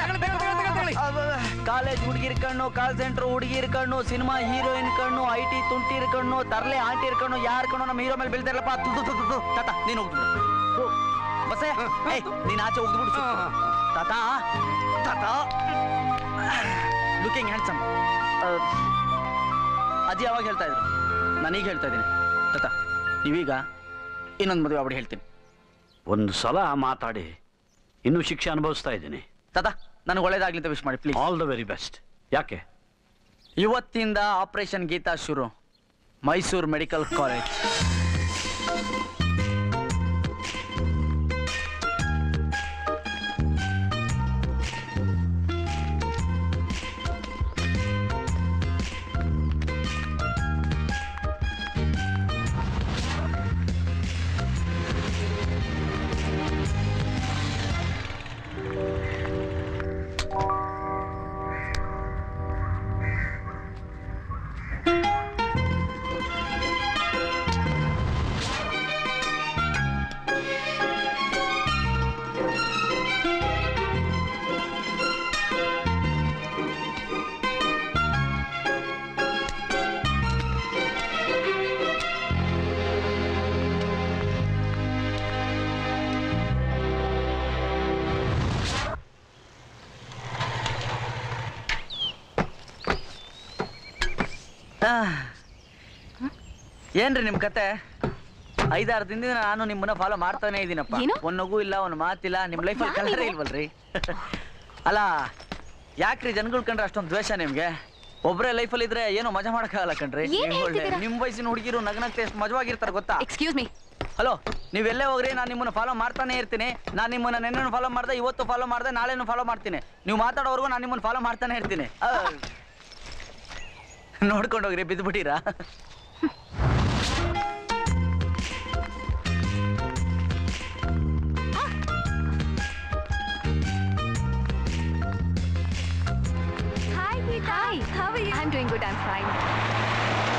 ಕಾಲೇಜ್ ಹುಡುಗಿರ್ ಕಣ್ಣು ಕಾಲ್ ಸೆಂಟರ್ ಹುಡುಗಿರ್ ಕಣ್ಣು ಸಿನಿಮಾ ಹೀರೋಯಿನ್ ಕಣ್ಣು ಐ ಟಿ ತುಂಟಿರ್ ಕಣ್ಣು ತರ್ಲೆ ಆಂಟಿರ್ ಕಣ್ಣು ಯಾರ್ ಕಣ್ಣು ನಮ್ಮ ಹೀರೋ ಮೇಲೆ ಬೀಳ್ತಾರಲ್ಲಪ್ಪ ತು ತು ತು ತು ತಾತ ನೀನು ಹೋಗ್ಬಿಡು ಬಸ್ಸೆ ಏಯ್ ನೀನ್ ಆಚೆ ಹೋಗ್ಬಿಡು ತಾತ ತಾತ ಲುಕಿಂಗ್ ಹ್ಯಾಂಡ್ಸಮ್ ಅಜ್ಜಿ ಯಾವಾಗ ಹೇಳ್ತಾ ಇದ್ರು ನಾನೀಗ ಹೇಳ್ತಾ ಇದ್ದೀನಿ ತಾತ ನೀವೀಗ ಇನ್ನೊಂದು ಮದುವೆ ಆಗ್ಬಿಡಿ ಹೇಳ್ತೀನಿ ಒಂದು ಸಲ ಮಾತಾಡಿ ಇನ್ನೂ ಶಿಕ್ಷೆ ಅನುಭವಿಸ್ತಾ ಇದ್ದೀನಿ ತಾತ ನನಗೆ ಒಳ್ಳೇದಾಗ್ಲಿ ಅಂತ ವಿಶ್ ಮಾಡಿ please all the very best ಯಾಕೆ ಇವತ್ತಿಂದ ಆಪರೇಷನ್ ಗೀತಾ ಶುರು ಮೈಸೂರು ಮೆಡಿಕಲ್ ಕಾಲೇಜ್ ಏನ್ರಿ ನಿಮ್ ಕತೆ ಐದಾರು ದಿನದಿಂದ ನಾನು ನಿಮ್ಮನ್ನ ಫಾಲೋ ಮಾಡ್ತಾನೆ ಇದೀನಪ್ಪ ಒಂದ್ ನಗು ಇಲ್ಲ ಒಂದ್ ಮಾತಿಲ್ಲ ನಿಮ್ ಲೈಫಲ್ಲಿ ಕಲರೇ ಇಲ್ವಲ್ರಿ ಅಲ್ಲ ಯಾಕ್ರಿ ಜನಗಳು ಕಂಡ್ರೆ ಅಷ್ಟೊಂದು ದ್ವೇಷ ನಿಮ್ಗೆ ಒಬ್ರೇ ಲೈಫಲ್ಲಿ ಇದ್ರೆ ಏನೋ ಮಜಾ ಮಾಡಕ್ಕಾಗಲ್ಲ ಕಣ್ರಿ ಏನ್ ನೀವ್ ಒಳ್ಳೆ- ಹೇಳ್ತಿದ್ದೀರಾ? ನಿಮ್ ವಯಸ್ಸಿನ ಹುಡುಗಿರು ನಗನಗ್ತಾ ಎಷ್ಟು ಮಜವಾಗಿರ್ತಾರೆ ಗೊತ್ತಾ ಎಕ್ಸ್ಕ್ಯೂಸ್ ಮೀ ಹಲೋ ನೀವೆಲ್ಲೇ ಹೋಗ್ರಿ ನಾನು ನಿಮ್ಮನ್ನ ಫಾಲೋ ಮಾಡ್ತಾನೆ ಇರ್ತೀನಿ ನಾನು ನಿಮ್ಮನ್ನ ನೆನ್ನೆನೂ ಫಾಲೋ ಮಾಡ್ದೆ ಇವತ್ತು ಫಾಲೋ ಮಾಡ್ದೆ ನಾಳೆನೂ ಫಾಲೋ ಮಾಡ್ತೀನಿ ನೀವು ಮಾತಾಡೋವರೆಗೂ ನಾನು ನಿಮ್ಮನ್ನ ಫಾಲೋ ಮಾಡ್ತಾನೆ ಇರ್ತೀನಿ ಆ. ನೋಡ್ಕೊಂಡು ಹೋಗ್ರಿ ಬಿದ್ದುಬಿಟ್ಟಿರಾ Hi, Geeta. Hi. How are you? I'm doing good. I'm fine.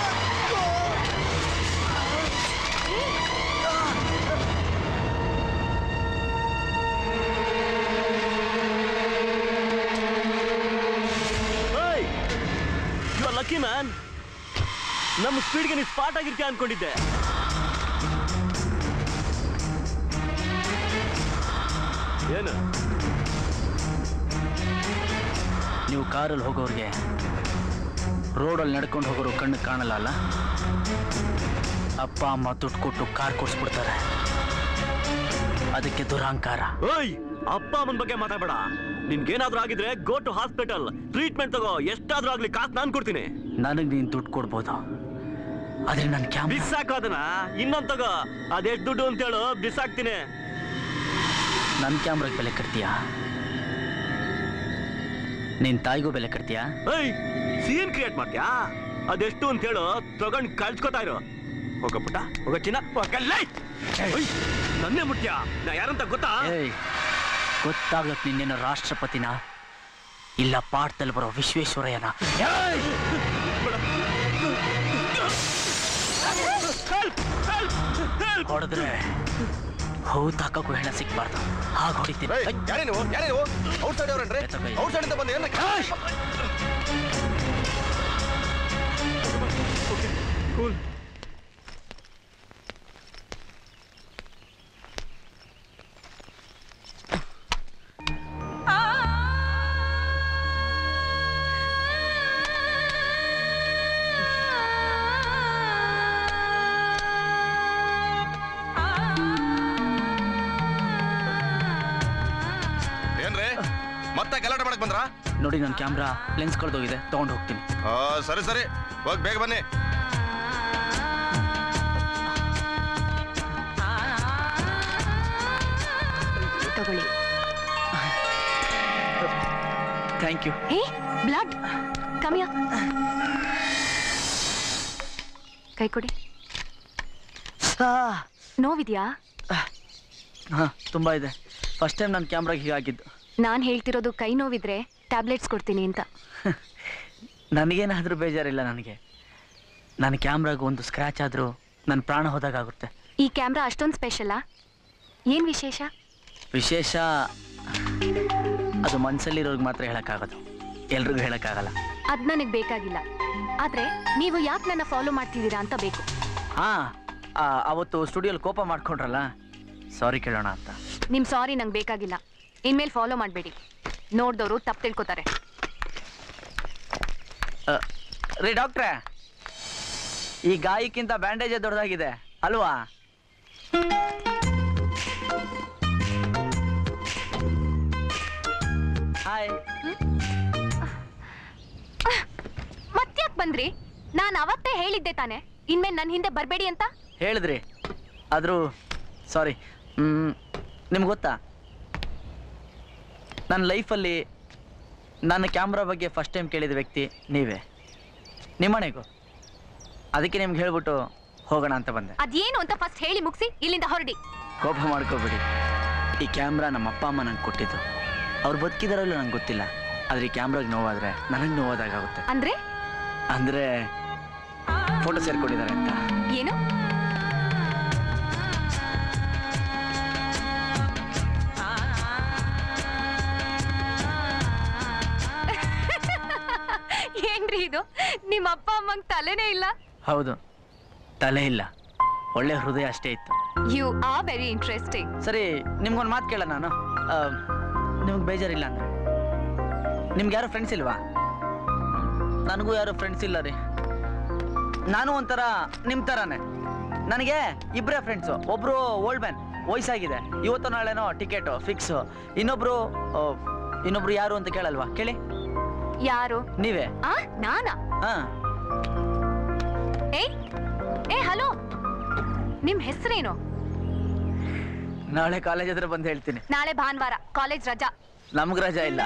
You are lucky man ನಮ್ಮ ಸ್ಪೀಡ್ಗೆ ನೀನು ಸ್ಪಾಟ್ ಆಗಿರ್ತೀಯ ಅನ್ಕೊಂಡಿದ್ದೆ ಏನು ನೀವು ಕಾರಲ್ಲಿ ಹೋಗೋರಿಗೆ ರೋಡಲ್ಲಿ ನಡ್ಕೊಂಡು ಹೋಗೋರು ಕಣ್ಣು ಕಾಣಲ್ಲ ಅಲ್ಲ ಅಪ್ಪ ಅಮ್ಮ ದುಡ್ಡು ಕೊಟ್ಟು ಕಾರ್ ಕೊಡ್ಸ್ಬಿಡ್ತಾರೆ ಅದಕ್ಕೆ ದುರಹಂಕಾರ ಓಯ್ ಅಪ್ಪ ಅಮ್ಮನ ಬಗ್ಗೆ ಮಾತಾಡಬೇಡ ನಿನ್ಗೇನಾದ್ರೂ ಆಗಿದ್ರೆ ಗೋ ಟು ಹಾಸ್ಪಿಟಲ್ ಟ್ರೀಟ್ಮೆಂಟ್ ತಗೋ ಎಷ್ಟಾದ್ರೂ ಆಗ್ಲಿ ಕಾಸು ನಾನು ಕೊಡ್ತೀನಿ ನನಗೆ ನೀನು ದುಡ್ಡು ಕೊಡ್ಬೋದು ಆದ್ರೆ ನನ್ನ ಕ್ಯಾಮ್ ಬಿಸಾಕು ಅದನ್ನ ಇನ್ನೊಂದ್ ತಗೋ ಅದೆಷ್ಟು ದುಡ್ಡು ಅಂತೇಳು ಬಿಸಾಕ್ತೀನಿ ನನ್ನ ಕ್ಯಾಮ್ರಾಗೆ ಬೆಲೆ ಕಟ್ತೀಯಾ ನಿನ್ ತಾಯಿಗೂ ಬೆಲೆ ಕಟ್ತೀಯಾ ಏಯ್ ಸೀನ್ ಕ್ರಿಯೇಟ್ ಮಾಡ್ತೀಯಾ ಅದೆಷ್ಟು ಅಂತ ಹೇಳು ತಗೊಂಡ್ ಕಳ್ಸ್ಕೊತಾ ಇರು ಹೋಗ ಪುಟ್ಟ ಹೋಗ ಚಿನ್ನ ಹೋಗಲ್ಲ ನನ್ನೇ ಮುಟ್ಟ್ಯಾ ನಾ ಯಾರಂತ ಗೊತ್ತಾ ಏಯ್ ಗೊತ್ತಾಗ್ಲಕ್ ನಿನ್ನೇನು ರಾಷ್ಟ್ರಪತಿನ ಇಲ್ಲ ಪಾಠದಲ್ಲಿ ಬರೋ ವಿಶ್ವೇಶ್ವರಯ್ಯನ ಏಯ್! ಹೊಡೆದ್ರೆ ಹೌದ್ ಹಾಕಕ್ಕೂ ಹೆಣ ಸಿಕ್ಬಾರ್ದು ಹಾಗೆ ಹೊಡಿತೀನಿ ಯಾರೇ ನೀವು ಯಾರೇ ನೀವು ಔಟ್ ಸೈಡ್ ಅವ್ರನ್ರಿ ಔಟ್ ಸೈಡ್ ಅಂತ ಬಂದು ಏನ ಏನ್ರಿ ಮತ್ತೆ ಗಲಾಟೆ ಮಾಡಕ್ ಬಂದ್ರಾ ನೋಡಿ ನನ್ನ ಕ್ಯಾಮ್ರಾ ಲೆನ್ಸ್ ಕಳ್ದೋಗಿದೆ ತಗೊಂಡು ಹೋಗ್ತೀನಿ ಆ, ಸರಿ ಸರಿ ಹೋಗಿ ಬೇಗ ಬನ್ನಿ ತಗೊಳ್ಳಿ ಥ್ಯಾಂಕ್ ಯು ಹೇ ಬ್ಲಡ್ ಕಮ್ಮಿಯ ಕೈ ಕೊಡಿ ನೋವಿದ್ಯಾ ಹಾ ತುಂಬಾ ಇದೆ ಫಸ್ಟ್ ಟೈಮ್ ನನ್ನ ಕ್ಯಾಮ್ರಾಗೆ ಹೀಗಾಗಿದ್ದು ನಾನ್ ಹೇಳ್ತಿರೋದು ಕೈ ನೋವಿದ್ರೆ ಟ್ಯಾಬ್ಲೆಟ್ಸ್ ಕೊಡ್ತೀನಿ ಅಂತ ನನಗೇನಾದ್ರೂ ಬೇಜಾರಿಲ್ಲ ನನಗೆ ನನ್ನ ಕ್ಯಾಮ್ರಾಗ ಒಂದು ಸ್ಕ್ರ್ಯಾಚ್ ಆದರೂ ನನ್ನ ಪ್ರಾಣ ಹೋದಾಗುತ್ತೆ ಈ ಕ್ಯಾಮ್ರಾ ಅಷ್ಟೊಂದು ಸ್ಪೆಷಲಾ ಏನ್ ವಿಶೇಷ ವಿಶೇಷ ಅದು ಮನಸ್ಸಲ್ಲಿರೋರ್ಗೆ ಮಾತ್ರ ಹೇಳೋಕ್ಕಾಗೋದು ಎಲ್ರಿಗೂ ಹೇಳೋಕ್ಕಾಗಲ್ಲ ಅದ್ ನನಗ್ ಬೇಕಾಗಿಲ್ಲ ಆದ್ರೆ ನೀವು ಯಾಕೆ ನನ್ನ ಫಾಲೋ ಮಾಡ್ತಿದ್ದೀರಾ ಅಂತ ಬೇಕು ಹಾ ಆ, ಅವತ್ತು ಸ್ಟುಡಿಯೋಲಿ ಕೋಪ ಮಾಡ್ಕೊಂಡ್ರಲ್ಲ ಸಾರಿ ಕೇಳೋಣ ಅಂತ ನಿಮ್ ಸಾರಿ ನಂಗೆ ಬೇಕಾಗಿಲ್ಲ ಇನ್ಮೇಲೆ ಫಾಲೋ ಮಾಡಬೇಡಿ ನೋಡ್ದವ್ರು ತಪ್ಪು ತಿಳ್ಕೊತಾರೆ ಆ, ರೀ ಡಾಕ್ಟ್ರೇ ಈ ಗಾಯಕ್ಕಿಂತ ಬ್ಯಾಂಡೇಜೇ ದೊಡ್ಡದಾಗಿದೆ ಅಲ್ವಾ ಹಾಯ್ ಮತ್ತ್ಯಾಕ್ ಬಂದ್ರಿ ನಾನು ಅವತ್ತೇ ಹೇಳಿದ್ದೆ ತಾನೆ ಇನ್ಮೇಲೆ ನನ್ನ ಹಿಂದೆ ಬರಬೇಡಿ ಅಂತ ಹೇಳಿದ್ರಿ ಆದರೂ ಸಾರಿ ನಿಮ್ಗೆ ಗೊತ್ತಾ ನನ್ನ ಲೈಫಲ್ಲಿ ನನ್ನ ಕ್ಯಾಮ್ರಾ ಬಗ್ಗೆ ಫಸ್ಟ್ ಟೈಮ್ ಕೇಳಿದ ವ್ಯಕ್ತಿ ನೀವೇ ನಿಮ್ಮನೆಗೂ ಅದಕ್ಕೆ ನಿಮ್ಗೆ ಹೇಳ್ಬಿಟ್ಟು ಹೋಗೋಣ ಅಂತ ಬಂದೆ ಅದೇನು ಅಂತ ಫಸ್ಟ್ ಹೇಳಿ ಮುಗಿಸಿ ಇಲ್ಲಿಂದ ಹೊರಡಿ ಕೋಪ ಮಾಡ್ಕೋಬೇಡಿ ಈ ಕ್ಯಾಮ್ರಾ ನಮ್ಮ ಅಪ್ಪ ಅಮ್ಮ ನಂಗೆ ಕೊಟ್ಟಿದ್ದು ಅವ್ರು ಬದುಕಿದಾರಲ್ಲೂ ನಂಗೆ ಗೊತ್ತಿಲ್ಲ ಆದರೆ ಈ ಕ್ಯಾಮ್ರಾಗೆ ನೋವಾದರೆ ನನಗೆ ನೋವಾದಾಗುತ್ತೆ ಅಂದ್ರೆ ಅಂದರೆ ಫೋಟೋ ಸೇರ್ಕೊಂಡಿದ್ದಾರೆ ಅಂತ ಏನು ಏನ್ರಿ ಇದು ನಿಮ್ಮ ಅಪ್ಪ ಅಮ್ಮಂಗ್ ತಲೆನೇ ಇಲ್ಲ ಹೌದು ತಲೆ ಇಲ್ಲ ಒಳ್ಳೆ ಹೃದಯ ಅಷ್ಟೇ ಇತ್ತು ಯು ಆರ್ ವೆರಿ ಇಂಟ್ರೆಸ್ಟಿಂಗ್ ಸರಿ ನಿಮ್ಗೊಂದು ಮಾತು ಕೇಳ ನಾನು ನಿಮ್ಗೆ ಬೇಜಾರಿಲ್ಲ ಅಂದ್ರೆ ನಿಮ್ಗೆ ಯಾರು ಫ್ರೆಂಡ್ಸ್ ಇಲ್ವಾ ನನಗೂ ಯಾರು ಫ್ರೆಂಡ್ಸ್ ಇಲ್ಲ ರೀ ನಾನು ಒಂಥರ ನಿಮ್ಮ ಥರನೇ ನನಗೆ ಇಬ್ಬರೇ ಫ್ರೆಂಡ್ಸು ಒಬ್ಬರು ಓಲ್ಡ್ ಮ್ಯಾನ್ ವಯಸ್ಸಾಗಿದೆ ಇವತ್ತು ನಾಳೆನೋ ಟಿಕೆಟು ಫಿಕ್ಸು ಇನ್ನೊಬ್ರು ಆ, ಇನ್ನೊಬ್ರು ಯಾರು ಅಂತ ಕೇಳಲ್ವಾ ಕೇಳಿ ಯಾರು ನೀವೇ ಆ ನಾನಾ ಹಾ ಏ ಏ ಹಲೋ ನಿಮ್ ಹೆಸರೇನು ನಾಳೆ ಕಾಲೇಜ್ ಹತ್ರ ಬಂದು ಹೇಳ್ತೀನಿ ನಾಳೆ ಭಾನುವಾರ ಕಾಲೇಜ್ ರಜಾ ನಮ್ಗೆ ರಜಾ ಇಲ್ಲ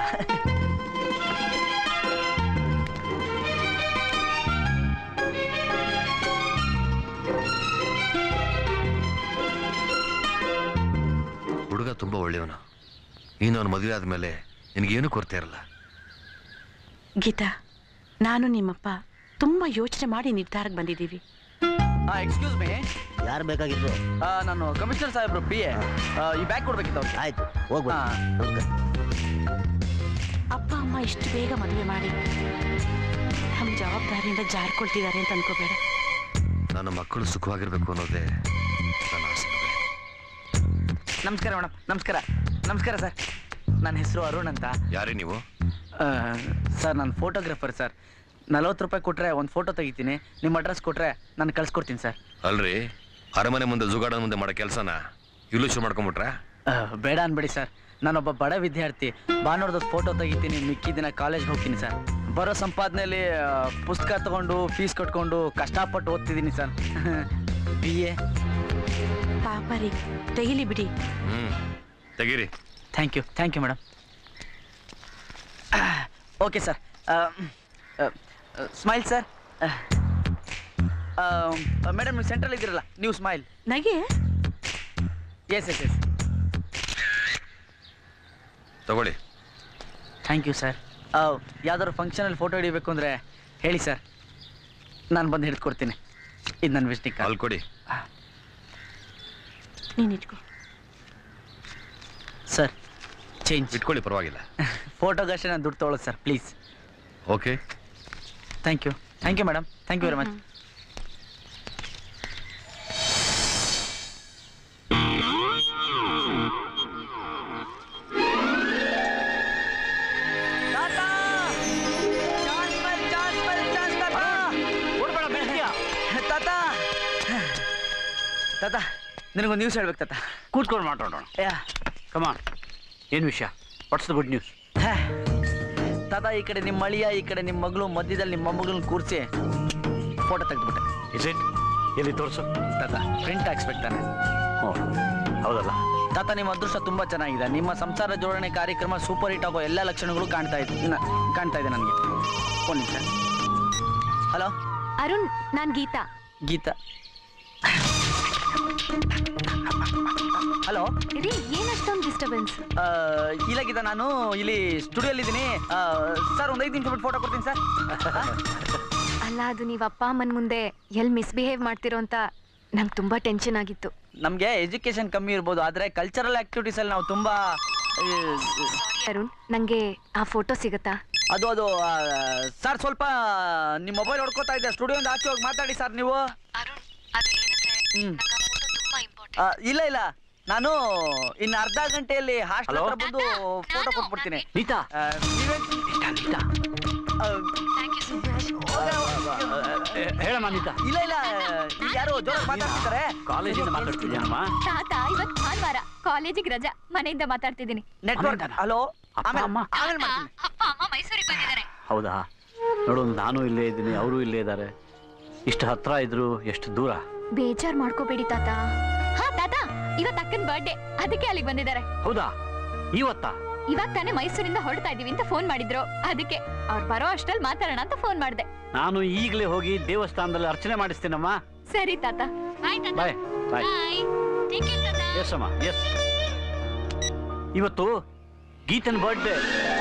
ಹುಡುಗ ತುಂಬಾ ಒಳ್ಳೆಯವನು ನೀನು ಅವನ ಮದುವೆ ಆದ್ಮೇಲೆ ನಿನಗೇನು ಕೊರತೆ ಇರಲ್ಲ ಗೀತಾ ನಾನು ನಿಮ್ಮಪ್ಪ ತುಂಬಾ ಯೋಚನೆ ಮಾಡಿ ನಿರ್ಧಾರಕ್ಕೆ ಬಂದಿದ್ದೀವಿ ಎಕ್ಸ್ಕ್ಯೂಸ್ ಮೀ ಯಾರು ಬೇಕಾಗಿತ್ತು ನಾನು ಕಮಿಷನರ್ ಸಾಹೇಬ್ರು ಪಿ ಎ ಈ ಬ್ಯಾಗ್ ಕೊಡ್ಬೇಕಿತ್ತು ಅವ್ರಿಗೆ ಆಯ್ತು ಹೋಗ್ಬೋದು ಅಪ್ಪ ಅಮ್ಮ ಇಷ್ಟು ಬೇಗ ಮದುವೆ ಮಾಡಿ ನಮ್ಮ ಜವಾಬ್ದಾರಿಯಿಂದ ಜಾರ್ಕೊಳ್ತಿದ್ದಾರೆ ಅಂತ ಅನ್ಕೋಬೇಡ ನನ್ನ ಮಕ್ಕಳು ಸುಖವಾಗಿರ್ಬೇಕು ಅನ್ನೋದೇ ನನ್ನ ಆಸೆ ಮಗಳೇ. ನಮಸ್ಕಾರ ಮೇಡಮ್ ನಮಸ್ಕಾರ ನಮಸ್ಕಾರ ಸರ್ ನನ್ನ ಹೆಸರು ಅರುಣ್ ಅಂತ ಯಾರೇ ನೀವು ಆ, ಸರ್ ನಾನು ಫೋಟೋಗ್ರಾಫರ್ ಸರ್ ನಲವತ್ತು ರೂಪಾಯಿ ಕೊಟ್ರೆ ಒಂದು ಫೋಟೋ ತೆಗಿತೀನಿ ನಿಮ್ಮ ಅಡ್ರೆಸ್ ಕೊಟ್ರೆ ನಾನು ಕಳ್ಸ್ಕೊಡ್ತೀನಿ ಸರ್ ಅಲ್ರಿ ಅರಮನೆ ಮುಂದೆ ಜುಗಾಡನ್ ಮುಂದೆ ಮಾಡೋ ಕೆಲಸನ ಇಲ್ಲೂ ಶುರು ಮಾಡ್ಕೊಂಬಿಟ್ರಾ ಬೇಡ ಅನ್ಬೇಡಿ ಸರ್ ನಾನೊಬ್ಬ ಬಡ ವಿದ್ಯಾರ್ಥಿ ಭಾನುವಾರದ ಫೋಟೋ ತೆಗಿತೀನಿ ಮಿಕ್ಕಿ ದಿನ ಕಾಲೇಜ್ಗೆ ಹೋಗ್ತೀನಿ ಸರ್ ಬರೋ ಸಂಪಾದನೆಯಲ್ಲಿ ಆ, ಪುಸ್ತಕ ತಗೊಂಡು ಫೀಸ್ ಕಟ್ಕೊಂಡು ಕಷ್ಟಪಟ್ಟು ಓದ್ತಿದ್ದೀನಿ ಸರ್ ಬಿ ಎ ಪಾಪ ರೀ ತೆಗಿಲಿ ಬಿಡಿ ಹ್ಮ್ ತೆಗೀರಿ thank you thank you madam okay sir smile sir madam ನೀವು ಸೆಂಟ್ರಲ್ ಇದ್ದೀರಲ್ಲ ನೀವು ಸ್ಮೈಲ್ ನಗೆ ಎಸ್ ಎಸ್ ಎಸ್ ತಗೊಳ್ಳಿ ಥ್ಯಾಂಕ್ ಯು ಸರ್ ಯಾವ್ದಾದ್ರು ಫಂಕ್ಷನಲ್ಲಿ ಫೋಟೋ ಹಿಡಿಬೇಕು ಅಂದರೆ ಹೇಳಿ ಸರ್ ನಾನು ಬಂದು ಹಿಡ್ಕೊಡ್ತೀನಿ ಇದು ನನ್ನ ವಿಸಿಟಿಂಗ್ ಅಲ್ಲಿ ಕೊಡಿ ನೀನ್ ಇಟ್ಕೋ ಸರ್ ಚೇಂಜ್ ಇಟ್ಕೊಳ್ಳಿ ಪರವಾಗಿಲ್ಲ ಫೋಟೋಗಷ್ಟೇ ನಾನು ದುಡ್ಡು ತೊಗೊಳೋದು sir please okay thank you thank you madam thank you very much ತಾತ ತಾತ ನಿನಗೊಂದು ನ್ಯೂಸ್ ಹೇಳ್ಬೇಕು ತಾತ ಕೂತ್ಕೊಂಡು ಮಾತಾಡೋಣ ಯಾ ಕಮಾನ್ ಏನು ವಿಷಯ ವಾಟ್ಸ್ ದ ಗುಡ್ ನ್ಯೂಸ್ ತಾತ ಈ ಕಡೆ ನಿಮ್ಮ ಅಳಿಯ ಈ ಕಡೆ ನಿಮ್ಮ ಮಗಳು ಮಧ್ಯದಲ್ಲಿ ನಿಮ್ಮ ಮೊಮ್ಮಗಳನ್ನ ಕೂರಿಸಿ ಫೋಟೋ ತೆಗೆದ್ಬಿಟ್ಟೆ ಇಸ್ ಇಟ್ ಎಲ್ಲಿ ತೋರಿಸು ತಾತ ಪ್ರಿಂಟ್ ಹಾಕ್ಸ್ಬೇಕು ಓ ಹೌದಲ್ಲ ತಾತ ನಿಮ್ಮ ಅದೃಷ್ಟ ತುಂಬಾ ಚೆನ್ನಾಗಿದೆ ನಿಮ್ಮ ಸಂಸಾರ ಜೋಡಣೆ ಕಾರ್ಯಕ್ರಮ ಸೂಪರ್ ಹಿಟ್ ಆಗೋ ಎಲ್ಲ ಲಕ್ಷಣಗಳು ಕಾಣ್ತಾ ಇದೆ ಇನ್ನ ಕಾಣ್ತಾ ಇದೆ ನನಗೆ ಒಂದು ನಿಮಿಷ ಹಲೋ ಅರುಣ್ ನಾನ್ ಗೀತಾ ಗೀತಾ ಹಲೋ ರೀ ಏನಷ್ಟೊಂದು ಡಿಸ್ಟರ್ಬೆನ್ಸ್ ಇಲ್ಲ ಗೀತಾ ನಾನು ಇಲ್ಲಿ ಸ್ಟುಡಿಯೋಲ್ಲಿ ಇದ್ದೀನಿ ಸರ್ ಒಂದು ಐದು ನಿಮಿಷ ಬಿಟ್ಟು ಫೋಟೋ ಕೊಡ್ತೀನಿ ಸರ್ ಅಲ್ಲ ಅದು ನೀವ್ ಅಪ್ಪ ಅಮ್ಮನ್ ಮುಂದೆ ಎಲ್ ಮಿಸ್ಬಿಹೇವ್ ಮಾಡ್ತಿರೋ ಅಂತ ನಂಗೆ ತುಂಬಾ ಟೆನ್ಷನ್ ಆಗಿತ್ತು ನಮಗೆ ಎಜುಕೇಶನ್ ಕಮ್ಮಿ ಇರ್ಬೋದು ಆದರೆ ಕಲ್ಚರಲ್ ಆಕ್ಟಿವಿಟೀಸಲ್ಲಿ ನಾವು ತುಂಬ ಅರುಣ್ ನಂಗೆ ಆ ಫೋಟೋ ಸಿಗತ್ತಾ ಅದು ಅದು ಸರ್ ಸ್ವಲ್ಪ ನಿಮ್ಮ ಮೊಬೈಲ್ ಹೊಡ್ಕೋತಾ ಇದ್ದೆ ಸ್ಟುಡಿಯೋಯಿಂದ ಆಚೆ ಹೋಗಿ ಮಾತಾಡಿ ಸರ್ ನೀವು ಹ್ಮ್. ಆ, ಇಲ್ಲ ಇಲ್ಲ ನಾನು ಇನ್ನು ಅರ್ಧ ಗಂಟೆಯಲ್ಲಿ ಹಾಸ್ಟೆಲ್ Hello? ಹತ್ರ ಬಂದು ಫೋಟೋ ಕೊಟ್ಬಿಡ್ತೀನಿ ನೀತಾ ಆ, ನೀವೇ ಆ, ಹೇಳಮ್ಮ ನೀತಾ ಇಲ್ಲ ಇಲ್ಲ ಈಗ ಯಾರು ಜೋರಾಗಿ ಮಾತಾಡ್ತಿದ್ದಾರೆ ಕಾಲೇಜಿಂದ ಮಾತಾಡ್ತಿದ್ಯಾನಮ್ಮ ತಾತ ಇವತ್ ಭಾನುವಾರ ಕಾಲೇಜಿಗೆ ರಜಾ ಮನೆಯಿಂದ ಮಾತಾಡ್ತಿದ್ದೀನಿ ನೆಟ್ವರ್ಕ್ ಹಲೋ ಅಪ್ಪ ಅಮ್ಮ ಆಮೇಲೆ ಮಾಡ್ತೀನಿ ಅಪ್ಪ ಅಮ್ಮ ಮೈಸೂರಿಗೆ ಬಂದಿದ್ದಾರೆ ಹೌದಾ ನೋಡು ನಾನು ಇಲ್ಲೇ ಇದ್ದೀನಿ ಅವರು ಇಲ್ಲೇ ಇದ್ದಾರೆ ಇಷ್ಟು ಹತ್ರ ಇದ್ರು ಎಷ್ಟು ದೂರ ಬೇಜಾರ್ ಮಾಡ್ಕೋಬೇಡಿ ತಾತ ಹಾ ತಾತ ಇವತ್ ಅಕ್ಕನ್ ಬರ್ಡೇ ಅದಕ್ಕೆ ಅಲ್ಲಿಗೆ ಬಂದಿದ್ದಾರೆ ಹೌದಾ ಇವತ್ತಾ ಇವಾಗ ತಾನೇ ಮೈಸೂರಿಂದ ಹೊರಡ್ತಾ ಇದೀವಿ ಅಂತ ಫೋನ್ ಮಾಡಿದ್ರು ಅದಕ್ಕೆ ಅವ್ರು ಬರೋ ಅಷ್ಟ್ರಲ್ಲಿ ಮಾತಾಡೋಣ ಅಂತ ಫೋನ್ ಮಾಡಿದೆ ನಾನು ಈಗಲೇ ಹೋಗಿ ದೇವಸ್ಥಾನದಲ್ಲಿ ಅರ್ಚನೆ ಮಾಡಿಸ್ತೀನಮ್ಮ ಸರಿ ತಾತ ಬಾಯ್ ಬಾಯ್ ಎಸ್ ಅಮ್ಮ ಎಸ್ ಇವತ್ತು ಗೀತನ್ birthday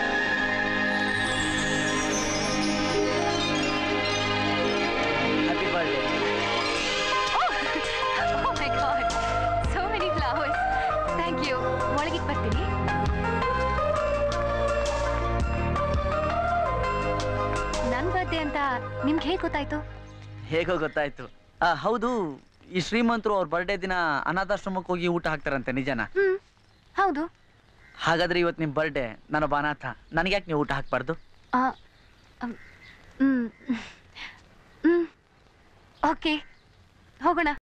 happy birthday Oh my god, so many flowers. Thank you. ಒಳಗಿಟ್ ಬರ್ತೀನಿ ನನ್ ಬರ್ಡೇ ಅಂತ ನಿಮ್ಗೆ ಹೇಗೆ ಗೊತ್ತಾಯ್ತು ಹೇಗೋ ಗೊತ್ತಾಯ್ತು ಆ, ಹೌದು ಈ ಶ್ರೀಮಂತರು ಅವ್ರ ಬರ್ಡೇ ದಿನ ಅನಾಥಾಶ್ರಮಕ್ಕೆ ಹೋಗಿ ಊಟ ಹಾಕ್ತಾರಂತೆ ನಿಜನಾ ಹ್ಮ್ ಹೌದು ಹಾಗಾದ್ರೆ ಇವತ್ತು ನಿಮ್ಮ ಬರ್ಡೇ ನಾನೊಬ್ಬ ಅನಾಥ ನನಗೆ ಯಾಕೆ ನೀವು ಊಟ ಹಾಕ್ಬಾರ್ದು ಆ, ಅಮ್, ಹ್ಮ್ ಹ್ಮ್ ಓಕೆ ಹೋಗೋಣ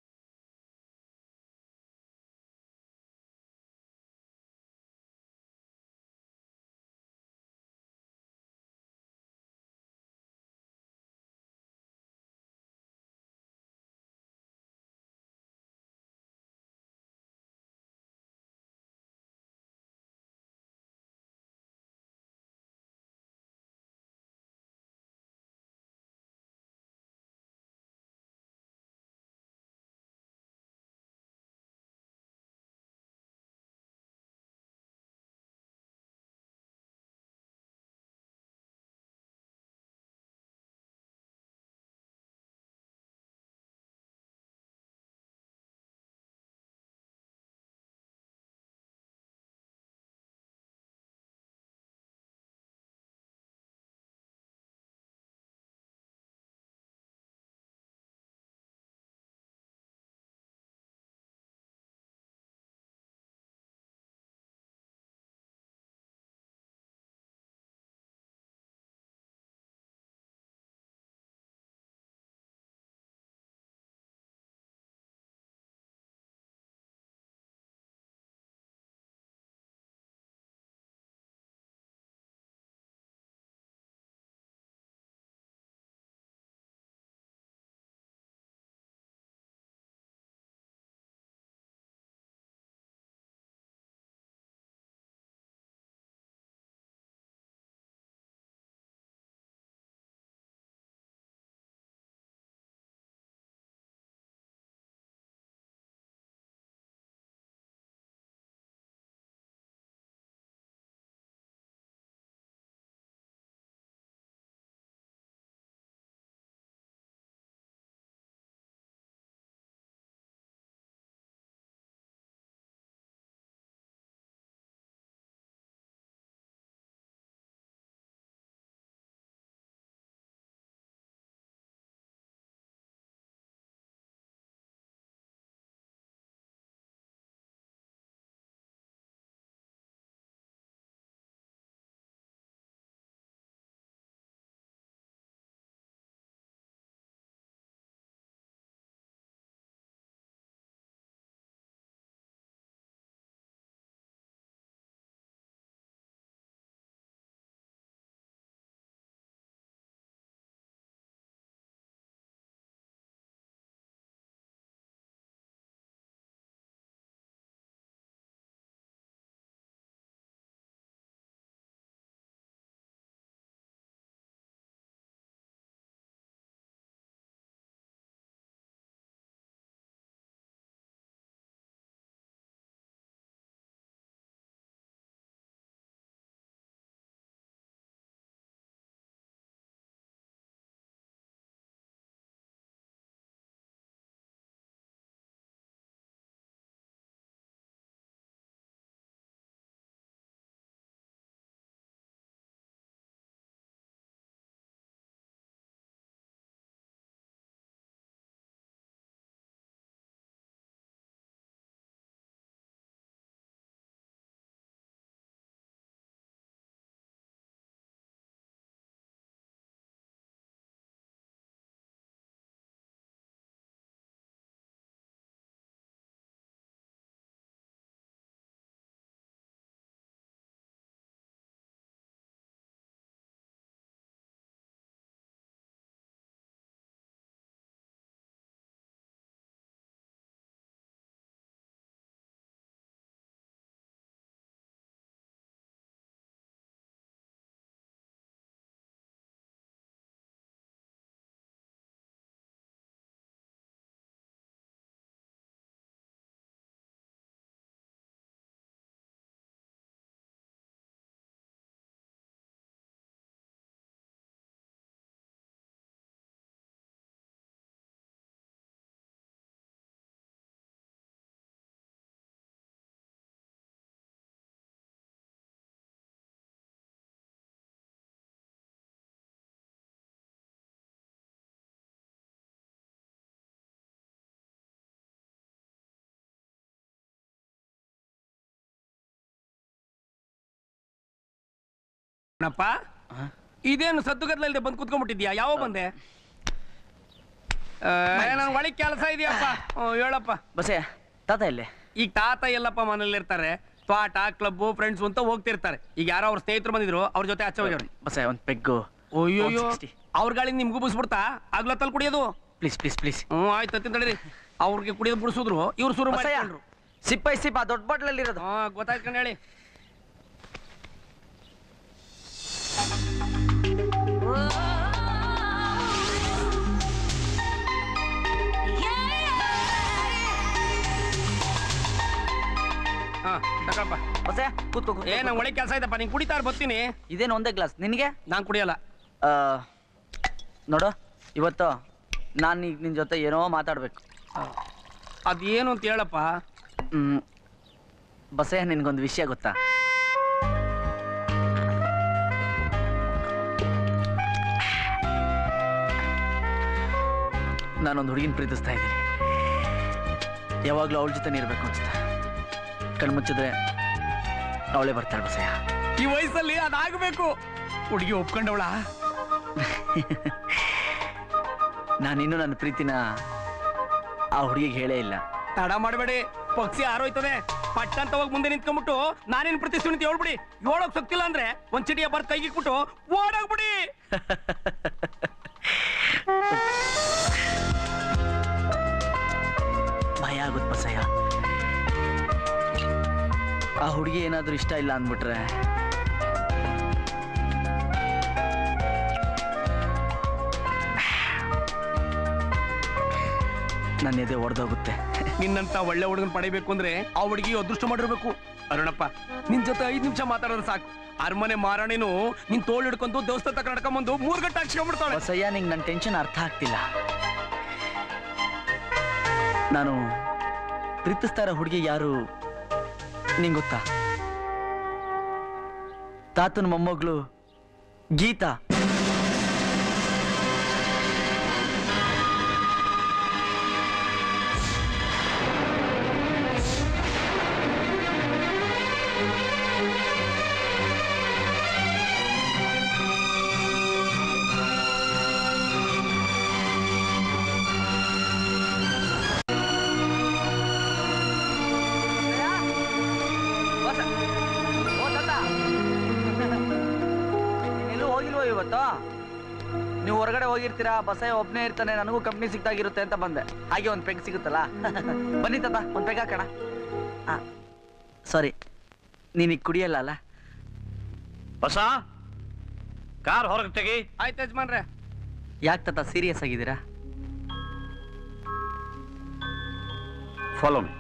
ಅಣ್ಣಪ್ಪ ಇದೇನು ಸದ್ದುಗದ್ಲಲ್ದೆ ಬಂದು ಕುತ್ಕೊಂಡ್ಬಿಟ್ಟಿದ್ಯಾ ಯಾವ ಬಂದೆ ನಾನು ಒಳಗೆ ಕೆಲಸ ಇದೆಯಪ್ಪ ಹ್ಞೂ ಹೇಳಪ್ಪ ಬಸೇ ತಾತ ಇಲ್ಲೇ ಈಗ ತಾತ ಎಲ್ಲಪ್ಪ ಮನೇಲಿ ಇರ್ತಾರೆ ತೋಟ ಕ್ಲಬ್ ಫ್ರೆಂಡ್ಸ್ ಅಂತ ಹೋಗ್ತಿರ್ತಾರೆ ಈಗ ಯಾರೋ ಅವ್ರ ಸ್ನೇಹಿತರು ಬಂದಿದ್ರು ಅವ್ರ ಜೊತೆ ಆಚೆ ಹೋಗ್ಯವ್ರಿ ಬಸೇ ಒಂದು ಪೆಗ್ಗು ಅಯ್ಯೋಯ್ಯೋ ಅವ್ರ ಗಾಳಿ ನಿಮ್ಗೂ ಬಿಸ್ಬಿಡ್ತಾ ಆಗ್ಲತ್ತಲ್ಲಿ ಕುಡಿಯೋದು ಪ್ಲೀಸ್ ಪ್ಲೀಸ್ ಪ್ಲೀಸ್ ಹ್ಞೂ ಆಯ್ತು ಅತ್ತಿನ ತಡೀರಿ ಅವ್ರಿಗೆ ಕುಡಿಯೋದು ಬಿಡಿಸಿದ್ರು ಇವ್ರು ಶುರು ಬಸಯ್ಯ, ಮಾಡ್ಕೊಂಡ್ರು ಸಿಪ್ಪೈ ಸಿಪ್ಪ ದೊಡ್ಡ ಬಾಟ್ಲಲ್ಲಿ ಇರೋದು ಹಾ ಗೊತ್ತಾಯ್ತು ಕಣ್ ಹೇಳಿ ಹಾ ತಗೊಳಪ್ಪ ಬಸೇ ಕೂತ್ಕೋ ಏ ನಂಗೆ ಒಳಗೆ ಕೆಲಸ ಇದಪ್ಪ ನೀನ್ ಕುಡಿತಾರ ಬರ್ತೀನಿ ಇದೇನು ಒಂದೇ ಗ್ಲಾಸ್ ನಿನಗೆ ನಾನು ಕುಡಿಯಲ್ಲ ಆ, ನೋಡು ಇವತ್ತು ನಾನು ಈಗ ನಿನ್ನ ಜೊತೆ ಏನೋ ಮಾತಾಡಬೇಕು ಅದೇನು ಅಂತ ಹೇಳಪ್ಪ ಹ್ಮ್ ಬಸಯ್ಯ ನಿನ್ಗೊಂದು ವಿಷಯ ಗೊತ್ತಾ ನಾನೊಂದು ಹುಡುಗಿನ ಪ್ರೀತಿಸ್ತಾ ಇದ್ದೀನಿ ಯಾವಾಗಲೂ ಅವಳ ಜೊತೆ ಇರಬೇಕು ಅನ್ಸುತ್ತೆ ಕಣ್ಮುಚ್ಚಿದ್ರೆ ಅವಳೇ ಬರ್ತಾಳೆ ಬಸಯ್ಯ ಈ ವಯಸ್ಸಲ್ಲಿ ಅದಾಗಬೇಕು ಹುಡುಗಿ ಒಪ್ಕೊಂಡವಳ ನಾನಿನ್ನೂ ನನ್ನ ಪ್ರೀತಿನ ಆ ಹುಡುಗಿಗೆ ಹೇಳೇ ಇಲ್ಲ ತಡ ಮಾಡಬೇಡಿ ಪಕ್ಷಿ ಆರೋಯ್ತದೆ ಪಟ್ಟ ಅಂತ ಹೋಗಿ ಮುಂದೆ ನಿಂತ್ಕೊಂಡ್ಬಿಟ್ಟು ನಾನೇನು ಪ್ರತಿಸ್ತೀನಿ ಅಂತ ಹೇಳ್ಬಿಡಿ ಏಳೋಗ್ ಸಕ್ತಿಲ್ಲ ಅಂದ್ರೆ ಒಂದ್ ಚಿಟಿಯ ಬರ್ತ್ ಕೈಗಿಟ್ಬಿಟ್ಟು ಓಡೋಗ್ಬಿಡಿ ಭಯ ಆಗುತ್ತೆ ಬಸಯ್ಯ ಆ ಹುಡುಗಿ ಏನಾದ್ರೂ ಇಷ್ಟ ಇಲ್ಲ ಅಂದ್ಬಿಟ್ರೆ ನನ್ನ ಎದೆ ಒಡೆದೋಗುತ್ತೆ ನಿನ್ನಂತ ಒಳ್ಳೆ ಹುಡುಗನ್ ಪಡಿಬೇಕು ಅಂದ್ರೆ ಆ ಹುಡುಗಿ ಅದೃಷ್ಟ ಮಾಡಿರ್ಬೇಕು ಅರುಣಪ್ಪ ನಿನ್ ಜೊತೆ ಐದ್ ನಿಮಿಷ ಮಾತಾಡೋದು ಸಾಕು ಅರಮನೆ ಮಾರಾಣಿನು ನಿನ್ ತೋಳು ಹಿಡ್ಕೊಂಡು ದೇವಸ್ಥಾನ ತಕ್ಕ ನಡ್ಕೊಂಬಂದು ಮೂರ್ ಗಂಟೆ ಹಾಕ್ಸ್ಕೊಂಡ್ಬಿಡ್ತಾಳೆ ಬಸಯ್ಯ ನಿಂಗೆ ನನ್ನ ಟೆನ್ಷನ್ ಅರ್ಥ ಆಗ್ತಿಲ್ಲ ನಾನು ಪ್ರೀತಿಸ್ತಾ ಇರೋ ಹುಡುಗಿ ಯಾರು ನಿಂಗೆ ಗೊತ್ತಾ ತಾತನ ಮೊಮ್ಮಗಳು ಗೀತಾ ಎಲ್ಲೂ ಹೋಗಿಲ್ವೋ ಇವತ್ತು ನೀವು ಹೊರಗಡೆ ಹೋಗಿರ್ತೀರಾ ಬಸ್ಸೇ ಒಬ್ಬನೇ ಇರ್ತಾನೆ ನನಗೂ ಕಂಪ್ನಿ ಸಿಕ್ತಾಗಿರುತ್ತೆ ಅಂತ ಬಂದೆ ಹಾಗೆ ಒಂದು ಪೆಗ್ ಸಿಗುತ್ತಲ್ಲ ಬನ್ನಿ ತಾತ ಒಂದು ಪೆಗ್ ಹಾಕೋಣ ಸಾರಿ ನೀನೀಗ ಕುಡಿಯಲ್ಲ ಅಲ್ಲ ಬಸ ಕಾರ್ ಹೊರಗೆ ತೆಗಿ ಆಯ್ತು ಯಜಮಾನ್ರೆ ಯಾಕೆ ತಾತ ಸೀರಿಯಸ್ ಆಗಿದ್ದೀರಾ ಫಾಲೋ ಮಿ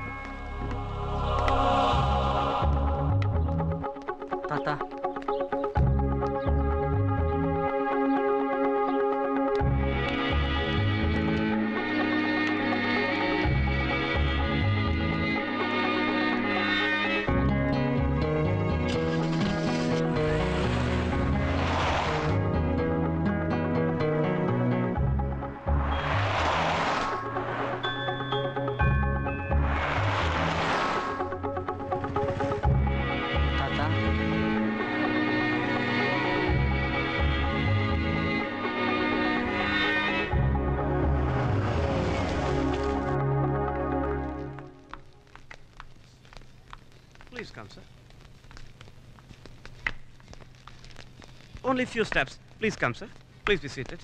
ತಾತ ತಾತ Please come, sir. Only few steps. Please come, sir. Please be seated.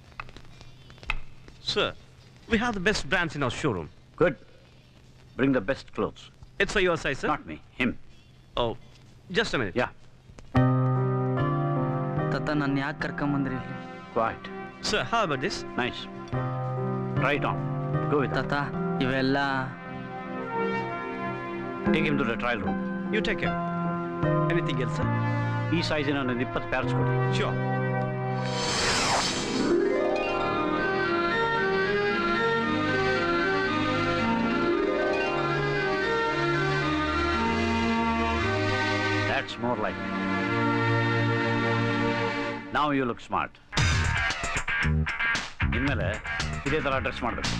Sir, we have the best brands in our showroom. Good. Bring the best clothes. It's for your size, sir. Not me, him. Oh, just a minute. Yeah. ತಾತ ನನ್ನ ಯಾಕೆ ಕರ್ಕೊಂಬಂದ್ರಿ ಇಲ್ಲಿ Quiet. Sir, how about this? Nice. Right on. Go with ತಾತ ಇವೆಲ್ಲ Take him to the trial room. You take him. Anything else, sir? ಈ ಸೈಜಿನ ಒಂದು ಇಪ್ಪತ್ತು ಪ್ಯಾರ್ಸ್ ಕೊಡಿ Sure. That's more like it. Now you look smart. ಇನ್ಮೇಲೆ ಇದೇ ಥರ dress ಮಾಡಬೇಕು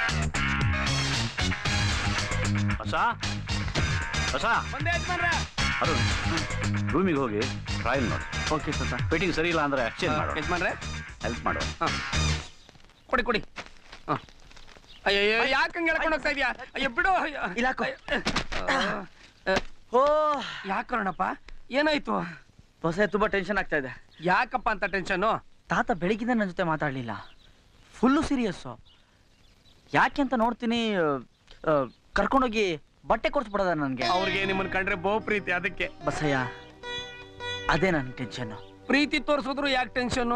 ಹೊಸ ಹೊಸ ಬಂದೆ ಯಜಮಾನ್ರೆ ಅರುಣ್ ರೂಮಿಗೆ ಹೋಗಿ ಟ್ರಯಲ್ ಮಾಡು ಓಕೆ ಸರ್ ಫಿಟ್ಟಿಂಗ್ ಸರಿ ಇಲ್ಲ ಅಂದ್ರೆ ಎಕ್ಸ್ಚೇಂಜ್ ಮಾಡು ಯಜಮಾನ್ರೆ ಹೆಲ್ಪ್ ಮಾಡು ಕೊಡಿ ಕೊಡಿ ಹ. ಅಯ್ಯಯ್ಯೋ ಯಾಕೆ ಹಂಗೆ ಹೇಳ್ಕೊಂಡು ಹೋಗ್ತಾ ಇದೀಯಾ ಅಯ್ಯೋ ಬಿಡು ಇಲಾಕೋ ಓ ಯಾಕರಣಪ್ಪ ಏನಾಯ್ತು ಹೊಸ ತುಂಬಾ ಟೆನ್ಷನ್ ಆಗ್ತಾ ಇದೆ ಯಾಕಪ್ಪ ಅಂತ ಟೆನ್ಷನ್ನು ತಾತ ಬೆಳಗಿಂದ ನನ್ನ ಜೊತೆ ಮಾತಾಡಲಿಲ್ಲ ಫುಲ್ಲು ಸೀರಿಯಸ್ಸು ಯಾಕೆ ಅಂತ ನೋಡ್ತೀನಿ ಆ, ಕರ್ಕೊಂಡೋಗಿ ಬಟ್ಟೆ ಕೊಡ್ಸ್ಬಿಡೋದ ನನಗೆ ಅವ್ರಿಗೆ ನಿಮ್ಮನ್ನ ಕಂಡ್ರೆ ಬಹು ಪ್ರೀತಿ ಅದಕ್ಕೆ ಬಸಯ್ಯ ಅದೇ ನನ್ನ ಟೆನ್ಷನ್ನು ಪ್ರೀತಿ ತೋರಿಸಿದ್ರು ಯಾಕೆ ಟೆನ್ಷನ್ನು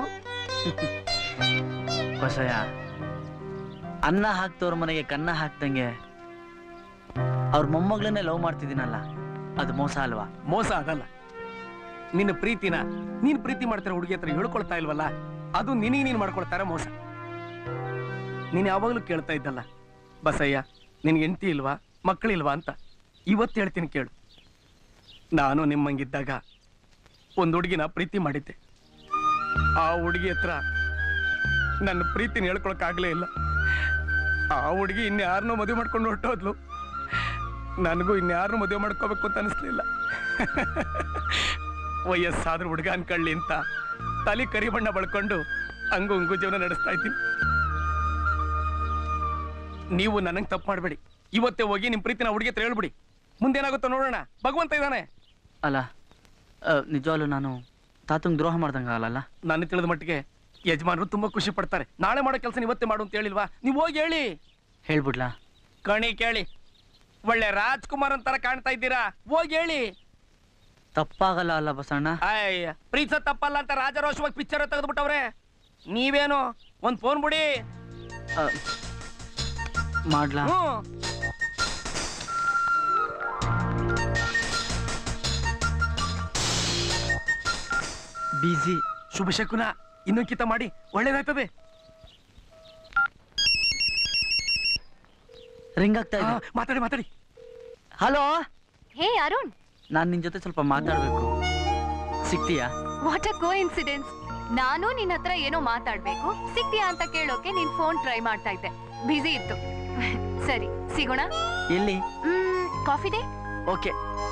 ಬಸಯ್ಯ ಅನ್ನ ಹಾಕ್ತವ್ರ ಮನೆಗೆ ಕನ್ನ ಹಾಕ್ದಂಗೆ ಅವ್ರ ಮೊಮ್ಮಗಳನ್ನೇ ಲವ್ ಮಾಡ್ತಿದ್ದೀನಲ್ಲ ಅದು ಮೋಸ ಅಲ್ವಾ ಮೋಸ ಅದಲ್ಲ ನಿನ್ನ ಪ್ರೀತಿನ ನೀನ್ ಪ್ರೀತಿ ಮಾಡ್ತಿರೋ ಹುಡುಗಿ ಹತ್ರ ಹೇಳ್ಕೊಳ್ತಾ ಇಲ್ವಲ್ಲ ಅದು ನಿನಗೆ ನೀನ್ ಮಾಡ್ಕೊಳ್ತಾರ ಮೋಸ ನೀನ್ ಯಾವಾಗ್ಲೂ ಕೇಳ್ತಾ ಇದ್ದಲ್ಲ ಬಸಯ್ಯ ನಿನ್ಗೆ ಹೆಂಡತಿ ಇಲ್ವಾ ಮಕ್ಕಳಿಲ್ವಾ ಅಂತ ಇವತ್ತು ಹೇಳ್ತೀನಿ ಕೇಳು ನಾನು ನಿಮ್ಮಂಗಿದ್ದಾಗ ಒಂದು ಹುಡುಗಿನ ಪ್ರೀತಿ ಮಾಡಿದ್ದೆ ಆ ಹುಡುಗಿ ಹತ್ರ ನನ್ನ ಪ್ರೀತಿನ ಹೇಳ್ಕೊಳಕ್ಕಾಗ್ಲೇ ಇಲ್ಲ ಆ ಹುಡುಗಿ ಇನ್ಯಾರನ್ನೋ ಮದುವೆ ಮಾಡ್ಕೊಂಡು ಹೊರಟೋದ್ಲು ನನಗೂ ಇನ್ಯಾರನ್ನೂ ಮದುವೆ ಮಾಡ್ಕೋಬೇಕು ಅಂತ ಅನಿಸ್ಲಿಲ್ಲ ವಯಸ್ಸಾದ್ರೂ ಹುಡುಗ ಅನ್ಕೊಳ್ಳಿ ಅಂತ ತಲೆ ಕರಿ ಬಣ್ಣ ಬಳ್ಕೊಂಡು ಹಂಗು ಹಂಗು ಜೀವನ ನಡೆಸ್ತಾ ಇದ್ದೀನಿ ನೀವು ನನಗೆ ತಪ್ಪು ಮಾಡಬೇಡಿ ಇವತ್ತೇ ಹೋಗಿ ನಿಮ್ಮ ಪ್ರೀತಿನ ಹುಡುಗಿ ಹತ್ರ ಹೇಳ್ಬಿಡಿ ಮುಂದೇನಾಗುತ್ತೋ ನೋಡೋಣ ಭಗವಂತ ಇದ್ದಾನೆ ಅಲ್ಲ ನಿಜವಾಗ್ಲೂ ನಾನು ತಾತಂಗೆ ದ್ರೋಹ ಮಾಡ್ದಂಗೆ ಆಗಲ್ಲ ನಾನು ತಿಳಿದ ಮಟ್ಟಿಗೆ ಯಜಮಾನರು ತುಂಬಾ ಖುಷಿ ಪಡ್ತಾರೆ ನಾಳೆ ಮಾಡೋ ಕೆಲಸ ಇವತ್ತೇ ಮಾಡು ಅಂತ ಹೇಳಿಲ್ವಾ ನೀವು ಹೋಗಿ ಹೇಳಿ ಹೇಳ್ಬಿಡ್ಲಾ ಕಣಿ ಕೇಳಿ ಒಳ್ಳೆ ರಾಜ್ಕುಮಾರ್ ಅಂತರ ಕಾಣ್ತಾ ಇದ್ದೀರಾ ಹೋಗಿ ಹೇಳಿ ತಪ್ಪಾಗಲ್ಲ ಅಲ್ಲ ಬಸಣ್ಣ ಅಯ್ಯ ಪ್ರೀತ ತಪ್ಪಲ್ಲ ಅಂತ ರಾಜರೋಷವಾಗಿ ಪಿಕ್ಚರ್ ತೆಗೆದ್ಬಿಟ್ಟವ್ರೆ ನೀವೇನು ಒಂದ್ ಫೋನ್ ಬಿಡಿ ಆ, ಮಾಡ್ಲಾ ಹ್ಮ್ ಬಿಸಿ ಶುಭ ಶಕುನ ಇನ್ನೊಂದ್ ಕಿತ ಮಾಡಿ ಒಳ್ಳೇದಾಗ್ತದೆ ರಿಂಗ್ ಆಗ್ತಾ ಇದೆ ಮಾತಾಡಿ ಮಾತಾಡಿ ಹಲೋ ಹೇ ಅರುಣ್ ನಾನು ನಿನ್ ಜೊತೆ ಸ್ವಲ್ಪ ಮಾತಾಡ್ಬೇಕು ಸಿಗ್ತೀಯಾ ವಾಟ್ ಅ ಕೋ ಇನ್ಸಿಡೆನ್ಸ್ ನಾನು ನಿನ್ನ ಹತ್ರ ಏನೋ ಮಾತಾಡ್ಬೇಕು ಸಿಗ್ತೀಯಾ ಅಂತ ಕೇಳೋಕೆ ನೀನ್ ಫೋನ್ ಟ್ರೈ ಮಾಡ್ತಾ ಇದ್ದೆ ಬ್ಯುಸಿ ಇತ್ತು ಸರಿ ಸಿಗೋಣ ಎಲ್ಲಿ ಕಾಫಿ ಡೇ ಓಕೆ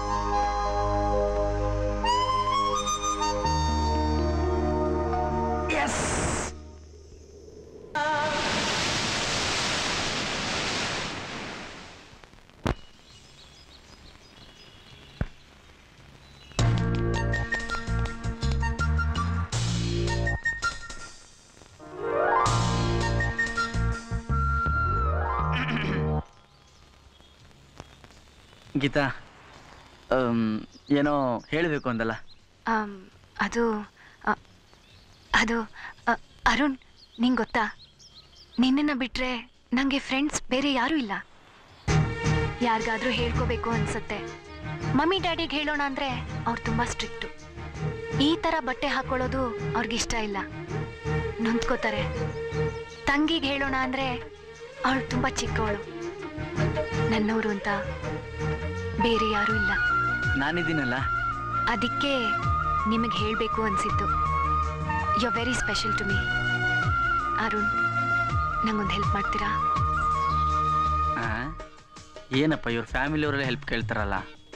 ಗೀತಾ ಅಮ್, ಏನೋ ಹೇಳಬೇಕು ಅಂದಲ್ಲ ಆಮ್, ಅದು ಅ, ಅದು ಅ, ಅರುಣ್ ನಿಂಗೆ ಗೊತ್ತಾ ನಿನ್ನನ್ನು ಬಿಟ್ರೆ ನನಗೆ ಫ್ರೆಂಡ್ಸ್ ಬೇರೆ ಯಾರೂ ಇಲ್ಲ ಯಾರಿಗಾದ್ರೂ ಹೇಳ್ಕೋಬೇಕು ಅನ್ಸುತ್ತೆ ಮಮ್ಮಿ ಡ್ಯಾಡಿಗೆ ಹೇಳೋಣ ಅಂದರೆ ಅವ್ರು ತುಂಬ ಸ್ಟ್ರಿಕ್ಟು ಈ ಥರ ಬಟ್ಟೆ ಹಾಕೊಳ್ಳೋದು ಅವ್ರಿಗಿಷ್ಟ ಇಲ್ಲ ನೊಂದ್ಕೋತಾರೆ ತಂಗಿಗೆ ಹೇಳೋಣ ಅಂದರೆ ಅವಳು ತುಂಬ ಚಿಕ್ಕವಳು ನನ್ನವರು ಅಂತ ಬೇರೆ ಯಾರೂ ಇಲ್ಲ ನಾನಿದ್ದೀನಲ್ಲ ಅದಕ್ಕೆ ನಿಮಗೆ ಹೇಳಬೇಕು ಅನ್ಸಿತ್ತು you very special to me Arun ನಂಗೊಂದು ಹೆಲ್ಪ್ ಮಾಡ್ತೀರಾ ಆ? ಏನಪ್ಪ ಇವ್ರ ಫ್ಯಾಮಿಲಿಯವರೆಲ್ಲ ಹೆಲ್ಪ್ ಕೇಳ್ತಾರಲ್ಲ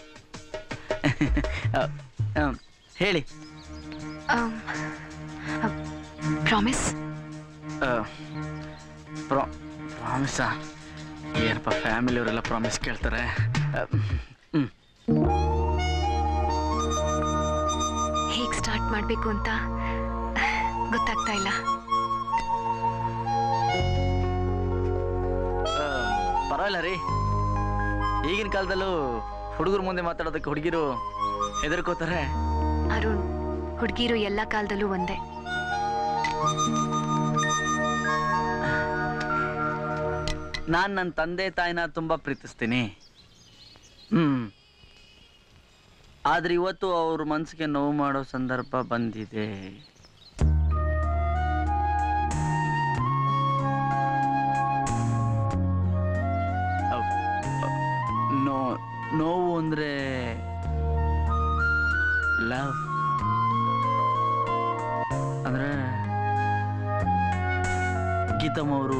ಅ, ಅಮ್, ಹೇಳಿ ಪ್ರಾಮಿಸ್ ಪ್ರಾಮಿಸಾ ಏನಪ್ಪ ಫ್ಯಾಮಿಲಿಯವರೆಲ್ಲ ಪ್ರಾಮಿಸ್ ಕೇಳ್ತಾರೆ ಅ, ಹ್ಮ್ ಹೇಗೆ ಸ್ಟಾರ್ಟ್ ಮಾಡಬೇಕು ಅಂತ ಗೊತ್ತಾಗ್ತಾ ಇಲ್ಲ ಪರವಾಗಿಲ್ಲ ರೀ ಈಗಿನ ಕಾಲದಲ್ಲೂ ಹುಡುಗರ ಮುಂದೆ ಮಾತಾಡೋದಕ್ಕೆ ಹುಡುಗಿರು ಹೆದರ್ಕೋತಾರೆ ಅರುಣ್ ಹುಡುಗಿರು ಎಲ್ಲ ಕಾಲದಲ್ಲೂ ಒಂದೇ ನಾನು ನನ್ನ ತಂದೆ ತಾಯಿನ ತುಂಬ ಪ್ರೀತಿಸ್ತೀನಿ ಹ್ಮ್ ಆದ್ರೆ ಇವತ್ತು ಅವ್ರ ಮನ್ಸಿಗೆ ನೋವು ಮಾಡೋ ಸಂದರ್ಭ ಬಂದಿದೆ ಅವ್- ಅವ್- ನೋ ನೋವು ಅಂದ್ರೆ ಲವ್ ಅಂದ್ರೆ ಗೀತಮ್ಮ ಅವರು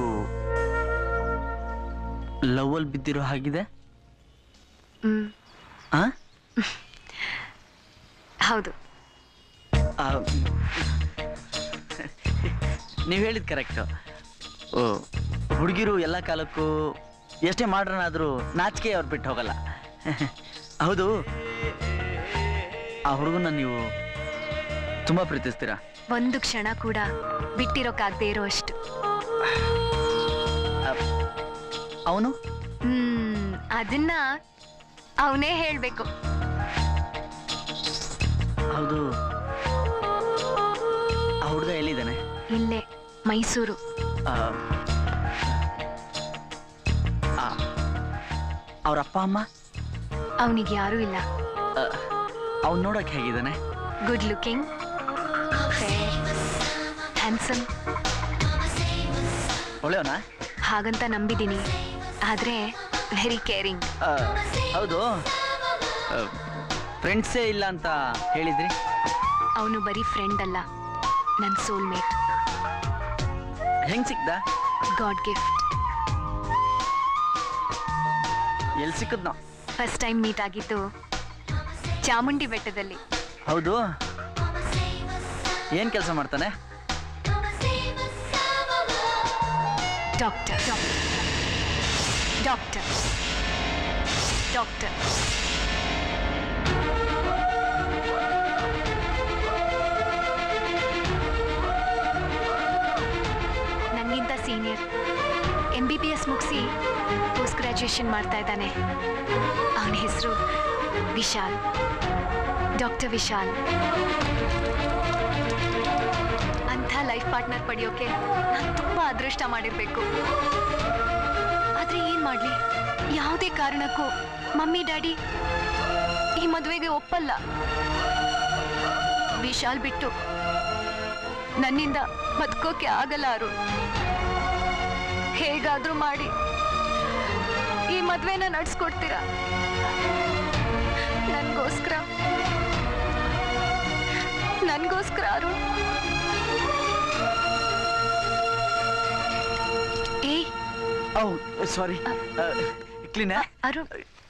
ಲವ್ ಅಲ್ಲಿ ಬಿದ್ದಿರೋ ಹಾಗಿದೆ ಹ್ಮ್ ಆ ನೀವು ಹೇಳಿದ್ ಕರೆಕ್ಟು ಹುಡುಗಿರು ಎಲ್ಲ ಕಾಲಕ್ಕೂ ಎಷ್ಟೇ ಮಾಡ್ರನ್ ಆದರೂ ನಾಚಿಕೆ ಅವ್ರು ಬಿಟ್ಟು ಹೋಗಲ್ಲ ಹೌದು ಆ ಹುಡುಗನ ನೀವು ತುಂಬ ಪ್ರೀತಿಸ್ತೀರಾ ಒಂದು ಕ್ಷಣ ಕೂಡ ಬಿಟ್ಟಿರೋಕ್ಕಾಗದೇ ಇರೋ ಅಷ್ಟು ಅವನು ಹ್ಮ್ ಅದನ್ನ ಅವನೇ ಹೇಳ್ಬೇಕು ಹೌದು ಆ ಹುಡುಗ ಎಲ್ಲಿದ್ದಾನೆ ಇಲ್ಲೇ ಮೈಸೂರು ಅವ್ರ ಅಪ್ಪ ಅಮ್ಮ ಅವನಿಗೆ ಯಾರೂ ಇಲ್ಲ ಅವ್ನು ನೋಡಕ್ ಹೇಗಿದ್ದಾನೆ ಗುಡ್ ಲುಕಿಂಗ್ ಹ್ಯಾನ್ಸಮ್ ಒಳ್ಳೆಯವನಾ ಹಾಗಂತ ನಂಬಿದ್ದೀನಿ ಆದ್ರೆ ವೆರಿ ಕೇರಿಂಗ್ ಹೌದು ಫ್ರೆಂಡ್ಸೇ ಇಲ್ಲ ಅಂತ ಹೇಳಿದ್ರಿ ಅವನು ಬರೀ ಫ್ರೆಂಡ್ ಅಲ್ಲ ನನ್ನ ಸೋಲ್ಮೇಟ್ ಹೆಂಗ್ ಸಿಕ್ದ ಗಾಡ್ ಗಿಫ್ಟ್ ಎಲ್ಲಿ ಸಿಕ್ಕದ್ನೋ ಫಸ್ಟ್ ಟೈಮ್ ಮೀಟ್ ಆಗಿದ್ದು ಚಾಮುಂಡಿ ಬೆಟ್ಟದಲ್ಲಿ ಹೌದು ಏನ್ ಕೆಲಸ ಮಾಡ್ತಾನೆ ಡಾಕ್ಟರ್ ಡಾಕ್ಟರ್ ಡಾಕ್ಟರ್ ನನಗಿಂತ senior M B B S ಮುಗಿಸಿ ಪೋಸ್ಟ್ ಗ್ರ್ಯಾಜುಯೇಷನ್ ಮಾಡ್ತಾ ಇದ್ದಾನೆ ಅವನ ಹೆಸರು ವಿಶಾಲ್ ಡಾಕ್ಟರ್ ವಿಶಾಲ್ ಅಂಥ ಲೈಫ್ ಪಾರ್ಟ್ನರ್ ಪಡೆಯೋಕೆ ನಾನು ತುಂಬ ಅದೃಷ್ಟ ಮಾಡಿರ್ಬೇಕು ಆದ್ರೆ ಏನ್ ಮಾಡ್ಲಿ ಯಾವುದೇ ಕಾರಣಕ್ಕೂ ಮಮ್ಮಿ ಡ್ಯಾಡಿ ಈ ಮದುವೆಗೆ ಒಪ್ಪಲ್ಲ ವಿಶಾಲ್ ಬಿಟ್ಟು ನನ್ನಿಂದ ಬದುಕೋಕೆ ಆಗಲ್ಲ ಅರು ಹೇಗಾದ್ರೂ ಮಾಡಿ ಈ ಮದ್ವೆನ ನಡ್ಸ್ಕೊಡ್ತೀರಾ ನನ್ಗೋಸ್ಕರ ನನ್ಗೋಸ್ಕರ ಅರುಣ್ ಏಯ್ ಓ ಸಾರಿ ಕ್ಲೀನಾ ಅರುಣ್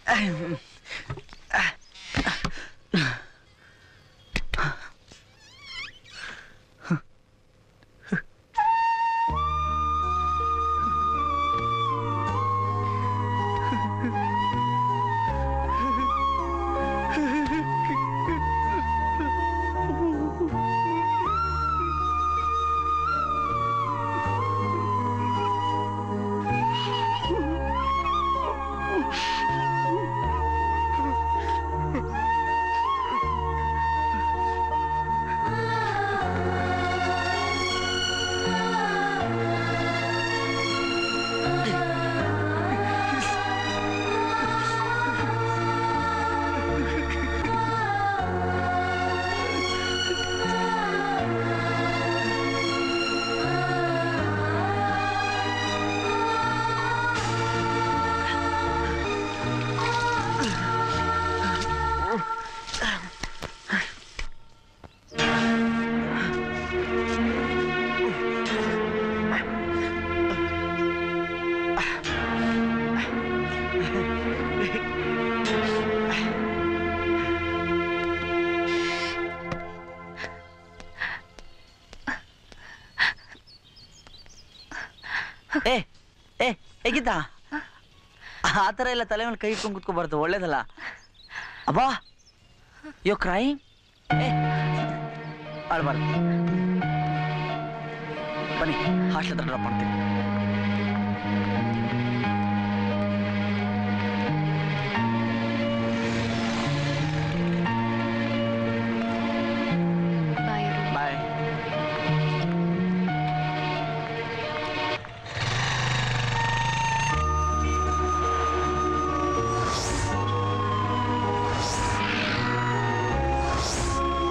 ಏ ಏ ಹೇಗಿದ್ದ ಆ ಥರ ಎಲ್ಲ ತಲೆ ಮೇಲೆ ಕೈ ಇಟ್ಕೊಂಡು ಕುತ್ಕೋಬಾರ್ದು ಒಳ್ಳೇದಲ್ಲ ಅಬ್ಬಾ ಯೋ ಕ್ರೈಮ್ ಏ ಅಳ್ಬಾರ್ದು ಬನ್ನಿ ಹಾಸ್ಟೆಲ್ ಹತ್ರ ಡ್ರಾಪ್ ಮಾಡ್ತೀನಿ ಬಾಯ್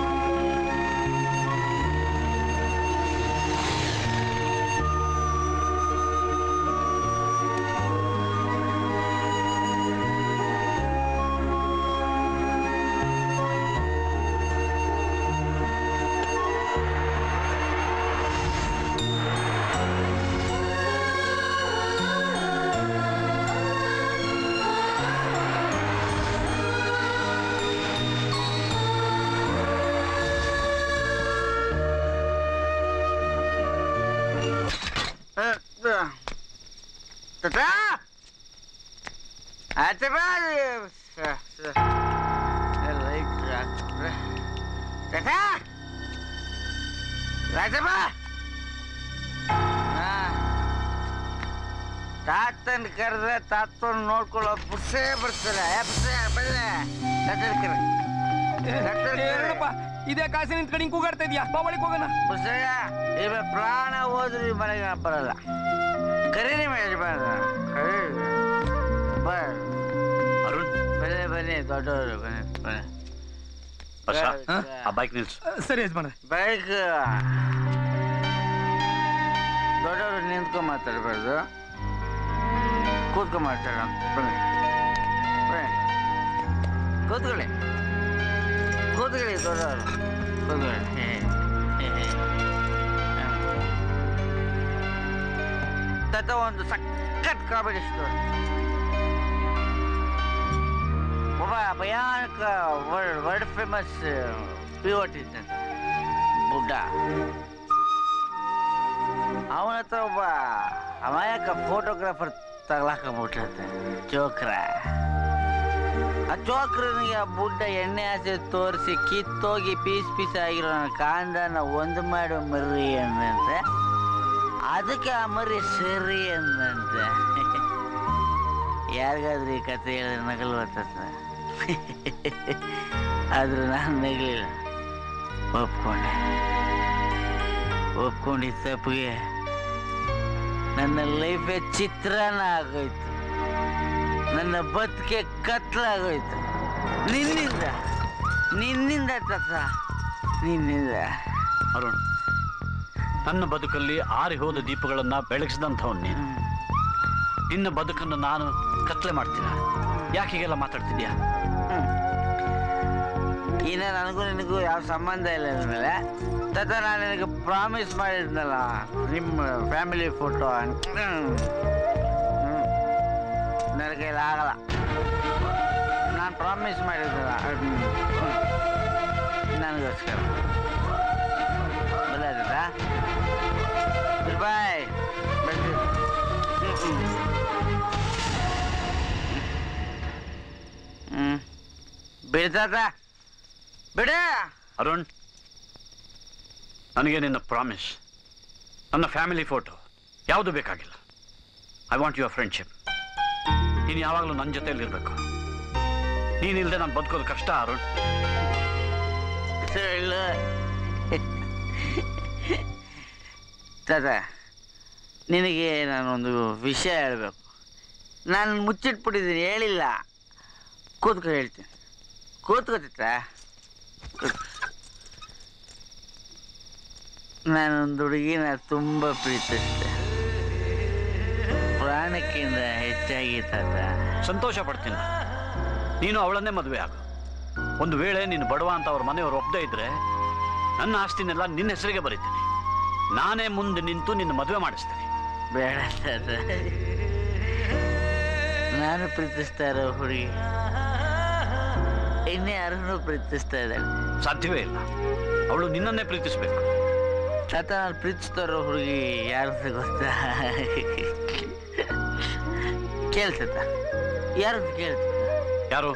ಆ ತಾತ ಆಚೆ ಬಾ ಲೈಟ್ ತಾತ ರಾಜಮ್ಮ ತಾತನ್ ಕರೆದ್ರೆ ತಾತನ್ ನೋಡ್ಕೊಳ್ಳೋ ಬುಸ್ಸೇ ಬರ್ತಾರೆ ಏ, ಬುಸ್ಸೇ, ಬನ್ನಿ. ತಾತನ್ ಕರೆ. ತಾತನ್ ಕರೆ. ಏನಪ್ಪ ಇದೇ ಕಾಸೆ ನಿಂತ್ ಕಡೆ ಕೂಗಾಡ್ತಾ ಇದೀಯಾ ಬಾ ಒಳಗೆ ಹೋಗೋಣ ಬುಸ್ಸಯ್ಯ, ಇವ ಪ್ರಾಣ ಹೋದ್ರು ಈ ಮನೆಗೆ ನಾನ್ ಬರಲ್ಲ ಕರೀರಿ ಯಜಮಾನ ಕರೀರಿ ಅರುಣ್ ಬನ್ನಿ ಬನ್ನಿ ದೊಡ್ಡವರು ಬನ್ನಿ ಬನ್ನಿ ಬಸ ಆ ಬೈಕ್ ನಿಲ್ಸು ಸರಿ ಯಜಮಾನ ಬೈಕ್ ದೊಡ್ಡವರು ನಿಂತ್ಕೊಂಡ್ ಮಾತಾಡ್ಬಾರ್ದು ಕೂತ್ಕೊಂಡ್ ಮಾತಾಡ ಬನ್ನಿ ಬನ್ನಿ ಕೂತ್ಕೊಳ್ಳಿ ಕೂತ್ಕೊಳ್ಳಿ ದೊಡ್ಡವರು ಕೂತ್ಕೊಳ್ಳಿ ಹೇ, ಹೇ, ಹೇ. ತಾತ ಒಂದು ಸಖತ್ ಕಾಮಿಡಿ ಸ್ಟೋರಿ ಒಬ್ಬ ಭಯಾನಕ ವರ್ಲ್ಡ್ ವರ್ಲ್ಡ್ ಫೇಮಸ್ ಪಿವಟ್ ಇದ್ದಂತೆ ಬುಡ್ಡ ಅವನ ಹತ್ರ ಒಬ್ಬ ಅಮಾಯಕ ಫೋಟೋಗ್ರಾಫರ್ ತಗ್ಲಾಕೊಂಡ್ಬಿಟ್ಟಂತೆ ಚೋಕ್ರ ಆ ಚೋಕ್ರನಿಗೆ ಆ ಬುಡ್ಡ ಎಣ್ಣೆ ಆಸೆ ತೋರಿಸಿ ಕಿತ್ತೋಗಿ ಪೀಸ್ ಪೀಸ್ ಆಗಿರೋ ನನ್ನ ಕಾಂಡನ ಒಂದು ಮಾಡು ಮರ್ರಿ ಅಂದಂತೆ ಅದಕ್ಕೆ ಆ ಮರಿ ಸರಿ ಅಂದಂತೆ ಯಾರಿಗಾದ್ರೂ ಈ ಕತೆ ಹೇಳಿದ್ರೆ ನಗಲು ಬರ್ತದ ಆದ್ರೆ ನಾನು ನಗಲಿಲ್ಲ ಒಪ್ಕೊಂಡೆ ಒಪ್ಕೊಂಡಿದ್ದ ತಪ್ಪಿಗೆ ನನ್ನ ಲೈಫೇ ಚಿತ್ರಾನ್ನ ಆಗೋಯ್ತು ನನ್ನ ಬದುಕೆ ಕತ್ಲಾಗೋಯ್ತು ನಿನ್ನಿಂದ ನಿನ್ನಿಂದ ತತ್ತ ನಿನ್ನಿಂದ ಅರುಣ್ ನನ್ನ ಬದುಕಲ್ಲಿ ಆರಿ ಹೋದ ದೀಪಗಳನ್ನ ಬೆಳಗಿಸಿದಂಥವನ್ ನೀನು ನಿನ್ನ ಬದುಕನ್ನು ನಾನು ಕತ್ಲೆ ಮಾಡ್ತೀನ ಯಾಕೆ ಹೀಗೆಲ್ಲ ಮಾತಾಡ್ತಿದ್ಯಾ ಇನ್ನ ನನಗೂ ನಿನಗೂ ಯಾವ ಸಂಬಂಧ ಇಲ್ಲ ಮೇಲೆ ತತ ನಾನು ನಿನಗೆ ಪ್ರಾಮಿಸ್ ಮಾಡಿದ್ನಲ್ಲ ನಿಮ್ಮ ಫ್ಯಾಮಿಲಿ ಫೋಟೋ ನನ್ನ ಕೈಲಿ ಆಗಲ್ಲ ನಾನು ಪ್ರಾಮಿಸ್ ಮಾಡಿದ್ನಲ್ಲ ನನಗೋಸ್ಕರ ಬರಲಾದ ಬಾಯ್ ಹ್ಮ್ ಬಿಡ್ತಾತ ಬಿಡ ಅರುಣ್ ನನಗೆ ನಿನ್ನ ಪ್ರಾಮಿಸ್ ನನ್ನ ಫ್ಯಾಮಿಲಿ ಫೋಟೋ ಯಾವುದು ಬೇಕಾಗಿಲ್ಲ ಐ ವಾಂಟ್ ಯುವರ್ ಫ್ರೆಂಡ್ಶಿಪ್ ನೀನು ಯಾವಾಗಲೂ ನನ್ನ ಜೊತೆಯಲ್ಲಿರ್ಬೇಕು ನೀನಿಲ್ಲದೆ ನಾನು ಬದುಕೋದು ಕಷ್ಟ ಅರುಣ್ ಸುಳ್ಳು ತಾತ ನಿನಗೆ ನಾನೊಂದು ವಿಷಯ ಹೇಳಬೇಕು ನಾನು ಮುಚ್ಚಿಟ್ಬಿಟ್ಟಿದ್ದೀನಿ ಹೇಳಿಲ್ಲ ಕೂತ್ಕೊ ಹೇಳ್ತೀನಿ ಕೂತ್ಕೋತಿತ್ತ ನಾನೊಂದು ಹುಡುಗಿನ ತುಂಬ ಪ್ರೀತಿಸಿದೆ ಪ್ರಾಣಕ್ಕಿಂತ ಹೆಚ್ಚಾಗಿ ತಾತ ಸಂತೋಷ ಪಡ್ತೀನಿ ನೀನು ಅವಳನ್ನೇ ಮದುವೆ ಆಗು ಒಂದು ವೇಳೆ ನೀನು ಬಡವ ಅಂತ ಅವ್ರ ಮನೆಯವರು ಒಪ್ಪದೇ ಇದ್ರೆ ನನ್ನ ಆಸ್ತಿನೆಲ್ಲ ನಿನ್ನ ಹೆಸರಿಗೆ ಬರೀತೀನಿ ನಾನೇ ಮುಂದೆ ನಿಂತು ನಿನ್ನ ಮದುವೆ ಮಾಡಿಸ್ತೇನೆ ಬೇಡ ತಾತ ನಾನು ಪ್ರೀತಿಸ್ತಾ ಇರೋ ಹುಡುಗಿ ಇನ್ಯಾರನ್ನೂ ಪ್ರೀತಿಸ್ತಾ ಇದ್ದಾಳೆ ಸಾಧ್ಯವೇ ಇಲ್ಲ ಅವಳು ನಿನ್ನನ್ನೇ ಪ್ರೀತಿಸ್ಬೇಕು ತಾತ ನಾನು ಪ್ರೀತಿಸ್ತಾ ಇರೋ ಹುಡುಗಿ ಯಾರಂತ ಗೊತ್ತಾ ಕೇಳ್ತತ ಯಾರಂತ ಕೇಳ್ತ ಯಾರು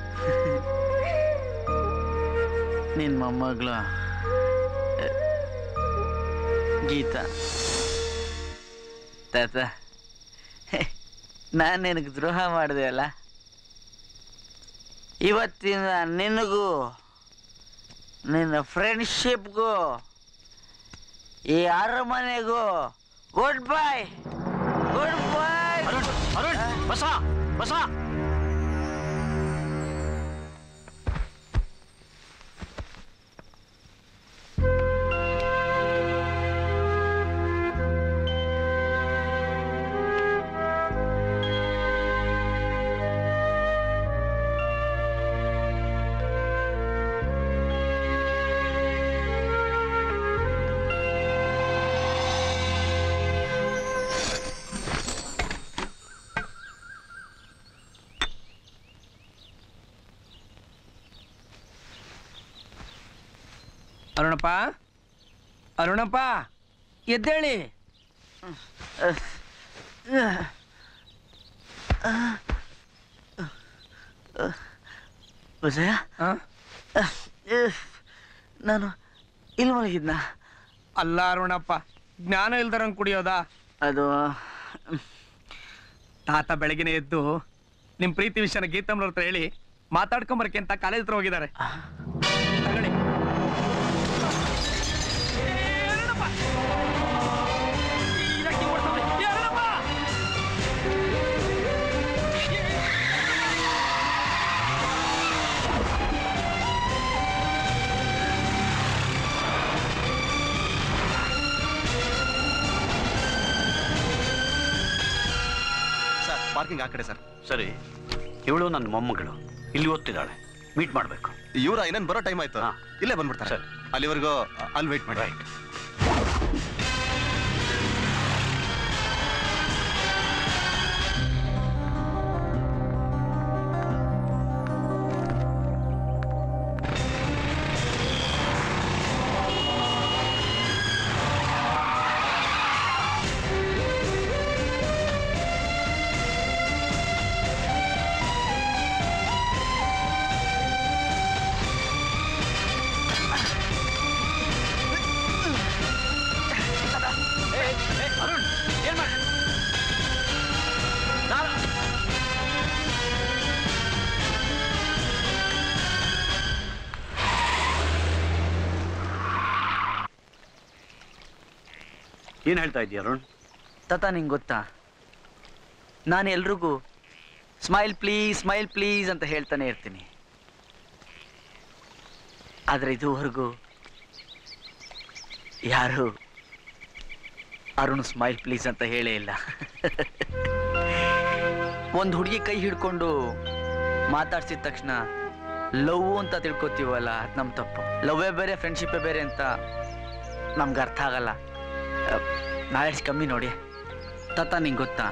ನಿನ್ನ ಮೊಮ್ಮಗಳು ಗೀತಾ ತಾತ ನಾನು ನಿನಗೆ ದ್ರೋಹ ಮಾಡಿದೆ ಅಲ್ಲ ಇವತ್ತಿನ ನಿನಗೂ ನಿನ್ನ ಫ್ರೆಂಡ್ಶಿಪ್ಗೂ ಈ ಅರಮನೆಗೂ goodbye goodbye Arun ಬಸ ಬಸ ಅರುಣಪ್ಪ ಅರುಣಪ್ಪ ಎದ್ದೇಳಿ ವಿಜಯ ನಾನು ಇಲ್ಲಿ ಮಲಗಿದ್ನ ಅಲ್ಲ ಅರುಣಪ್ಪ ಜ್ಞಾನ ಇಲ್ದರಂಗ್ ಕುಡಿಯೋದಾ ಅದು ತಾತ ಬೆಳಗಿನ ಎದ್ದು ನಿಮ್ ಪ್ರೀತಿ ವಿಷಯನ ಗೀತಮ್ರ ಹತ್ರ ಹೇಳಿ ಮಾತಾಡ್ಕೊಂಬರಕ್ಕೆ ಅಂತ ಕಾಲೇಜ್ ಹತ್ರ ಹೋಗಿದ್ದಾರೆ ತಗೊಳ್ಳಿ. ಸರ್ ಪಾರ್ಕಿಂಗ್ ಆ ಕಡೆ ಸರ್ ಸರಿ ಇವಳು ನನ್ನ ಮೊಮ್ಮಗಳು ಇಲ್ಲಿ ಓದ್ತಿದ್ದಾಳೆ ಮೀಟ್ ಮಾಡಬೇಕು ಇವ್ರ ಇನ್ನೇನು ಬರೋ ಟೈಮ್ ಆಯ್ತು ಇಲ್ಲೇ ಬಂದ್ಬಿಡ್ತಾರೆ ಅಲ್ಲಿವರೆಗೂ ಅಲ್ಲಿ ವೇಟ್ ಮಾಡಿ ಏನು ಹೇಳ್ತಾ ಇದೀಯ ಅರುಣ್ ತಾತ ನಿಂಗೆ ಗೊತ್ತಾ ನಾನು ಎಲ್ರಿಗೂ ಸ್ಮೈಲ್ ಪ್ಲೀಸ್ ಸ್ಮೈಲ್ ಪ್ಲೀಸ್ ಅಂತ ಹೇಳ್ತಾನೆ ಇರ್ತೀನಿ ಆದರೆ ಇದುವರೆಗೂ ಯಾರು ಅರುಣ್ ಸ್ಮೈಲ್ ಪ್ಲೀಸ್ ಅಂತ ಹೇಳೇ ಇಲ್ಲ ಒಂದು ಹುಡುಗಿ ಕೈ ಹಿಡ್ಕೊಂಡು ಮಾತಾಡ್ಸಿದ ತಕ್ಷಣ ಲವ್ ಅಂತ ತಿಳ್ಕೊತೀವಲ್ಲ ಅದು ನಮ್ಮ ತಪ್ಪು ಲವ್ವೇ ಬೇರೆ ಫ್ರೆಂಡ್ಶಿಪ್ಪೇ ಬೇರೆ ಅಂತ ನಮ್ಗೆ ಅರ್ಥ ಆಗಲ್ಲ ನಾಲೆಡ್ಜ್ ಕಮ್ಮಿ ನೋಡಿ ತಾತ ನಿಂಗೆ ಗೊತ್ತಾ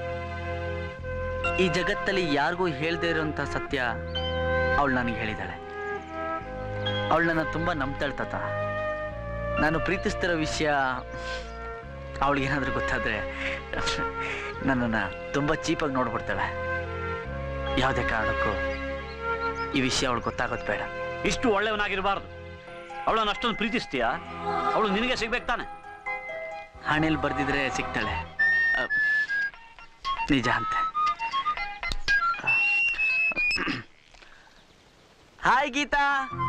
ಈ ಜಗತ್ತಲ್ಲಿ ಯಾರಿಗೂ ಹೇಳ್ದೇ ಇರೋಂಥ ಸತ್ಯ ಅವಳು ನನಗೆ ಹೇಳಿದಾಳೆ ಅವಳು ನನ್ನ ತುಂಬ ನಂಬ್ತಾಳೆ ತಾತ ನಾನು ಪ್ರೀತಿಸ್ತಿರೋ ವಿಷಯ ಅವಳಿಗೇನಾದ್ರೂ ಗೊತ್ತಾದ್ರೆ ನನ್ನನ್ನು ತುಂಬ ಚೀಪಾಗಿ ನೋಡ್ಬಿಡ್ತಾಳೆ ಯಾವುದೇ ಕಾರಣಕ್ಕೂ ಈ ವಿಷಯ ಅವಳು ಗೊತ್ತಾಗೋದು ಬೇಡ ಇಷ್ಟು ಒಳ್ಳೆಯವನಾಗಿರಬಾರ್ದು ಅವಳನ್ನು ಅಷ್ಟೊಂದು ಪ್ರೀತಿಸ್ತೀಯಾ ಅವಳು ನಿನಗೆ ಸಿಗ್ಬೇಕು ತಾನೆ ಹಣೆಯಲ್ಲಿ ಬರ್ದಿದ್ರೆ ಸಿಗ್ತಾಳೆ ಅ, ನಿಜ ಅಂತೆ ಹಾಯ್ ಗೀತಾ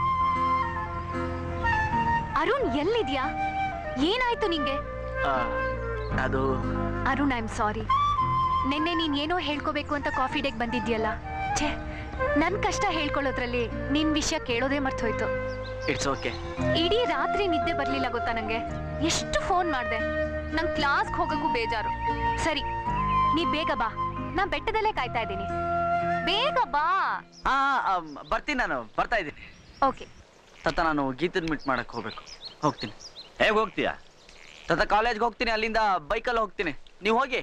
ಅರುಣ್ ಎಲ್ಲಿದ್ಯಾ ಏನಾಯ್ತು ನಿಂಗೆ ಆ, ಅದು ಅರುಣ್ ಐ ಆಮ್ ಸಾರಿ ನಿನ್ನೆ ನೀನ್ ಏನೋ ಹೇಳ್ಕೋಬೇಕು ಅಂತ ಕಾಫಿ ಡೇಗ್ ಬಂದಿದ್ಯಲ್ಲ ಛೇ ನನ್ ಕಷ್ಟ ಹೇಳ್ಕೊಳ್ಳೋದ್ರಲ್ಲಿ ನಿನ್ ವಿಷಯ ಕೇಳೋದೇ ಮರ್ತೋಯ್ತು ಇಟ್ಸ್ ಓಕೆ ಇಡೀ ರಾತ್ರಿ ನಿದ್ದೆ ಬರ್ಲಿಲ್ಲ ಗೊತ್ತಾ ನಂಗೆ ಎಷ್ಟು ಫೋನ್ ಮಾಡ್ದೆ ನಂಗ್ ಕ್ಲಾಸ್ಗೆ ಹೋಗಕ್ಕೂ ಬೇಜಾರು ಸರಿ ನೀ ಬೇಗ ಬಾ ನಾ ಬೆಟ್ಟದಲ್ಲೇ ಕಾಯ್ತಾ ಇದ್ದೀನಿ ಬೇಗ ಬಾ ಹಾ ಬರ್ತೀನಿ ನಾನು ಬರ್ತಾ ಇದ್ದೀನಿ ಓಕೆ ತತ್ತ ನಾನು ಗೀತನ್ ಮೀಟ್ ಮಾಡಕ್ ಹೋಗ್ಬೇಕು ಹೋಗ್ತೀನಿ ಹೇಗೆ ಹೋಗ್ತೀಯಾ ತತ್ತ ಕಾಲೇಜ್ಗೆ ಹೋಗ್ತೀನಿ ಅಲ್ಲಿಂದ ಬೈಕಲ್ಲಿ ಹೋಗ್ತೀನಿ ನೀವು ಹೋಗಿ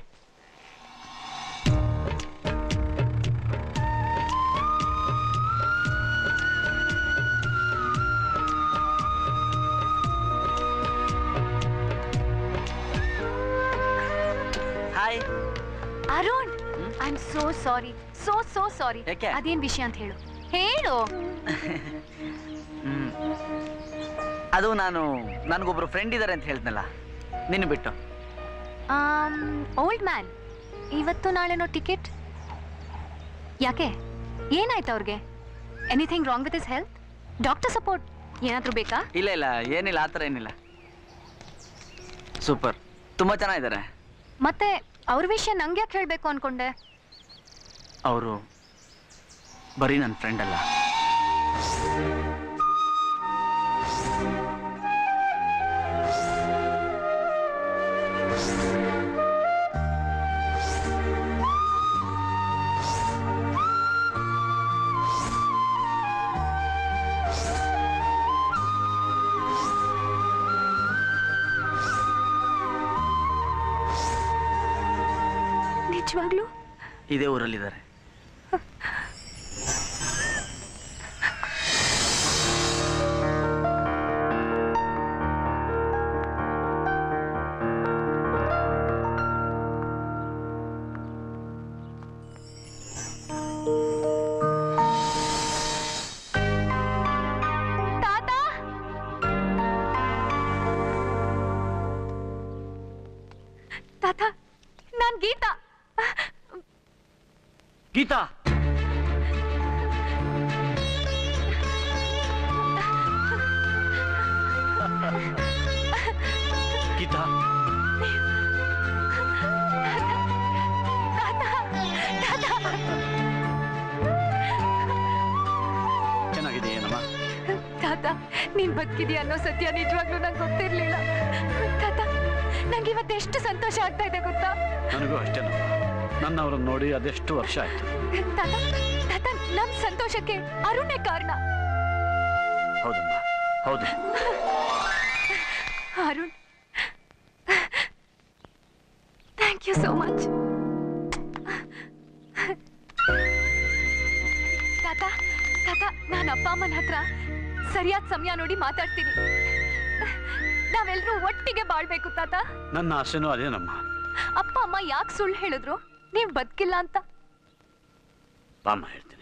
hi Arun I am so sorry so so sorry ಯಾಕೆ? ಅದೇನ್ ವಿಷಯ ಅಂತ ಹೇಳು ಹೇಳು ಹ್ಮ್ ಅದು ನಾನು ನನಗೊಬ್ರು ಫ್ರೆಂಡ್ ಇದ್ದಾರೆ ಅಂತ ಹೇಳ್ದ್ನಲ್ಲ ನಿನ್ನ ಬಿಟ್ಟು ಓಲ್ಡ್ ಮ್ಯಾನ್ ಇವತ್ತು ನಾಳೆನೋ ಟಿಕೆಟ್ ಯಾಕೆ ಏನಾಯ್ತು ಅವ್ರಿಗೆ anything wrong with is health doctor support ಏನಾದ್ರೂ ಬೇಕಾ ಇಲ್ಲ ಇಲ್ಲ ಏನಿಲ್ಲ ಆ ಥರ ಏನಿಲ್ಲ ಸೂಪರ್ ತುಂಬ ಚೆನ್ನಾಗಿದ್ದಾರೆ ಮತ್ತೆ ಅವ್ರ ವಿಷಯ ನಂಗೆ ಯಾಕೆ ಹೇಳ್ಬೇಕು ಅನ್ಕೊಂಡೆ ಅವರು ಬರೀ ನನ್ನ ಫ್ರೆಂಡ್ ಅಲ್ಲ ನಿಜವಾಗ್ಲೂ ಇದೇ ಊರಲ್ಲಿದ್ದಾರೆ ತಾತ ನಾನ್ ಗೀತಾ ಗೀತಾ ಗೀತಾ ಚೆನ್ನಾಗಿದೆ ಏನಮ್ಮ ತಾತ ನೀನ್ ಬದುಕಿದ್ಯಾ ಅನ್ನೋ ಸತ್ಯ ನಿಜವಾಗ್ಲೂ ನಂಗೆ ಗೊತ್ತಿರ್ಲಿಲ್ಲ ತಾತ ನಂಗೆ ಇವತ್ತು ಎಷ್ಟು ಸಂತೋಷ ಆಗ್ತಾ ಇದೆ ಗೊತ್ತಾ ನನಗೂ ಅಷ್ಟೇನಮ್ಮ ನನ್ನವ್ರನ್ನ ನೋಡಿ ಅದೆಷ್ಟು ವರ್ಷ ಆಯ್ತು ತಾತ ತಾತ ನಮ್ ಸಂತೋಷಕ್ಕೆ ಅರುಣೇ ಕಾರಣ ಹೌದಮ್ಮ ಹೌದು Arun thank you so much ತಾತ ತಾತ ನಾನು ಅಪ್ಪ ಅಮ್ಮನ ಹತ್ರ ಸರಿಯಾದ ಸಮಯ ನೋಡಿ ಮಾತಾಡ್ತೀನಿ ನಾವೆಲ್ಲರೂ ಒಟ್ಟಿಗೆ ಬಾಳ್ಬೇಕು ತಾತ ನನ್ನ ಆಸೆನೂ ಅದೇನಮ್ಮ ಅಪ್ಪ ಅಮ್ಮ ಯಾಕೆ ಸುಳ್ಳು ಹೇಳಿದ್ರು ನೀವ್ ಬದುಕಿಲ್ಲ ಅಂತ ಬಾಮ್ಮ ಹೇಳ್ತೀನಿ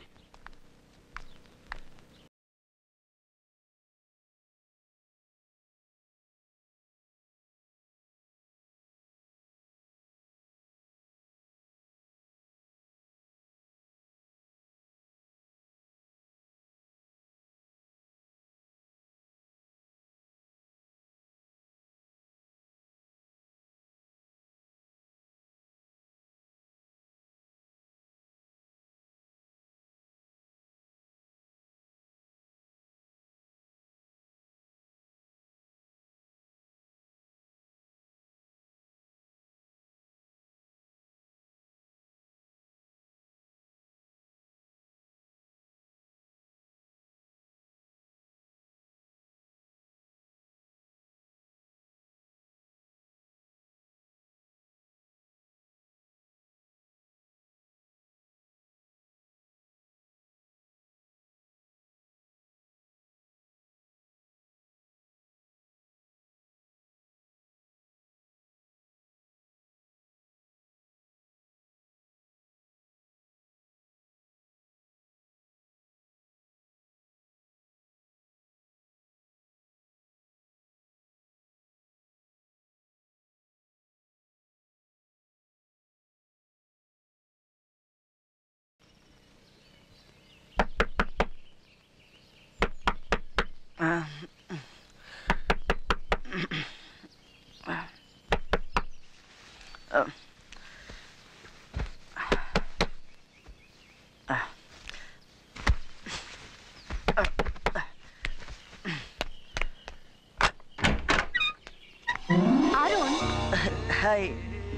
ಅರುಣ್ ಹಾಯ್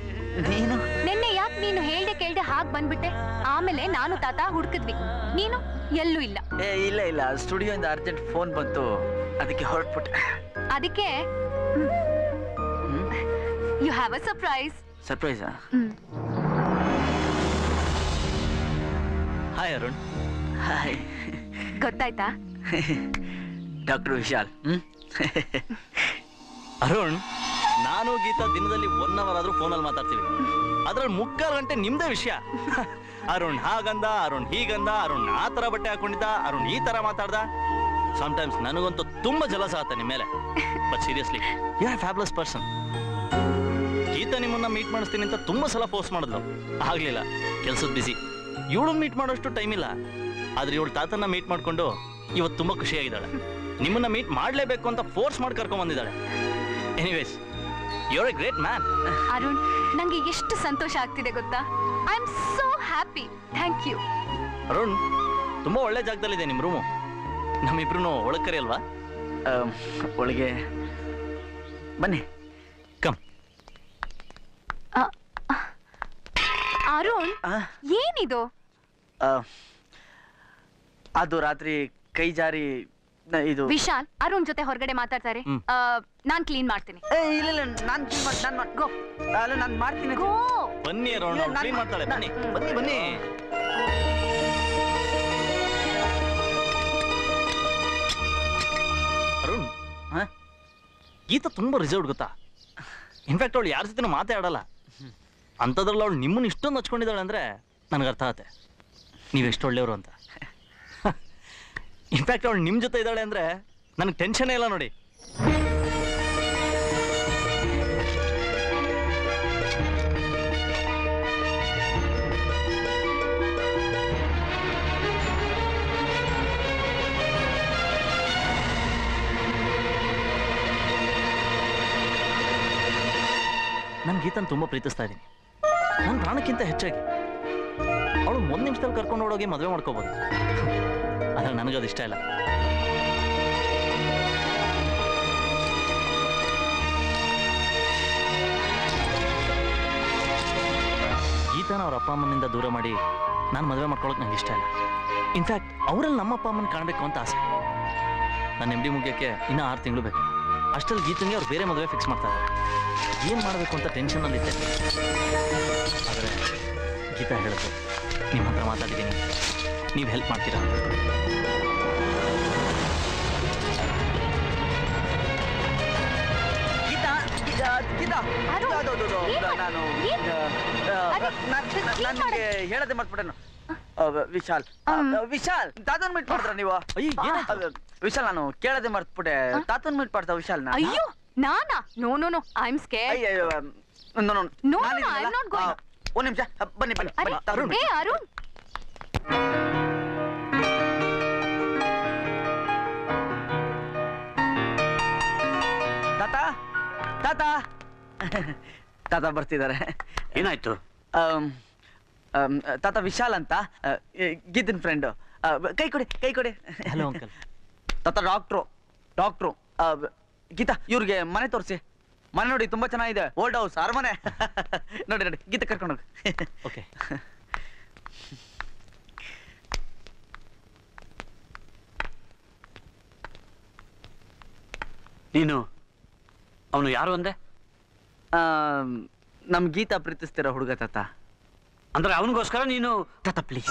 ನೀನು ನಿನ್ನೆ ಯಾಕೆ ನೀನು ಹೇಳ್ದೆ ಕೇಳ್ದೆ ಹಾಗ್ ಬಂದ್ಬಿಟ್ಟೆ ಆಮೇಲೆ ನಾನು ತಾತ ಹುಡುಕಿದ್ವಿ ನೀನು ಎಲ್ಲೂ ಇಲ್ಲ ಏ ಇಲ್ಲ ಇಲ್ಲ ಸ್ಟುಡಿಯೋಯಿಂದ ಅರ್ಜೆಂಟ್ ಫೋನ್ ಬಂತು ಅದಕ್ಕೆ ಹೊರಟ್ಬಿಟ್ಟೆ ಅದಕ್ಕೆ ಯು ಹ್ಯಾವ್ ಅ ಸರ್ಪ್ರೈಸ್ ಸರ್ಪ್ರೈಸಾ ಹಾಯ್ ಅರುಣ್ ಹಾಯ್ ಗೊತ್ತಾಯ್ತಾ ಡಾಕ್ಟರ್ ವಿಶಾಲ್ ಹ್ಮ್ ಅರುಣ್ ನಾನು ಗೀತಾ ದಿನದಲ್ಲಿ ಒನ್ ಅವರ್ ಆದ್ರೂ ಫೋನಲ್ಲಿ ಮಾತಾಡ್ತೀವಿ ಅದ್ರಲ್ಲಿ ಮುಕ್ಕಾಲು ಗಂಟೆ ನಿಮ್ದೇ ವಿಷಯ ಅರುಣ್ ಹಾಗಂದ ಅರುಣ್ ಹೀಗಂದ ಅರುಣ್ ಆ ತರ ಬಟ್ಟೆ ಹಾಕೊಂಡಿದ್ದ ಅರುಣ್ ಈ ತರ ಮಾತಾಡ್ದ ಟೈಮ್ಸ್ ನನಗಂತೂ ತುಂಬಾ ಜಲಸ ಆತ ನಿಮ್ಮ ಮೇಲೆ but seriously you are fabulous person Geeta ನಿಮ್ಮನ್ನ ಮೀಟ್ ಮಾಡಿಸ್ತೀನಿ ಅಂತ ತುಂಬಾ ಸಲ ಫೋರ್ಸ್ ಮಾಡಿದ್ಲು ಆಗ್ಲಿಲ್ಲ ಕೆಲ್ಸದ ಬಿಸಿ ಇವಳು ಮೀಟ್ ಮಾಡೋಷ್ಟು ಟೈಮ್ ಇಲ್ಲ ಆದ್ರೆ ಇವಳು ತಾತನ್ನ ಮೀಟ್ ಮಾಡ್ಕೊಂಡು ಇವತ್ತು ತುಂಬಾ ಖುಷಿಯಾಗಿದ್ದಾಳೆ ನಿಮ್ಮನ್ನ ಮೀಟ್ ಮಾಡ್ಲೇಬೇಕು ಅಂತ ಫೋರ್ಸ್ ಮಾಡಿ ಕರ್ಕೊಂಡ್ ಬಂದಿದ್ದಾಳೆ anyways you're a great man Arun ನಂಗೆ ಎಷ್ಟು ಸಂತೋಷ ಆಗ್ತಿದೆ ಗೊತ್ತಾ I am so happy thank you Arun ತುಂಬಾ ಒಳ್ಳೆ ಜಾಗದಲ್ಲಿದೆ ನಿಮ್ ರೂಮು ನಮ್ಮಿಬ್ರು ಒಳಗ್ ಕರೆಯಲ್ವಾ ಆಮ್, ಒಳಗೆ ಬನ್ನಿ ಕಮ್ ಅರುಣ್ ಏನಿದು ಅದು ರಾತ್ರಿ ಕೈ ಜಾರಿ ನ- ಇದು ವಿಶಾಲ್ ಅರುಣ್ ಜೊತೆ ಹೊರಗಡೆ ಮಾತಾಡ್ತಾರೆ ಹ್ಮ್. ಆ, ನಾನ್ ಕ್ಲೀನ್ ಮಾಡ್ತೀನಿ ಏ, ಇಲ್ಲ ಇಲ್ಲ ನಾನ್ clean ಮಾಡ್- ನಾನ್ ಮಾಡ್- ಗೋ ಅಲ್ಲ ನಾನ್ ಮಾಡ್ತೀನಿ ಗೋ ಬನ್ನಿ ಅರುಣ್ ಇಲ್ಲ, ನಾನ್ ಕ್ಲೀನ್ ಮಾ- ಮಾಡ್ತಾಳೆ ಬನ್ನಿ ಬನ್ನಿ ಬನ್ನಿ ಅರುಣ್ ಹ? ಗೀತಾ ತುಂಬಾ ರಿಸರ್ವ್ಡ್ ಗೊತ್ತಾ ಇನ್ಫ್ಯಾಕ್ಟ್ ಅವಳು ಯಾರ ಜೊತೆನೂ ಮಾತೇ ಆಡಲ್ಲ ಅಂಥದ್ರಲ್ಲಿ ಅವಳು ನಿಮ್ಮನ್ನ ಇಷ್ಟೊಂದು ಹಚ್ಕೊಂಡಿದ್ದಾಳೆ ಅಂದ್ರೆ ನನಗೆ ಅರ್ಥ ಆಗುತ್ತೆ ನೀವೆಷ್ಟು ಒಳ್ಳೆಯವರು ಅಂತ ಇನ್ಫ್ಯಾಕ್ಟ್ ಅವಳು ನಿಮ್ಮ ಜೊತೆ ಇದ್ದಾಳೆ ಅಂದ್ರೆ ನನಗೆ ಟೆನ್ಷನ್ ಇಲ್ಲ ನೋಡಿ ಗೀತನ್ ತುಂಬ ಪ್ರೀತಿಸ್ತಾ ಇದ್ದೀನಿ ನನ್ನ ಪ್ರಾಣಕ್ಕಿಂತ ಹೆಚ್ಚಾಗಿ ಅವಳು ಒಂದು ನಿಮಿಷದಲ್ಲಿ ಕರ್ಕೊಂಡು ಹೋಗಿ ಮದುವೆ ಮಾಡ್ಕೋಬೋದು ಆದರೆ ನನಗದು ಇಷ್ಟ ಇಲ್ಲ ಗೀತಾನ ಅವ್ರ ಅಪ್ಪ ಅಮ್ಮನಿಂದ ದೂರ ಮಾಡಿ ನಾನು ಮದುವೆ ಮಾಡ್ಕೊಳ್ಳೋಕೆ ನಂಗೆ ಇಷ್ಟ ಇಲ್ಲ ಇನ್ಫ್ಯಾಕ್ಟ್ ಅವರಲ್ಲಿ ನಮ್ಮ ಅಪ್ಪ ಅಮ್ಮನ ಕಾಣಬೇಕು ಅಂತ ಆಸೆ ನನ್ನ ಎಮ್ ಡಿ ಮುಗಿಯೋಕ್ಕೆ ಇನ್ನೂ ಆರು ತಿಂಗಳು ಬೇಕು ಅಷ್ಟರಲ್ಲಿ ಗೀತಂಗೆ ಅವ್ರು ಬೇರೆ ಮದುವೆ ಫಿಕ್ಸ್ ಮಾಡ್ತಾರೆ ಏನು ಮಾಡಬೇಕು ಅಂತ ಟೆನ್ಷನಲ್ಲಿದ್ದೆ ಆದರೆ ಗೀತಾ ಹೇಳಿದ್ರು ನಿಮ್ಮ ಹತ್ರ ಮಾತಾಡಿದ್ದೀನಿ ನೀವು ಹೆಲ್ಪ್ ಮಾಡ್ತೀರಾ ಗೀತಾ ಗೀತಾ ಗೀತಾ ಅದು, ಅದು, ಅದು, ಅದು, ನಾನು ನನಗೆ ಹೇಳದೆ ಮರ್ತ್ಬಿಟ್ಟೆನು ಆ, ವಿಶಾಲ್ ಆ, ವಿಶಾಲ್ ತಾತನ್ ಮೀಟ್ ಮಾಡ್ತಾರ ನೀವು ಅಯ್ಯೋ ವಿಶಾಲ್ ನಾನು ಕೇಳದೆ ಮರ್ತ್ಬಿಟ್ಟೆ ತಾತನ್ ಮೀಟ್ ಮಾಡ್ತಾ ವಿಶಾಲ್ ಅಯ್ಯೋ ನಾನಾ no no no I am scare ಅಯ್ಯೋ no no No, no, I'm not going. ಒಂದ್ ನಿಮಿಷ ಬನ್ನಿ ಬನ್ನಿ ಅರೆ ಬನ್ನಿ ತರುಣ್ ಏ ಅರುಣ್ ತಾತ ತಾತ ತಾತ ಬರ್ತಿದ್ದಾರೆ ಏನಾಯ್ತು ಆಮ್, ಆಮ್, ತಾತ ವಿಶಾಲ್ ಅಂತ ಆ, ಈ ಗೀತನ್ ಫ್ರೆಂಡು ಕೈ ಕೊಡಿ ಕೈ ಕೊಡಿ ಹಲೋ ಅಂಕಲ್ ತಾತ ಡಾಕ್ಟ್ರು ಡಾಕ್ಟ್ರು ಆ, ಗೀತಾ ಇವ್ರಿಗೆ ಮನೆ ತೋರಿಸಿ ಮನೆ ನೋಡಿ ತುಂಬಾ ಚೆನ್ನಾಗಿದೆ ಓಲ್ಡ್ ಹೌಸ್ ಅರಮನೆ ನೋಡಿ ನೋಡಿ ಗೀತಾ ಕರ್ಕೊಂಡೋಗಿ ಓಕೆ ನೀನು ಅವನು ಯಾರು ಅಂದೆ ನಮ್ ಗೀತಾ ಪ್ರೀತಿಸ್ತಿರೋ ಹುಡುಗ ತಾತ ಅಂದ್ರೆ ಅವನಿಗೋಸ್ಕರ ನೀನು ತಾತ ಪ್ಲೀಸ್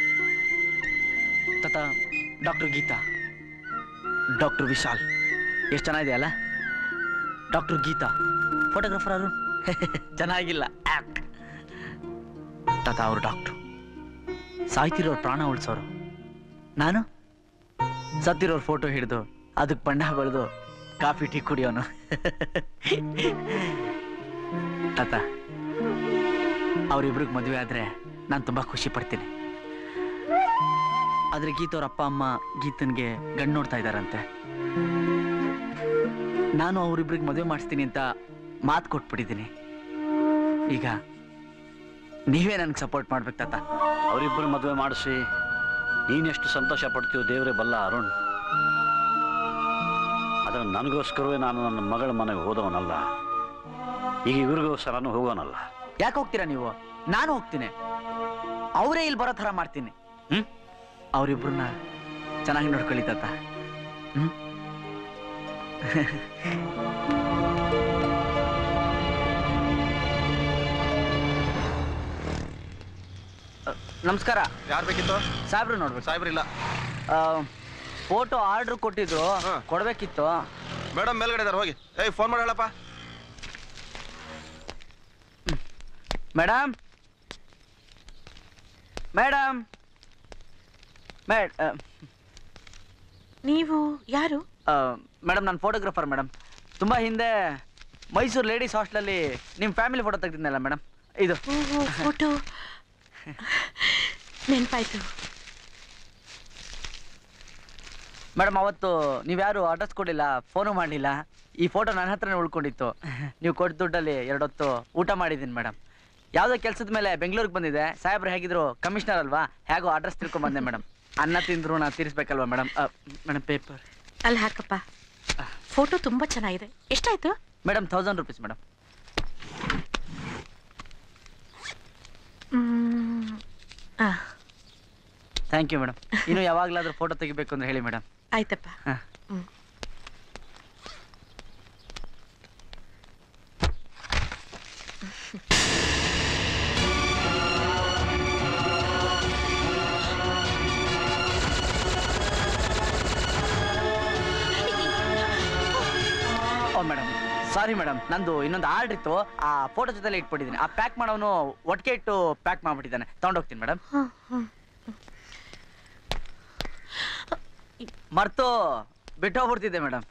ತಾತ ಡಾಕ್ಟರ್ ಗೀತಾ ಡಾಕ್ಟರ್ ವಿಶಾಲ್ ಎಷ್ಟು ಚೆನ್ನಾಗಿದೆ ಅಲ್ಲ ಡಾಕ್ಟರ್ ಗೀತಾ ಫೋಟೋಗ್ರಾಫರ್ ಅವರು ಚೆನ್ನಾಗಿಲ್ಲ ಆ್ಯಕ್ಟ್ ತಾತ ಅವರು ಡಾಕ್ಟ್ರು ಸಾಯ್ತಿರೋರು ಪ್ರಾಣ ಉಳಿಸೋರು ನಾನು ಸತ್ತಿರೋರ್ ಫೋಟೋ ಹಿಡಿದು ಅದಕ್ಕೆ ಬಣ್ಣ ಬಳಿದು ಕಾಫಿ ಟೀ ಕುಡಿಯೋನು ತಾತ ಅವರಿಬ್ರಿಗೆ ಮದುವೆ ಆದ್ರೆ ನಾನು ತುಂಬಾ ಖುಷಿ ಪಡ್ತೀನಿ ಆದ್ರೆ ಗೀತ್ ಅವ್ರ ಅಪ್ಪ ಅಮ್ಮ ಗೀತನ್ಗೆ ಗಂಡು ನೋಡ್ತಾ ಇದಾರಂತೆ ನಾನು ಅವರಿಬ್ರಿಗೆ ಮದುವೆ ಮಾಡಿಸ್ತೀನಿ ಅಂತ ಮಾತು ಕೊಟ್ಬಿಟ್ಟಿದ್ದೀನಿ ಈಗ ನೀವೇ ನನ್ಗೆ ಸಪೋರ್ಟ್ ಮಾಡ್ಬೇಕು ತಾತ ಅವರಿಬ್ಬರು ಮದುವೆ ಮಾಡಿಸಿ ನೀನೆಷ್ಟು ಸಂತೋಷ ಪಡ್ತೀಯೋ ದೇವರೇ ಬಲ್ಲ ಅರುಣ್ ಆದರೆ ನನಗೋಸ್ಕರವೇ ನಾನು ನನ್ನ ಮಗಳ ಮನೆಗೆ ಹೋದವನಲ್ಲ ಈಗ ಇವ್ರಿಗೋಸ್ಕರನೂ ಹೋಗೋನಲ್ಲ ಯಾಕೆ ಹೋಗ್ತೀರಾ ನೀವು ನಾನು ಹೋಗ್ತೀನಿ ಅವರೇ ಇಲ್ಲಿ ಬರೋ ಥರ ಮಾಡ್ತೀನಿ ಹ್ಮ್ ಅವರಿಬ್ರನ್ನ ಚೆನ್ನಾಗಿ ನೋಡ್ಕೊಳ್ಳಿ ತಾತ ಹ್ಮ್ ಅ, ನಮಸ್ಕಾರ ಯಾರು ಬೇಕಿತ್ತು ಸಾಹೇಬ್ರು ನೋಡ್ಬೇಕು ಸಾಹೇಬ್ರಿಲ್ಲ ಫೋಟೋ ಆರ್ಡರ್ ಕೊಟ್ಟಿದ್ರು ಕೊಡ್ಬೇಕಿತ್ತು ಮೇಡಮ್ ಮೇಲ್ಗಡೆ ಇದಾರೆ ಹೋಗಿ ಏಯ್ ಫೋನ್ ಮಾಡಿ ಹೇಳಪ್ಪ ಮೇಡಮ್ ಮೇಡಮ್ ಮೇಡ್ ನೀವು ಯಾರು ಮೇಡಮ್ ನಾನು ಫೋಟೋಗ್ರಾಫರ್ ಮೇಡಮ್ ತುಂಬ ಹಿಂದೆ ಮೈಸೂರು ಲೇಡೀಸ್ ಹಾಸ್ಟೆಲಲ್ಲಿ ನಿಮ್ಮ ಫ್ಯಾಮಿಲಿ ಫೋಟೋ ತೆಗ್ದಿದ್ನಲ್ಲ ಮೇಡಮ್ ಇದು ಫೋಟೋ ನೆನ್ಪಾಯ್ತು ಮೇಡಮ್ ಅವತ್ತು ನೀವ್ಯಾರು ಅಡ್ರೆಸ್ ಕೊಡಲಿಲ್ಲ ಫೋನು ಮಾಡಲಿಲ್ಲ ಈ ಫೋಟೋ ನನ್ನ ಹತ್ರನೇ ಉಳ್ಕೊಂಡಿತ್ತು ನೀವು ಕೊಟ್ಟ ದುಡ್ಡಲ್ಲಿ ಎರಡೊತ್ತು ಊಟ ಮಾಡಿದ್ದೀನಿ ಮೇಡಮ್ ಯಾವುದೋ ಕೆಲಸದ ಮೇಲೆ ಬೆಂಗಳೂರಿಗೆ ಬಂದಿದೆ ಸಾಹೇಬ್ರು ಹೇಗಿದ್ರು ಕಮಿಷನರ್ ಅಲ್ವಾ ಹೇಗೋ ಅಡ್ರೆಸ್ ತಿಳ್ಕೊಂಡ್ ಬಂದೆ ಮೇಡಮ್ ಅನ್ನ ತಿಂದ್ರು ನಾ ತೀರಿಸ್ಬೇಕಲ್ವಾ ಮೇಡಮ್ ಮೇಡಮ್ ಪೇಪರ್ ಅಲ್ಲಿ ಹಾಕಪ್ಪ ಫೋಟೋ ತುಂಬಾ ಚೆನ್ನಾಗಿದೆ ಎಷ್ಟಾಯ್ತು ಮೇಡಮ್ ತೌಸಂಡ್ ರುಪೀಸ್ ಮೇಡಮ್ ಮ್, ಆ, ಥ್ಯಾಂಕ್ ಯು ಮೇಡಮ್ ಇನ್ನು ಯಾವಾಗಲಾದ್ರೂ ಫೋಟೋ ತೆಗಿಬೇಕು ಅಂತ ಹೇಳಿ ಮೇಡಮ್ ಆಯ್ತಪ್ಪ ಹಾ. ಹ್ಮ್. ಓ ಮೇಡಮ್ ಸಾರಿ ಮೇಡಮ್ ನಂದು ಇನ್ನೊಂದು ಆರ್ಡರ್ ಇತ್ತು ಆ ಫೋಟೋ ಜೊತೆಲೆ ಇಟ್ಬಿಟ್ಟಿದ್ದೀನಿ ಆ ಪ್ಯಾಕ್ ಮಾಡೋನು ಒಟ್ಟಿಗೆ ಇಟ್ಟು ಪ್ಯಾಕ್ ಮಾಡ್ಬಿಟ್ಟಿದ್ದಾನೆ ತಗೊಂಡೋಗ್ತೀನಿ ಮೇಡಮ್ ಮರ್ತು ಬಿಟ್ಟೋಗ್ಬಿಡ್ತಿದ್ದೆ ಮೇಡಮ್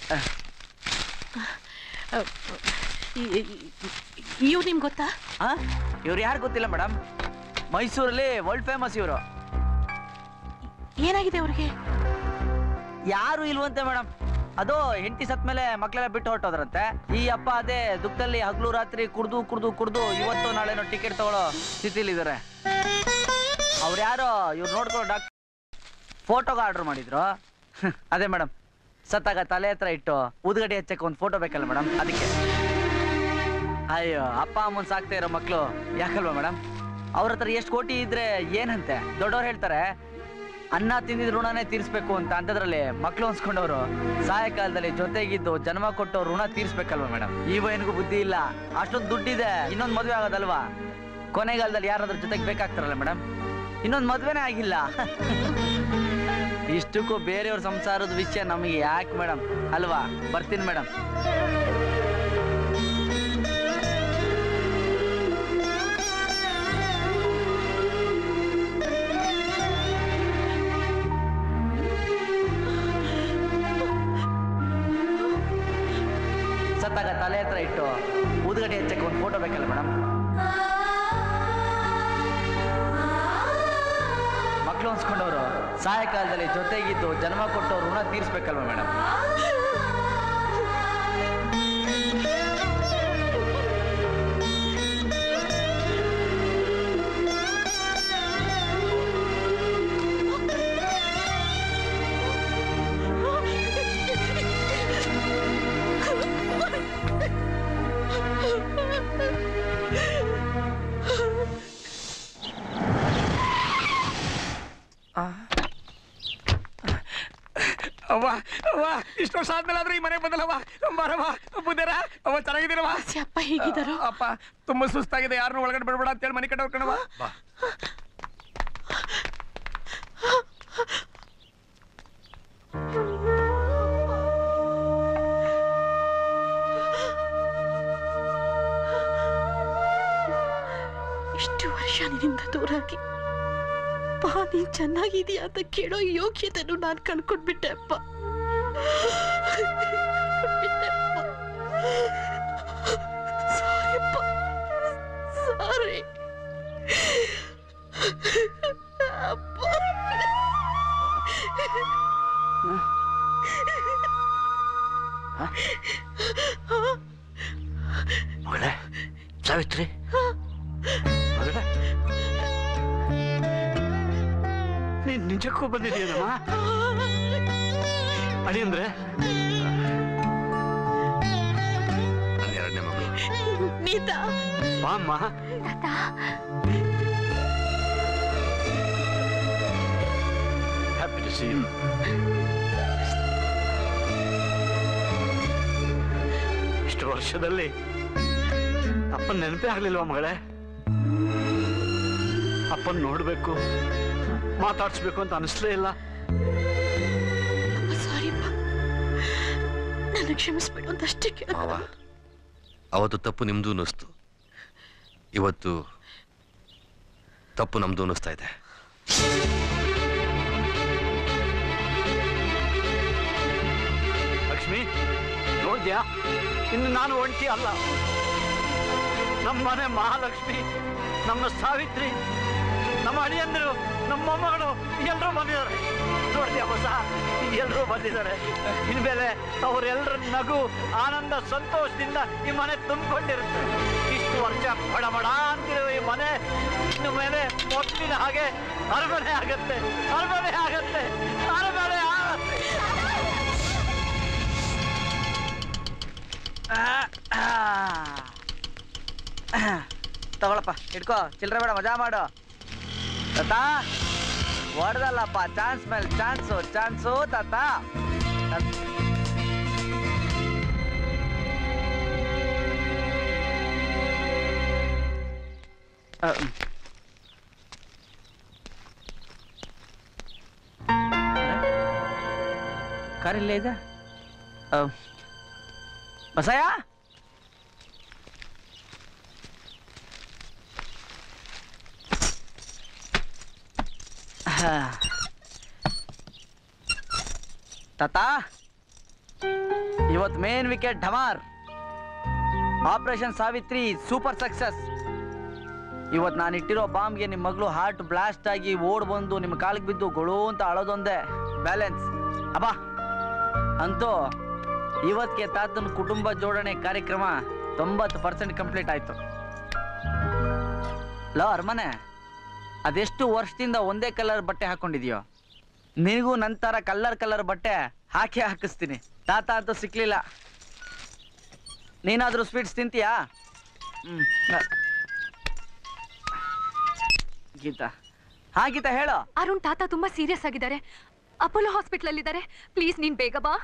ಇವ್ ನಿಮ್ಗೆ ಗೊತ್ತಾ ಇವ್ರು ಯಾರು ಗೊತ್ತಿಲ್ಲ ಮೇಡಮ್ ಮೈಸೂರಲ್ಲಿ ವರ್ಲ್ಡ್ ಫೇಮಸ್ ಇವರು ಏನಾಗಿದೆ ಅವ್ರಿಗೆ ಯಾರು ಇಲ್ವಂತೆ ಮೇಡಮ್ ಅದು ಹೆಂಡತಿ ಸತ್ ಮೇಲೆ ಮಕ್ಳೆಲ್ಲ ಬಿಟ್ಟು ಹೊರಟೋದ್ರಂತೆ ಈ ಅಪ್ಪ ಅದೇ ದುಃಖದಲ್ಲಿ ಹಗ್ಲು ರಾತ್ರಿ ಕುಡ್ದು ಕುಡ್ದು ಕುಡ್ದು ಇವತ್ತು ನಾಳೆನೋ ಟಿಕೆಟ್ ತಗೊಳ್ಳೋ ಸ್ಥಿತಿಲಿದ್ದಾರೆ ಅವ್ರು ಯಾರೋ ಇವ್ರು ನೋಡ್ಕೊಂಡು ಡಾಕ್ಟರ್ ಫೋಟೋಗೆ ಆರ್ಡರ್ ಮಾಡಿದ್ರು ಅದೇ ಮೇಡಮ್ ಸತ್ತಾಗ ತಲೆ ಹತ್ರ ಇಟ್ಟು ಊದ್ಗಡೆ ಹಚ್ಚಕ್ಕೆ ಒಂದು ಫೋಟೋ ಬೇಕಲ್ಲ ಮೇಡಮ್ ಅದಕ್ಕೆ ಅಯ್ಯೋ ಅಪ್ಪ ಅಮ್ಮನ್ ಸಾಕ್ತಾ ಇರೋ ಮಕ್ಕಳು ಯಾಕಲ್ವಾ ಮೇಡಮ್ ಅವ್ರ ಹತ್ರ ಎಷ್ಟು ಕೋಟಿ ಇದ್ರೆ ಏನಂತೆ ದೊಡ್ಡವ್ರು ಹೇಳ್ತಾರೆ ಅನ್ನ ತಿಂದಿದ್ ಋಣನೇ ತೀರಿಸ್ಬೇಕು ಅಂತ ಅಂತದ್ರಲ್ಲಿ ಮಕ್ಳು ಅನ್ಸ್ಕೊಂಡವ್ರು ಸಾಯಂಕಾಲದಲ್ಲಿ ಜೊತೆಗಿದ್ದು ಜನ್ಮ ಕೊಟ್ಟು ಋಣ ತೀರಿಸ್ಬೇಕಲ್ವಾ ಮೇಡಮ್ ಈ ವಯನಿಗೂ ಬುದ್ಧಿ ಇಲ್ಲ ಅಷ್ಟೊಂದು ದುಡ್ಡಿದೆ ಇನ್ನೊಂದು ಮದುವೆ ಆಗೋದಲ್ವಾ ಕೊನೆಗಾಲದಲ್ಲಿ ಯಾರಾದ್ರೂ ಜೊತೆಗೆ ಬೇಕಾಗ್ತಾರಲ್ಲ ಮೇಡಮ್ ಇನ್ನೊಂದು ಮದ್ವೆನೇ ಆಗಿಲ್ಲ ಇಷ್ಟಕ್ಕೂ ಬೇರೆಯವ್ರ ಸಂಸಾರದ ವಿಷಯ ನಮಗೆ ಯಾಕೆ ಮೇಡಮ್ ಅಲ್ವಾ ಬರ್ತೀನಿ ಮೇಡಮ್ ಸತ್ತಾಗ ತಲೆ ಹತ್ರ ಇಟ್ಟು ಊದುಗಡೆ ಹಚ್ಚಕ್ಕೆ ಒಂದು ಫೋಟೋ ಬೇಕಲ್ಲ ಮೇಡಮ್ ಮಕ್ಕಳು ಅನ್ಸ್ಕೊಂಡವರು ಸಾಯಂಕಾಲದಲ್ಲಿ ಜೊತೆಗಿದ್ದು ಜನ್ಮ ಕೊಟ್ಟು ಋಣ ತೀರಿಸ್ಬೇಕಲ್ವ ಮೇಡಮ್ ಅವ್ವ ಅವ್ವ ಇಷ್ಟು ವರ್ಷ ಆದ್ಮೇಲೆ ಆದ್ರೂ ಈ ಮನೆ ಬಂದಲ್ಲವ್ವ ಬರವ್ವ ಬುದ್ಧರ ಅವ್ವ ಚೆನ್ನಾಗಿದ್ದೀರವ್ವ ಅಪ್ಪ ಹೇಗಿದ್ದಾರೋ ಅಪ್ಪ ತುಂಬಾ ಸುಸ್ತಾಗಿದೆ ಯಾರನ್ನೂ ಒಳಗಡೆ ಬಿಡ್ಬೇಡ ಅಂತೇಳಿ ಮನೆ ಕಡೆ ಕಣವ ಇಷ್ಟು ವರ್ಷ ನಿನ್ನಿಂದ ದೂರಾಗಿ ಬಾ ನೀನ್ ಚೆನ್ನಾಗಿದೀಯಾ ಅಂತ ಕೇಳೋ ಯೋಗ್ಯತೆನೂ ನಾನು ಕಳ್ಕೊಂಡ್ಬಿಟ್ಟೆ ಅಪ್ಪ ಕಳ್ಕೊಂಡ್ಬಿಟ್ಟೆ ಅಪ್ಪ. Sorry ಅಪ್ಪ. Sorry. ಅಪ್ಪ. ಮಗಳೇ ಸಾವಿತ್ರಿ ಮಗಳೇ ನೀನ್ ನಿಜಕ್ಕೂ ಬಂದಿದೀಯನಮ್ಮ ಅಡಿ ಅಂದ್ರೆ ನನ್ನ ಎರಡನೇ ಮಗಳು ನೀತಾ ಬಾ ಅಮ್ಮ ಹ್ಯಾಪಿ ಟು ಸಿ ಯು ಇಷ್ಟು ವರ್ಷದಲ್ಲಿ ಅಪ್ಪನ ನೆನಪೇ ಆಗ್ಲಿಲ್ವಾ ಮಗಳೇ ಅಪ್ಪನ್ ನೋಡ್ಬೇಕು ಮಾತಾಡ್ಸ್ಬೇಕು ಅಂತ ಅನಿಸ್ಲೇ ಇಲ್ಲ ಸಾರಿ ಅಪ್ಪ ನನ್ನ ಕ್ಷಮಿಸ್ಬಿಡು ಅಂತ ಅಷ್ಟೇ ಕೇಳ ಮಾವ ಅವತ್ತು ತಪ್ಪು ನಿಮ್ದು ಅನ್ನಿಸ್ತು ಇವತ್ತು ತಪ್ಪು ನಮ್ದು ಅನ್ನಿಸ್ತಾ ಇದೆ ಲಕ್ಷ್ಮಿ ನೋಡ್ದ್ಯಾ ಇನ್ನು ನಾನು ಒಂಟಿ ಅಲ್ಲ ನಮ್ಮ ಮನೆ ಮಹಾಲಕ್ಷ್ಮಿ ನಮ್ಮ ಸಾವಿತ್ರಿ ನಮ್ಮ ಅಳಿಯಂದಿರು ನಮ್ಮ ಮೊಮ್ಮಗಳು ಎಲ್ಲರೂ ಬಂದಿದ್ದಾರೆ ನೋಡ್ದ್ಯಾ ಹೊಸ ಎಲ್ಲರೂ ಬಂದಿದ್ದಾರೆ ಇನ್ಮೇಲೆ ಅವರೆಲ್ಲರ ನಗು ಆನಂದ ಸಂತೋಷದಿಂದ ಈ ಮನೆ ತುಂಬಿಕೊಂಡಿರುತ್ತೆ ಇಷ್ಟು ವರ್ಷ ಬಡ ಬಡ ಅಂತಿರೋ ಈ ಮನೆ ಇನ್ನು ಮೇಲೆ ಮೊದಲಿನ ಹಾಗೆ ಅರಮನೆ ಆಗತ್ತೆ ಅರಮನೆ ಆಗತ್ತೆ ಅರಮನೆ ಆಗತ್ತೆ ತಗೊಳಪ್ಪ ಇಟ್ಕೋ ಚಿಲ್ಲರೆ ಬೇಡ ಮಜಾ ಮಾಡು ತಾತ ಹೊಡೆದಲ್ಲಪ್ಪ ಚಾನ್ಸ್ ಮೇಲೆ ಚಾನ್ಸು ಚಾನ್ಸು ತಾತ ತಾತ- ಅ, ಕಾರ್ ಇಲ್ಲೇ ಇದೆ ಅ, ಬಸಯ್ಯ ಹಾ. ತಾತ ಇವತ್ ಮೇನ್ ವಿಕೆಟ್ ಢಮಾರ್ ಆಪರೇಷನ್ ಸಾವಿತ್ರಿ ಸೂಪರ್ ಸಕ್ಸಸ್ ಇವತ್ ನಾನು ಇಟ್ಟಿರೋ ಬಾಂಬ್ಗೆ ನಿಮ್ಮ ಮಗಳು ಹಾರ್ಟ್ ಬ್ಲಾಸ್ಟ್ ಆಗಿ ಓಡ್ ಬಂದು ನಿಮ್ಮ ಕಾಲಿಗೆ ಬಿದ್ದು ಗೊಳು ಅಂತ ಅಳೋದೊಂದೇ ಬ್ಯಾಲೆನ್ಸ್ ಅಬ್ಬಾ ಅಂತೂ ಇವತ್ತಿಗೆ ತಾತನ ಕುಟುಂಬ ಜೋಡಣೆ ಕಾರ್ಯಕ್ರಮ ತೊಂಬತ್ತು ಪರ್ಸೆಂಟ್ ಕಂಪ್ಲೀಟ್ ಆಯ್ತು ಲೋ ಅರ್ಮನೆ ಅದೆಷ್ಟು ವರ್ಷದಿಂದ ಒಂದೇ ಕಲರ್ ಬಟ್ಟೆ ಹಾಕೊಂಡಿದ್ಯೋ ನಿನಗೂ ನಂತರ ಕಲ್ಲರ್ ಕಲರ್ ಬಟ್ಟೆ ಹಾಕಿ ಹಾಕಿಸ್ತೀನಿ ತಾತ ಅಂತೂ ಸಿಕ್ಲಿಲ್ಲ ನೀನಾದ್ರೂ ಸ್ವೀಟ್ಸ್ ತಿಂತೀಯಾ ಹ್ಮ್ ನ- ಗೀತಾ ಹಾ ಗೀತಾ ಹೇಳೋ ಅರುಣ್ ತಾತ ತುಂಬಾ ಸೀರಿಯಸ್ ಆಗಿದ್ದಾರೆ ಅಪೋಲೋ ಹಾಸ್ಪಿಟಲ್ ಅಲ್ಲಿ ಇದ್ದಾರೆ ಪ್ಲೀಸ್ ನೀನ್ ಬೇಗ ಬಾ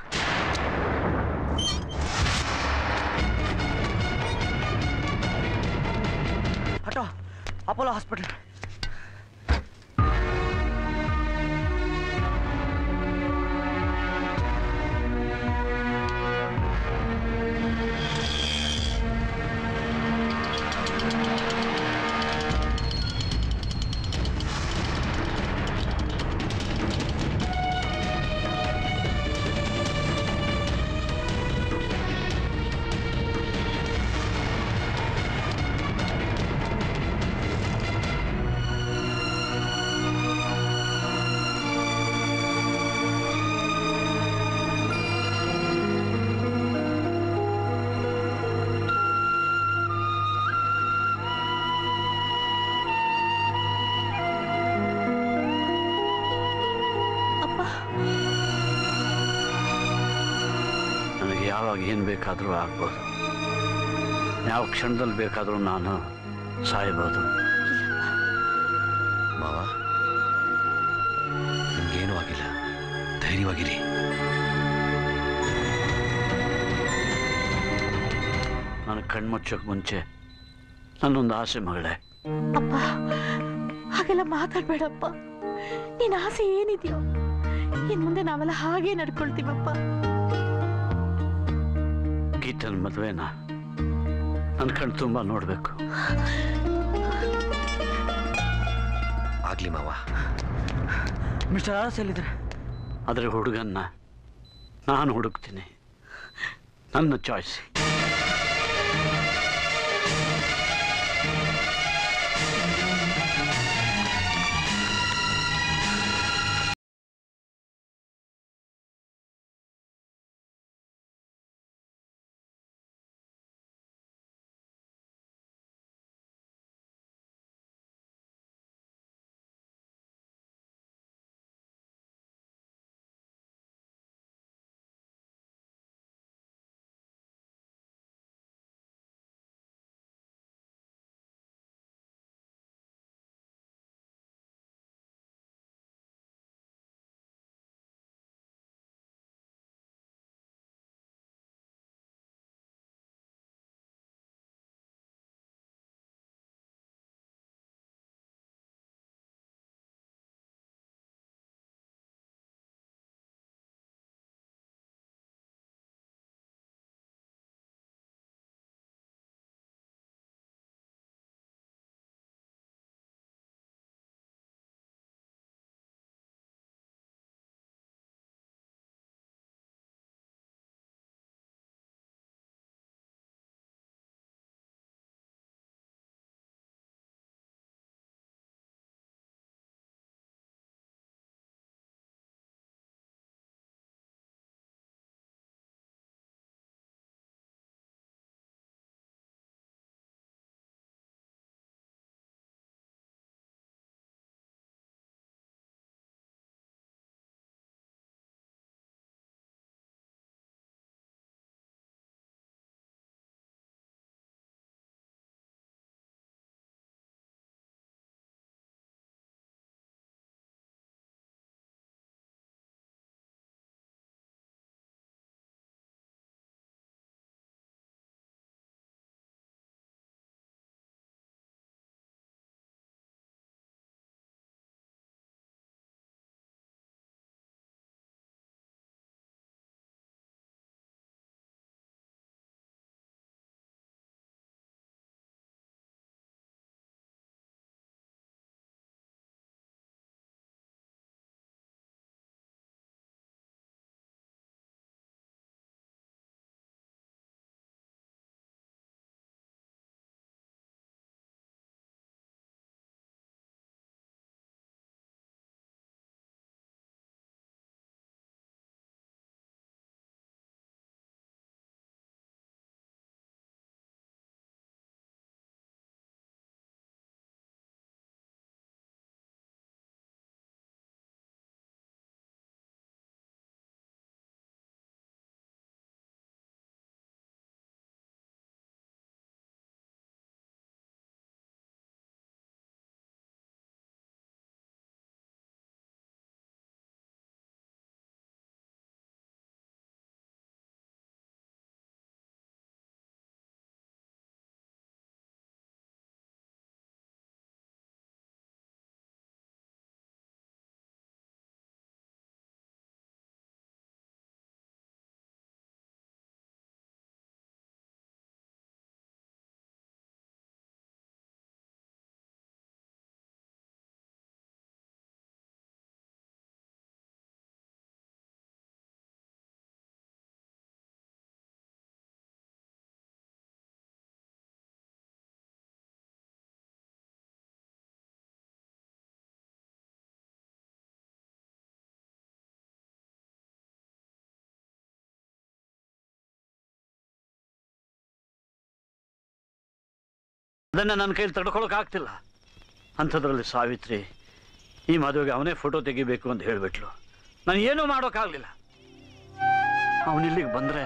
ಹಟೋ ಅಪೋಲೋ ಹಾಸ್ಪಿಟಲ್ ನನಗೆ ಯಾವಾಗ ಏನು ಬೇಕಾದರೂ ಆಗ್ಬೋದು ಯಾವ ಕ್ಷಣದಲ್ಲಿ ಬೇಕಾದರೂ ನಾನು ಸಾಯ್ಬೋದು ಮಾವ ನಿಮ್ಗೇನೂ ಆಗಿಲ್ಲ ಧೈರ್ಯವಾಗಿರಿ ನಾನು ಕಣ್ಮುಚ್ಚೋಕೆ ಮುಂಚೆ ನನ್ನೊಂದು ಆಸೆ ಮಗಳೇ ಅಪ್ಪ ಹಾಗೆಲ್ಲ ಮಾತಾಡ್ಬೇಡಪ್ಪ ನಿನ್ನ ಆಸೆ ಏನಿದೆಯೋ ಇನ್ ಮುಂದೆ ನಾವೆಲ್ಲ ಹಾಗೆ ನಡ್ಕೊಳ್ತೀವಪ್ಪ ಗೀತನ ಮದುವೆನ ನನ್ನ ಕಣ್ ತುಂಬ ನೋಡಬೇಕು ಆಗ್ಲಿ ಮಾವ ಮಿಸ್ಟರ್ ಆರ್ಸ್ ಎಲ್ಲಿದ್ದಾರೆ ಆದರೆ ಹುಡುಗನ್ನ ನಾನು ಹುಡುಕ್ತೀನಿ ನನ್ನ ಚಾಯ್ಸ್ ಅದನ್ನು ನನ್ನ ಕೈಲಿ ತಡ್ಕೊಳಕ್ ಆಗ್ತಿಲ್ಲ ಅಂಥದ್ರಲ್ಲಿ ಸಾವಿತ್ರಿ ಈ ಮದುವೆಗೆ ಅವನೇ ಫೋಟೋ ತೆಗಿಬೇಕು ಅಂತ ಹೇಳಿಬಿಟ್ಲು ನಾನು ಏನೂ ಮಾಡೋಕ್ಕಾಗಲಿಲ್ಲ ಅವನಿಲ್ಲಿಗೆ ಬಂದರೆ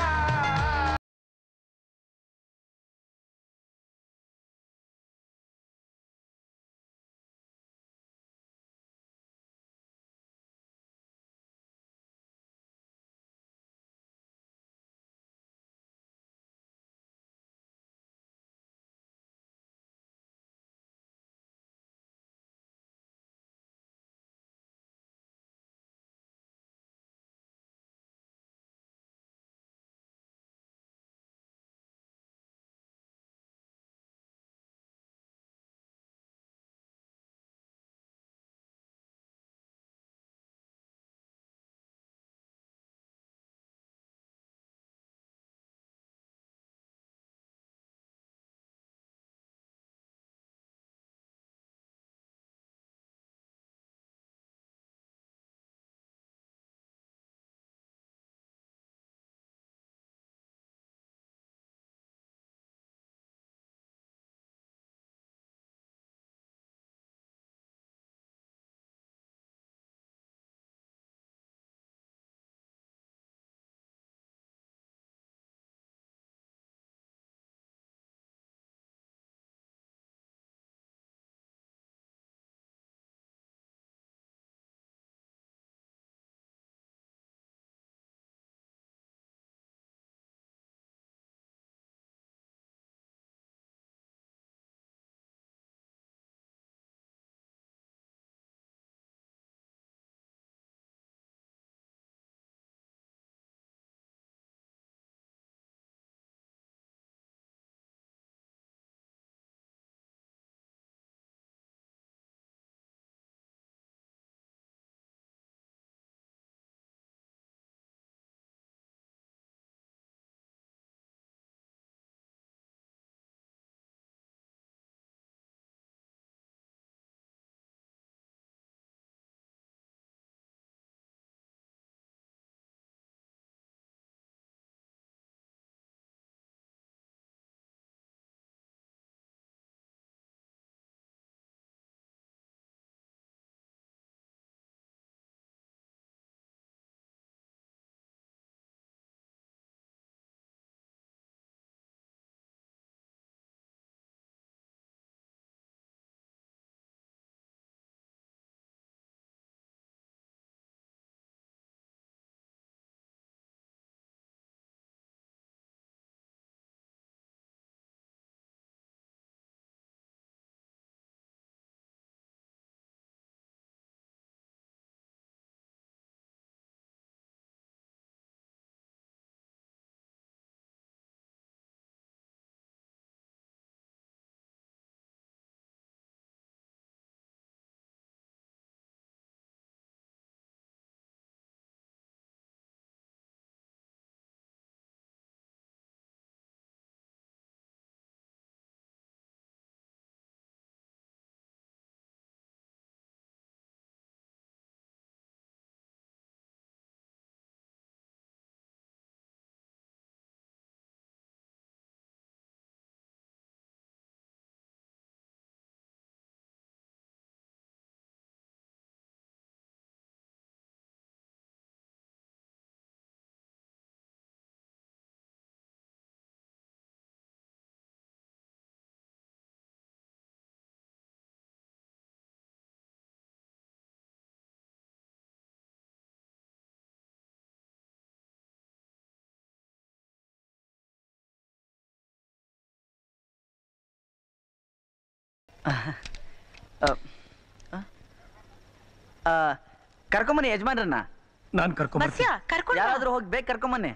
ಕರ್ಕೊಂಬನ್ನಿ ಯಜಮಾನ್ರನ್ನ ನಾನು ಕರ್ಕೊಂಡ್ ಬಸ್ಯಾ ಕರ್ಕೊಂಡು ಯಾರಾದ್ರೂ ಹೋಗಿ ಬೇಗ ಕರ್ಕೊಂಬನ್ನಿ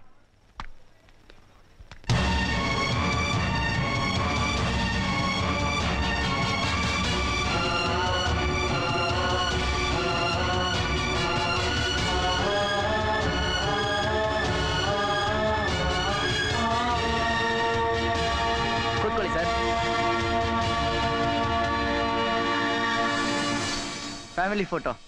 ಕೂತ್ಕೊಳ್ಳಿ ಸರ್ ಫ್ಯಾಮಿಲಿ ಫೋಟೋ